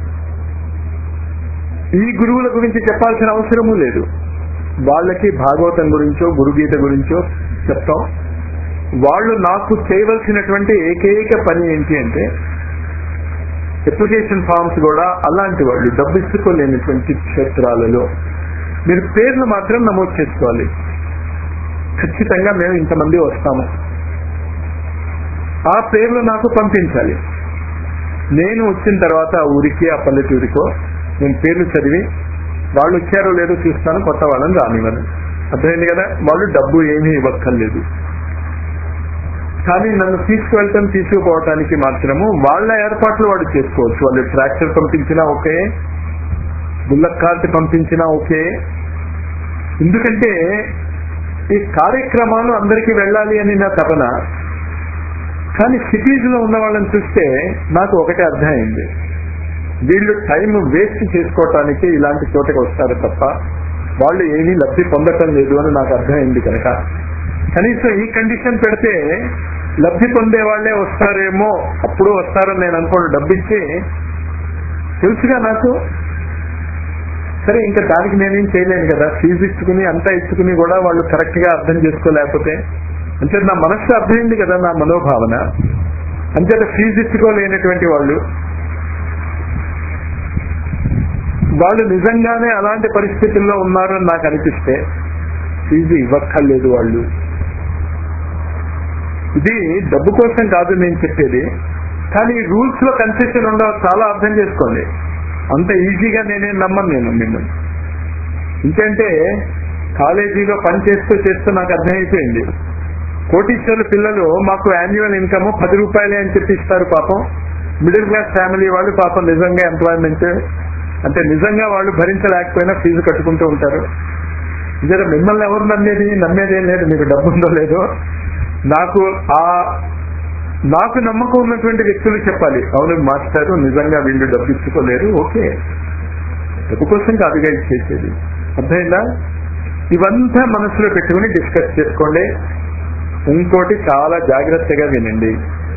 ఈ గురువుల గురించి చెప్పాల్సిన అవసరము లేదు వాళ్ళకి భాగవతం గురించో గురుగీత గురించో చెప్తాం వాళ్ళు నాకు చేయవలసినటువంటి ఏకైక పని ఏంటి అంటే అప్లికేషన్ ఫామ్స్ కూడా అలాంటి వాళ్ళు డబ్బు ఇచ్చుకోలేనటువంటి క్షేత్రాలలో మీరు పేర్లు మాత్రం నమోదు చేసుకోవాలి ఖచ్చితంగా మేము ఇంతమంది వస్తాము ఆ పేర్లు నాకు పంపించాలి నేను వచ్చిన తర్వాత ఆ ఊరికి ఆ పల్లెటూరికో నేను పేర్లు చదివి వాళ్ళు వచ్చారో లేదో చూస్తాను కొత్త వాళ్ళని రానివ్వను అర్థమైంది కదా వాళ్ళు డబ్బు ఏమీ ఇవ్వక్కర్లేదు కానీ నన్ను తీసుకువెళ్ళటం తీసుకుపోవటానికి మాత్రము వాళ్ళ ఏర్పాట్లు వాడు చేసుకోవచ్చు వాళ్ళు ట్రాక్టర్ పంపించినా ఓకే బుల్లక్ కార్ట్ పంపించినా ఓకే ఎందుకంటే ఈ కార్యక్రమాలు అందరికీ వెళ్ళాలి అని నా తపన కానీ సిటీస్ లో ఉన్న వాళ్ళని చూస్తే నాకు ఒకటే అర్థమైంది వీళ్ళు టైం వేస్ట్ చేసుకోవటానికి ఇలాంటి చోటకి వస్తారు తప్ప వాళ్ళు ఏమీ లబ్ధి పొందటం లేదు అని నాకు అర్థమైంది కనుక కనీసం ఈ కండిషన్ పెడితే లబ్ధి పొందే వాళ్ళే వస్తారేమో అప్పుడు వస్తారని నేను అనుకోను డబ్బిచ్చి తెలుసుగా నాకు సరే ఇంకా దానికి నేనేం చేయలేను కదా ఫీజు ఇచ్చుకుని అంతా ఇచ్చుకుని కూడా వాళ్ళు కరెక్ట్ గా అర్థం చేసుకోలేకపోతే అంటే నా మనస్సు అర్థమైంది కదా నా మనోభావన అంచేత ఫీజు ఇచ్చుకోలేనటువంటి వాళ్ళు వాళ్ళు నిజంగానే అలాంటి పరిస్థితుల్లో ఉన్నారు అని నాకు అనిపిస్తే ఫీజు ఇవ్వక్కర్లేదు వాళ్ళు ఇది డబ్బు కోసం కాదు నేను చెప్పేది కానీ ఈ రూల్స్ లో కన్సెషన్ ఉండవు చాలా అర్థం చేసుకోండి అంత ఈజీగా నేనేం నమ్మను నేను మిమ్మల్ని ఇంకంటే కాలేజీలో పని చేస్తూ చేస్తూ నాకు అర్థమైపోయింది కోటీశ్వరుల పిల్లలు మాకు యాన్యువల్ ఇన్కమ్ పది రూపాయలే అని చెప్పి ఇస్తారు పాపం మిడిల్ క్లాస్ ఫ్యామిలీ వాళ్ళు పాపం నిజంగా ఎంప్లాయ్మెంట్ అంటే నిజంగా వాళ్ళు భరించలేకపోయినా ఫీజు కట్టుకుంటూ ఉంటారు జర మిమ్మల్ని ఎవరు నమ్మేది నమ్మేది ఏం లేదు మీకు డబ్బు ఉందో లేదో నాకు ఆ నాకు నమ్మకం ఉన్నటువంటి వ్యక్తులు చెప్పాలి అవును మాస్టారు నిజంగా వీళ్ళు డబ్బు ఇచ్చుకోలేరు ఓకే డబ్బు కోసం కాదుగా ఇచ్చేసేది అర్థమైందా ఇవంతా మనసులో పెట్టుకుని డిస్కస్ చేసుకోండి ఇంకోటి చాలా జాగ్రత్తగా వినండి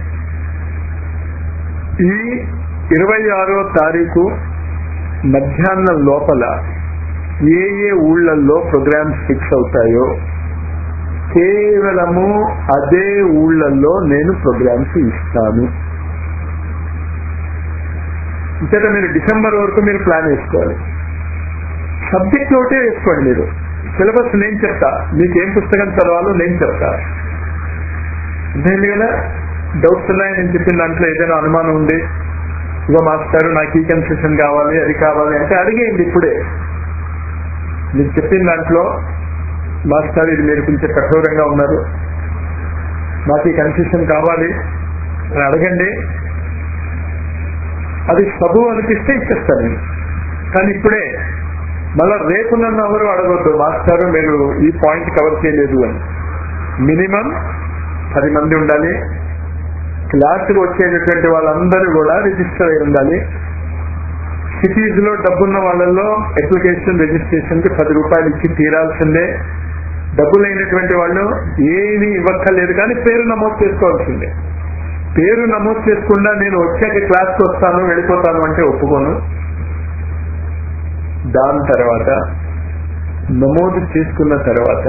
ఈ ఇరవై ఆరో తారీఖు మధ్యాహ్నం లోపల ఏ ఏ ఊళ్ళల్లో ప్రోగ్రామ్స్ ఫిక్స్ అవుతాయో కేవలము అదే ఊళ్ళల్లో నేను ప్రోగ్రామ్స్ ఇస్తాను ఇంతట మీరు డిసెంబర్ వరకు మీరు ప్లాన్ వేసుకోవాలి సబ్జెక్ట్ ఒకటే వేసుకోండి మీరు సిలబస్ నేను చెప్తా మీకు ఏం పుస్తకం చదవాలో నేను చెప్తా అర్థమైంది కదా డౌట్స్ ఉన్నాయి నేను చెప్పిన దాంట్లో ఏదైనా అనుమానం ఉంది ఇగో మాస్టారు నాకు ఈ కన్సెషన్ కావాలి అది కావాలి అంటే అడిగేయండి ఇప్పుడే మీరు చెప్పిన దాంట్లో మాస్టర్ ఇది మీరు కొంచెం కఠోరంగా ఉన్నారు నాకు ఈ కన్సెషన్ కావాలి అని అడగండి అది చదువు అనిపిస్తే ఇచ్చేస్తాను నేను కానీ ఇప్పుడే మళ్ళా రేపు నన్ను ఎవరు అడగొద్దు మాస్టారు మీరు ఈ పాయింట్ కవర్ చేయలేదు అని మినిమం పది మంది ఉండాలి క్లాస్కి వచ్చేటటువంటి వాళ్ళందరూ కూడా రిజిస్టర్ అయి ఉండాలి సిటీస్ లో డబ్బున్న వాళ్ళల్లో అప్లికేషన్ రిజిస్ట్రేషన్ కి పది రూపాయలు ఇచ్చి తీరాల్సిందే డబ్బు లేనటువంటి వాళ్ళు ఏమీ ఇవ్వక్కర్లేదు కానీ పేరు నమోదు చేసుకోవాల్సిందే పేరు నమోదు చేసుకుండా నేను వచ్చాక క్లాస్కి వస్తాను వెళ్ళిపోతాను అంటే ఒప్పుకోను దాని తర్వాత నమోదు చేసుకున్న తర్వాత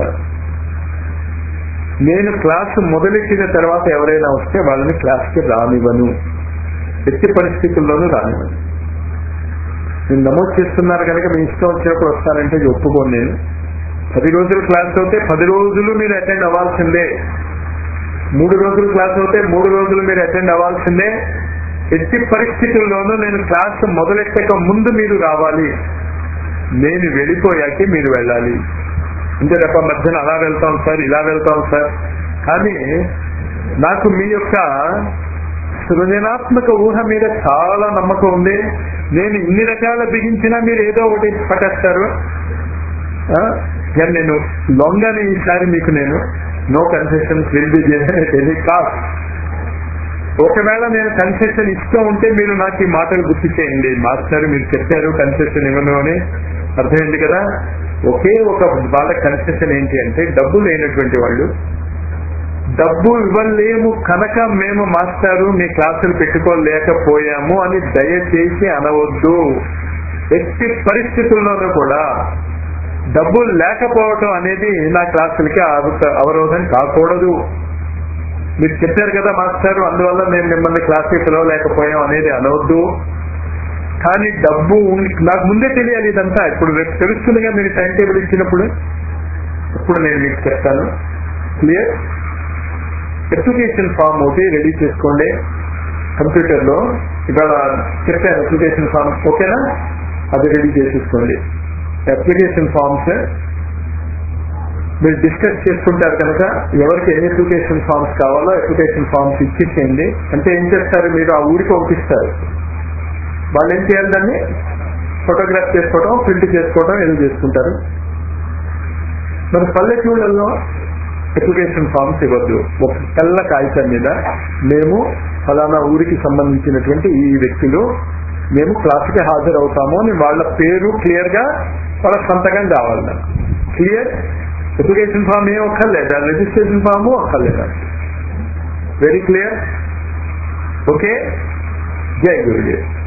నేను క్లాసు మొదలెట్టిన తర్వాత ఎవరైనా వస్తే వాళ్ళని క్లాస్కి రానివ్వను ఎట్టి పరిస్థితుల్లోనూ రానివ్వండి మీరు నమోదు చేస్తున్నారు కనుక మీ ఇష్టం వచ్చినప్పుడు వస్తారంటే ఇది ఒప్పుకోను నేను పది రోజులు క్లాస్ అవుతే పది రోజులు మీరు అటెండ్ అవ్వాల్సిందే మూడు రోజులు క్లాస్ అవుతే మూడు రోజులు మీరు అటెండ్ అవ్వాల్సిందే ఎట్టి పరిస్థితుల్లోనూ నేను క్లాస్ మొదలెట్టక ముందు మీరు రావాలి నేను వెళ్ళిపోయాకే మీరు వెళ్ళాలి అంతే తప్ప మధ్యన అలా వెళ్తాం సార్ ఇలా వెళ్తాం సార్ కానీ నాకు మీ యొక్క సృజనాత్మక ఊహ మీద చాలా నమ్మకం ఉంది నేను ఇన్ని రకాల బిగించినా మీరు ఏదో ఒకటి పట్టేస్తారు ఆ? కానీ నేను లొంగని ఈసారి మీకు నేను no concessions will be any cost ఒకవేళ నేను కన్సెషన్ ఇస్తూ ఉంటే మీరు నాకు ఈ మాటలు గుర్తు చేయండి మాస్టర్ మీరు చెప్పారు కన్సెషన్ ఇవ్వను అని అర్థమైంది కదా ఒకే ఒక వాళ్ళ కన్సెషన్ ఏంటి అంటే డబ్బు లేనటువంటి వాళ్ళు డబ్బు ఇవ్వలేము కనుక మేము మాస్టారు మీ క్లాసులు పెట్టుకోలేకపోయాము అని దయచేసి అనవద్దు ఎట్టి పరిస్థితుల్లోనూ కూడా డబ్బు లేకపోవటం అనేది నా క్లాసులకి ఆవ- అవరోధం కాకూడదు మీరు చెప్పారు కదా మాస్టర్ అందువల్ల మేము మిమ్మల్ని క్లాస్కి పిలవలేకపోయాం అనేది అనవద్దు కానీ డబ్బు ఉన్- నాకు ముందే తెలియాలి ఇదంతా ఇప్పుడు రేపు తెలుస్తుందిగా మీరు టైం టేబుల్ ఇచ్చినప్పుడు ఇప్పుడు నేను మీకు చెప్తాను క్లియర్ అప్లికేషన్ ఫామ్ ఒకటి రెడీ చేసుకోండి కంప్యూటర్ లో ఇవాళ చెప్పాను అప్లికేషన్ ఫామ్ ఓకేనా అది రెడీ చేసేసుకోండి అప్లికేషన్ ఫామ్స్ మీరు డిస్కస్ చేసుకుంటారు కనుక ఎవరికి ఎన్ని అప్లికేషన్ ఫామ్స్ కావాలో అప్లికేషన్ ఫామ్స్ ఇచ్చేసేయండి అంటే ఏం చేస్తారు మీరు ఆ ఊరికి పంపిస్తారు వాళ్ళు ఏం చేయాలి దాన్ని ఫోటోగ్రాఫ్ చేసుకోవడం ప్రింట్ చేసుకోవడం ఏదో చేసుకుంటారు మరి పల్లెటూళ్ళల్లో అప్లికేషన్ ఫామ్స్ ఇవ్వద్దు ఒక తెల్ల కాగితం మీద మేము ఫలానా ఊరికి సంబంధించినటువంటి ఈ వ్యక్తులు మేము క్లాస్కి హాజరవుతాము అని వాళ్ళ పేరు క్లియర్ గా వాళ్ళ సంతకం కావాలి నాకు క్లియర్ అప్లికేషన్ ఫామ్ ఏం ఒక్కర్లేదా రిజిస్ట్రేషన్ ఫాము ఒక్కర్లేదా వెరీ క్లియర్ ఓకే జై గురుదేవ్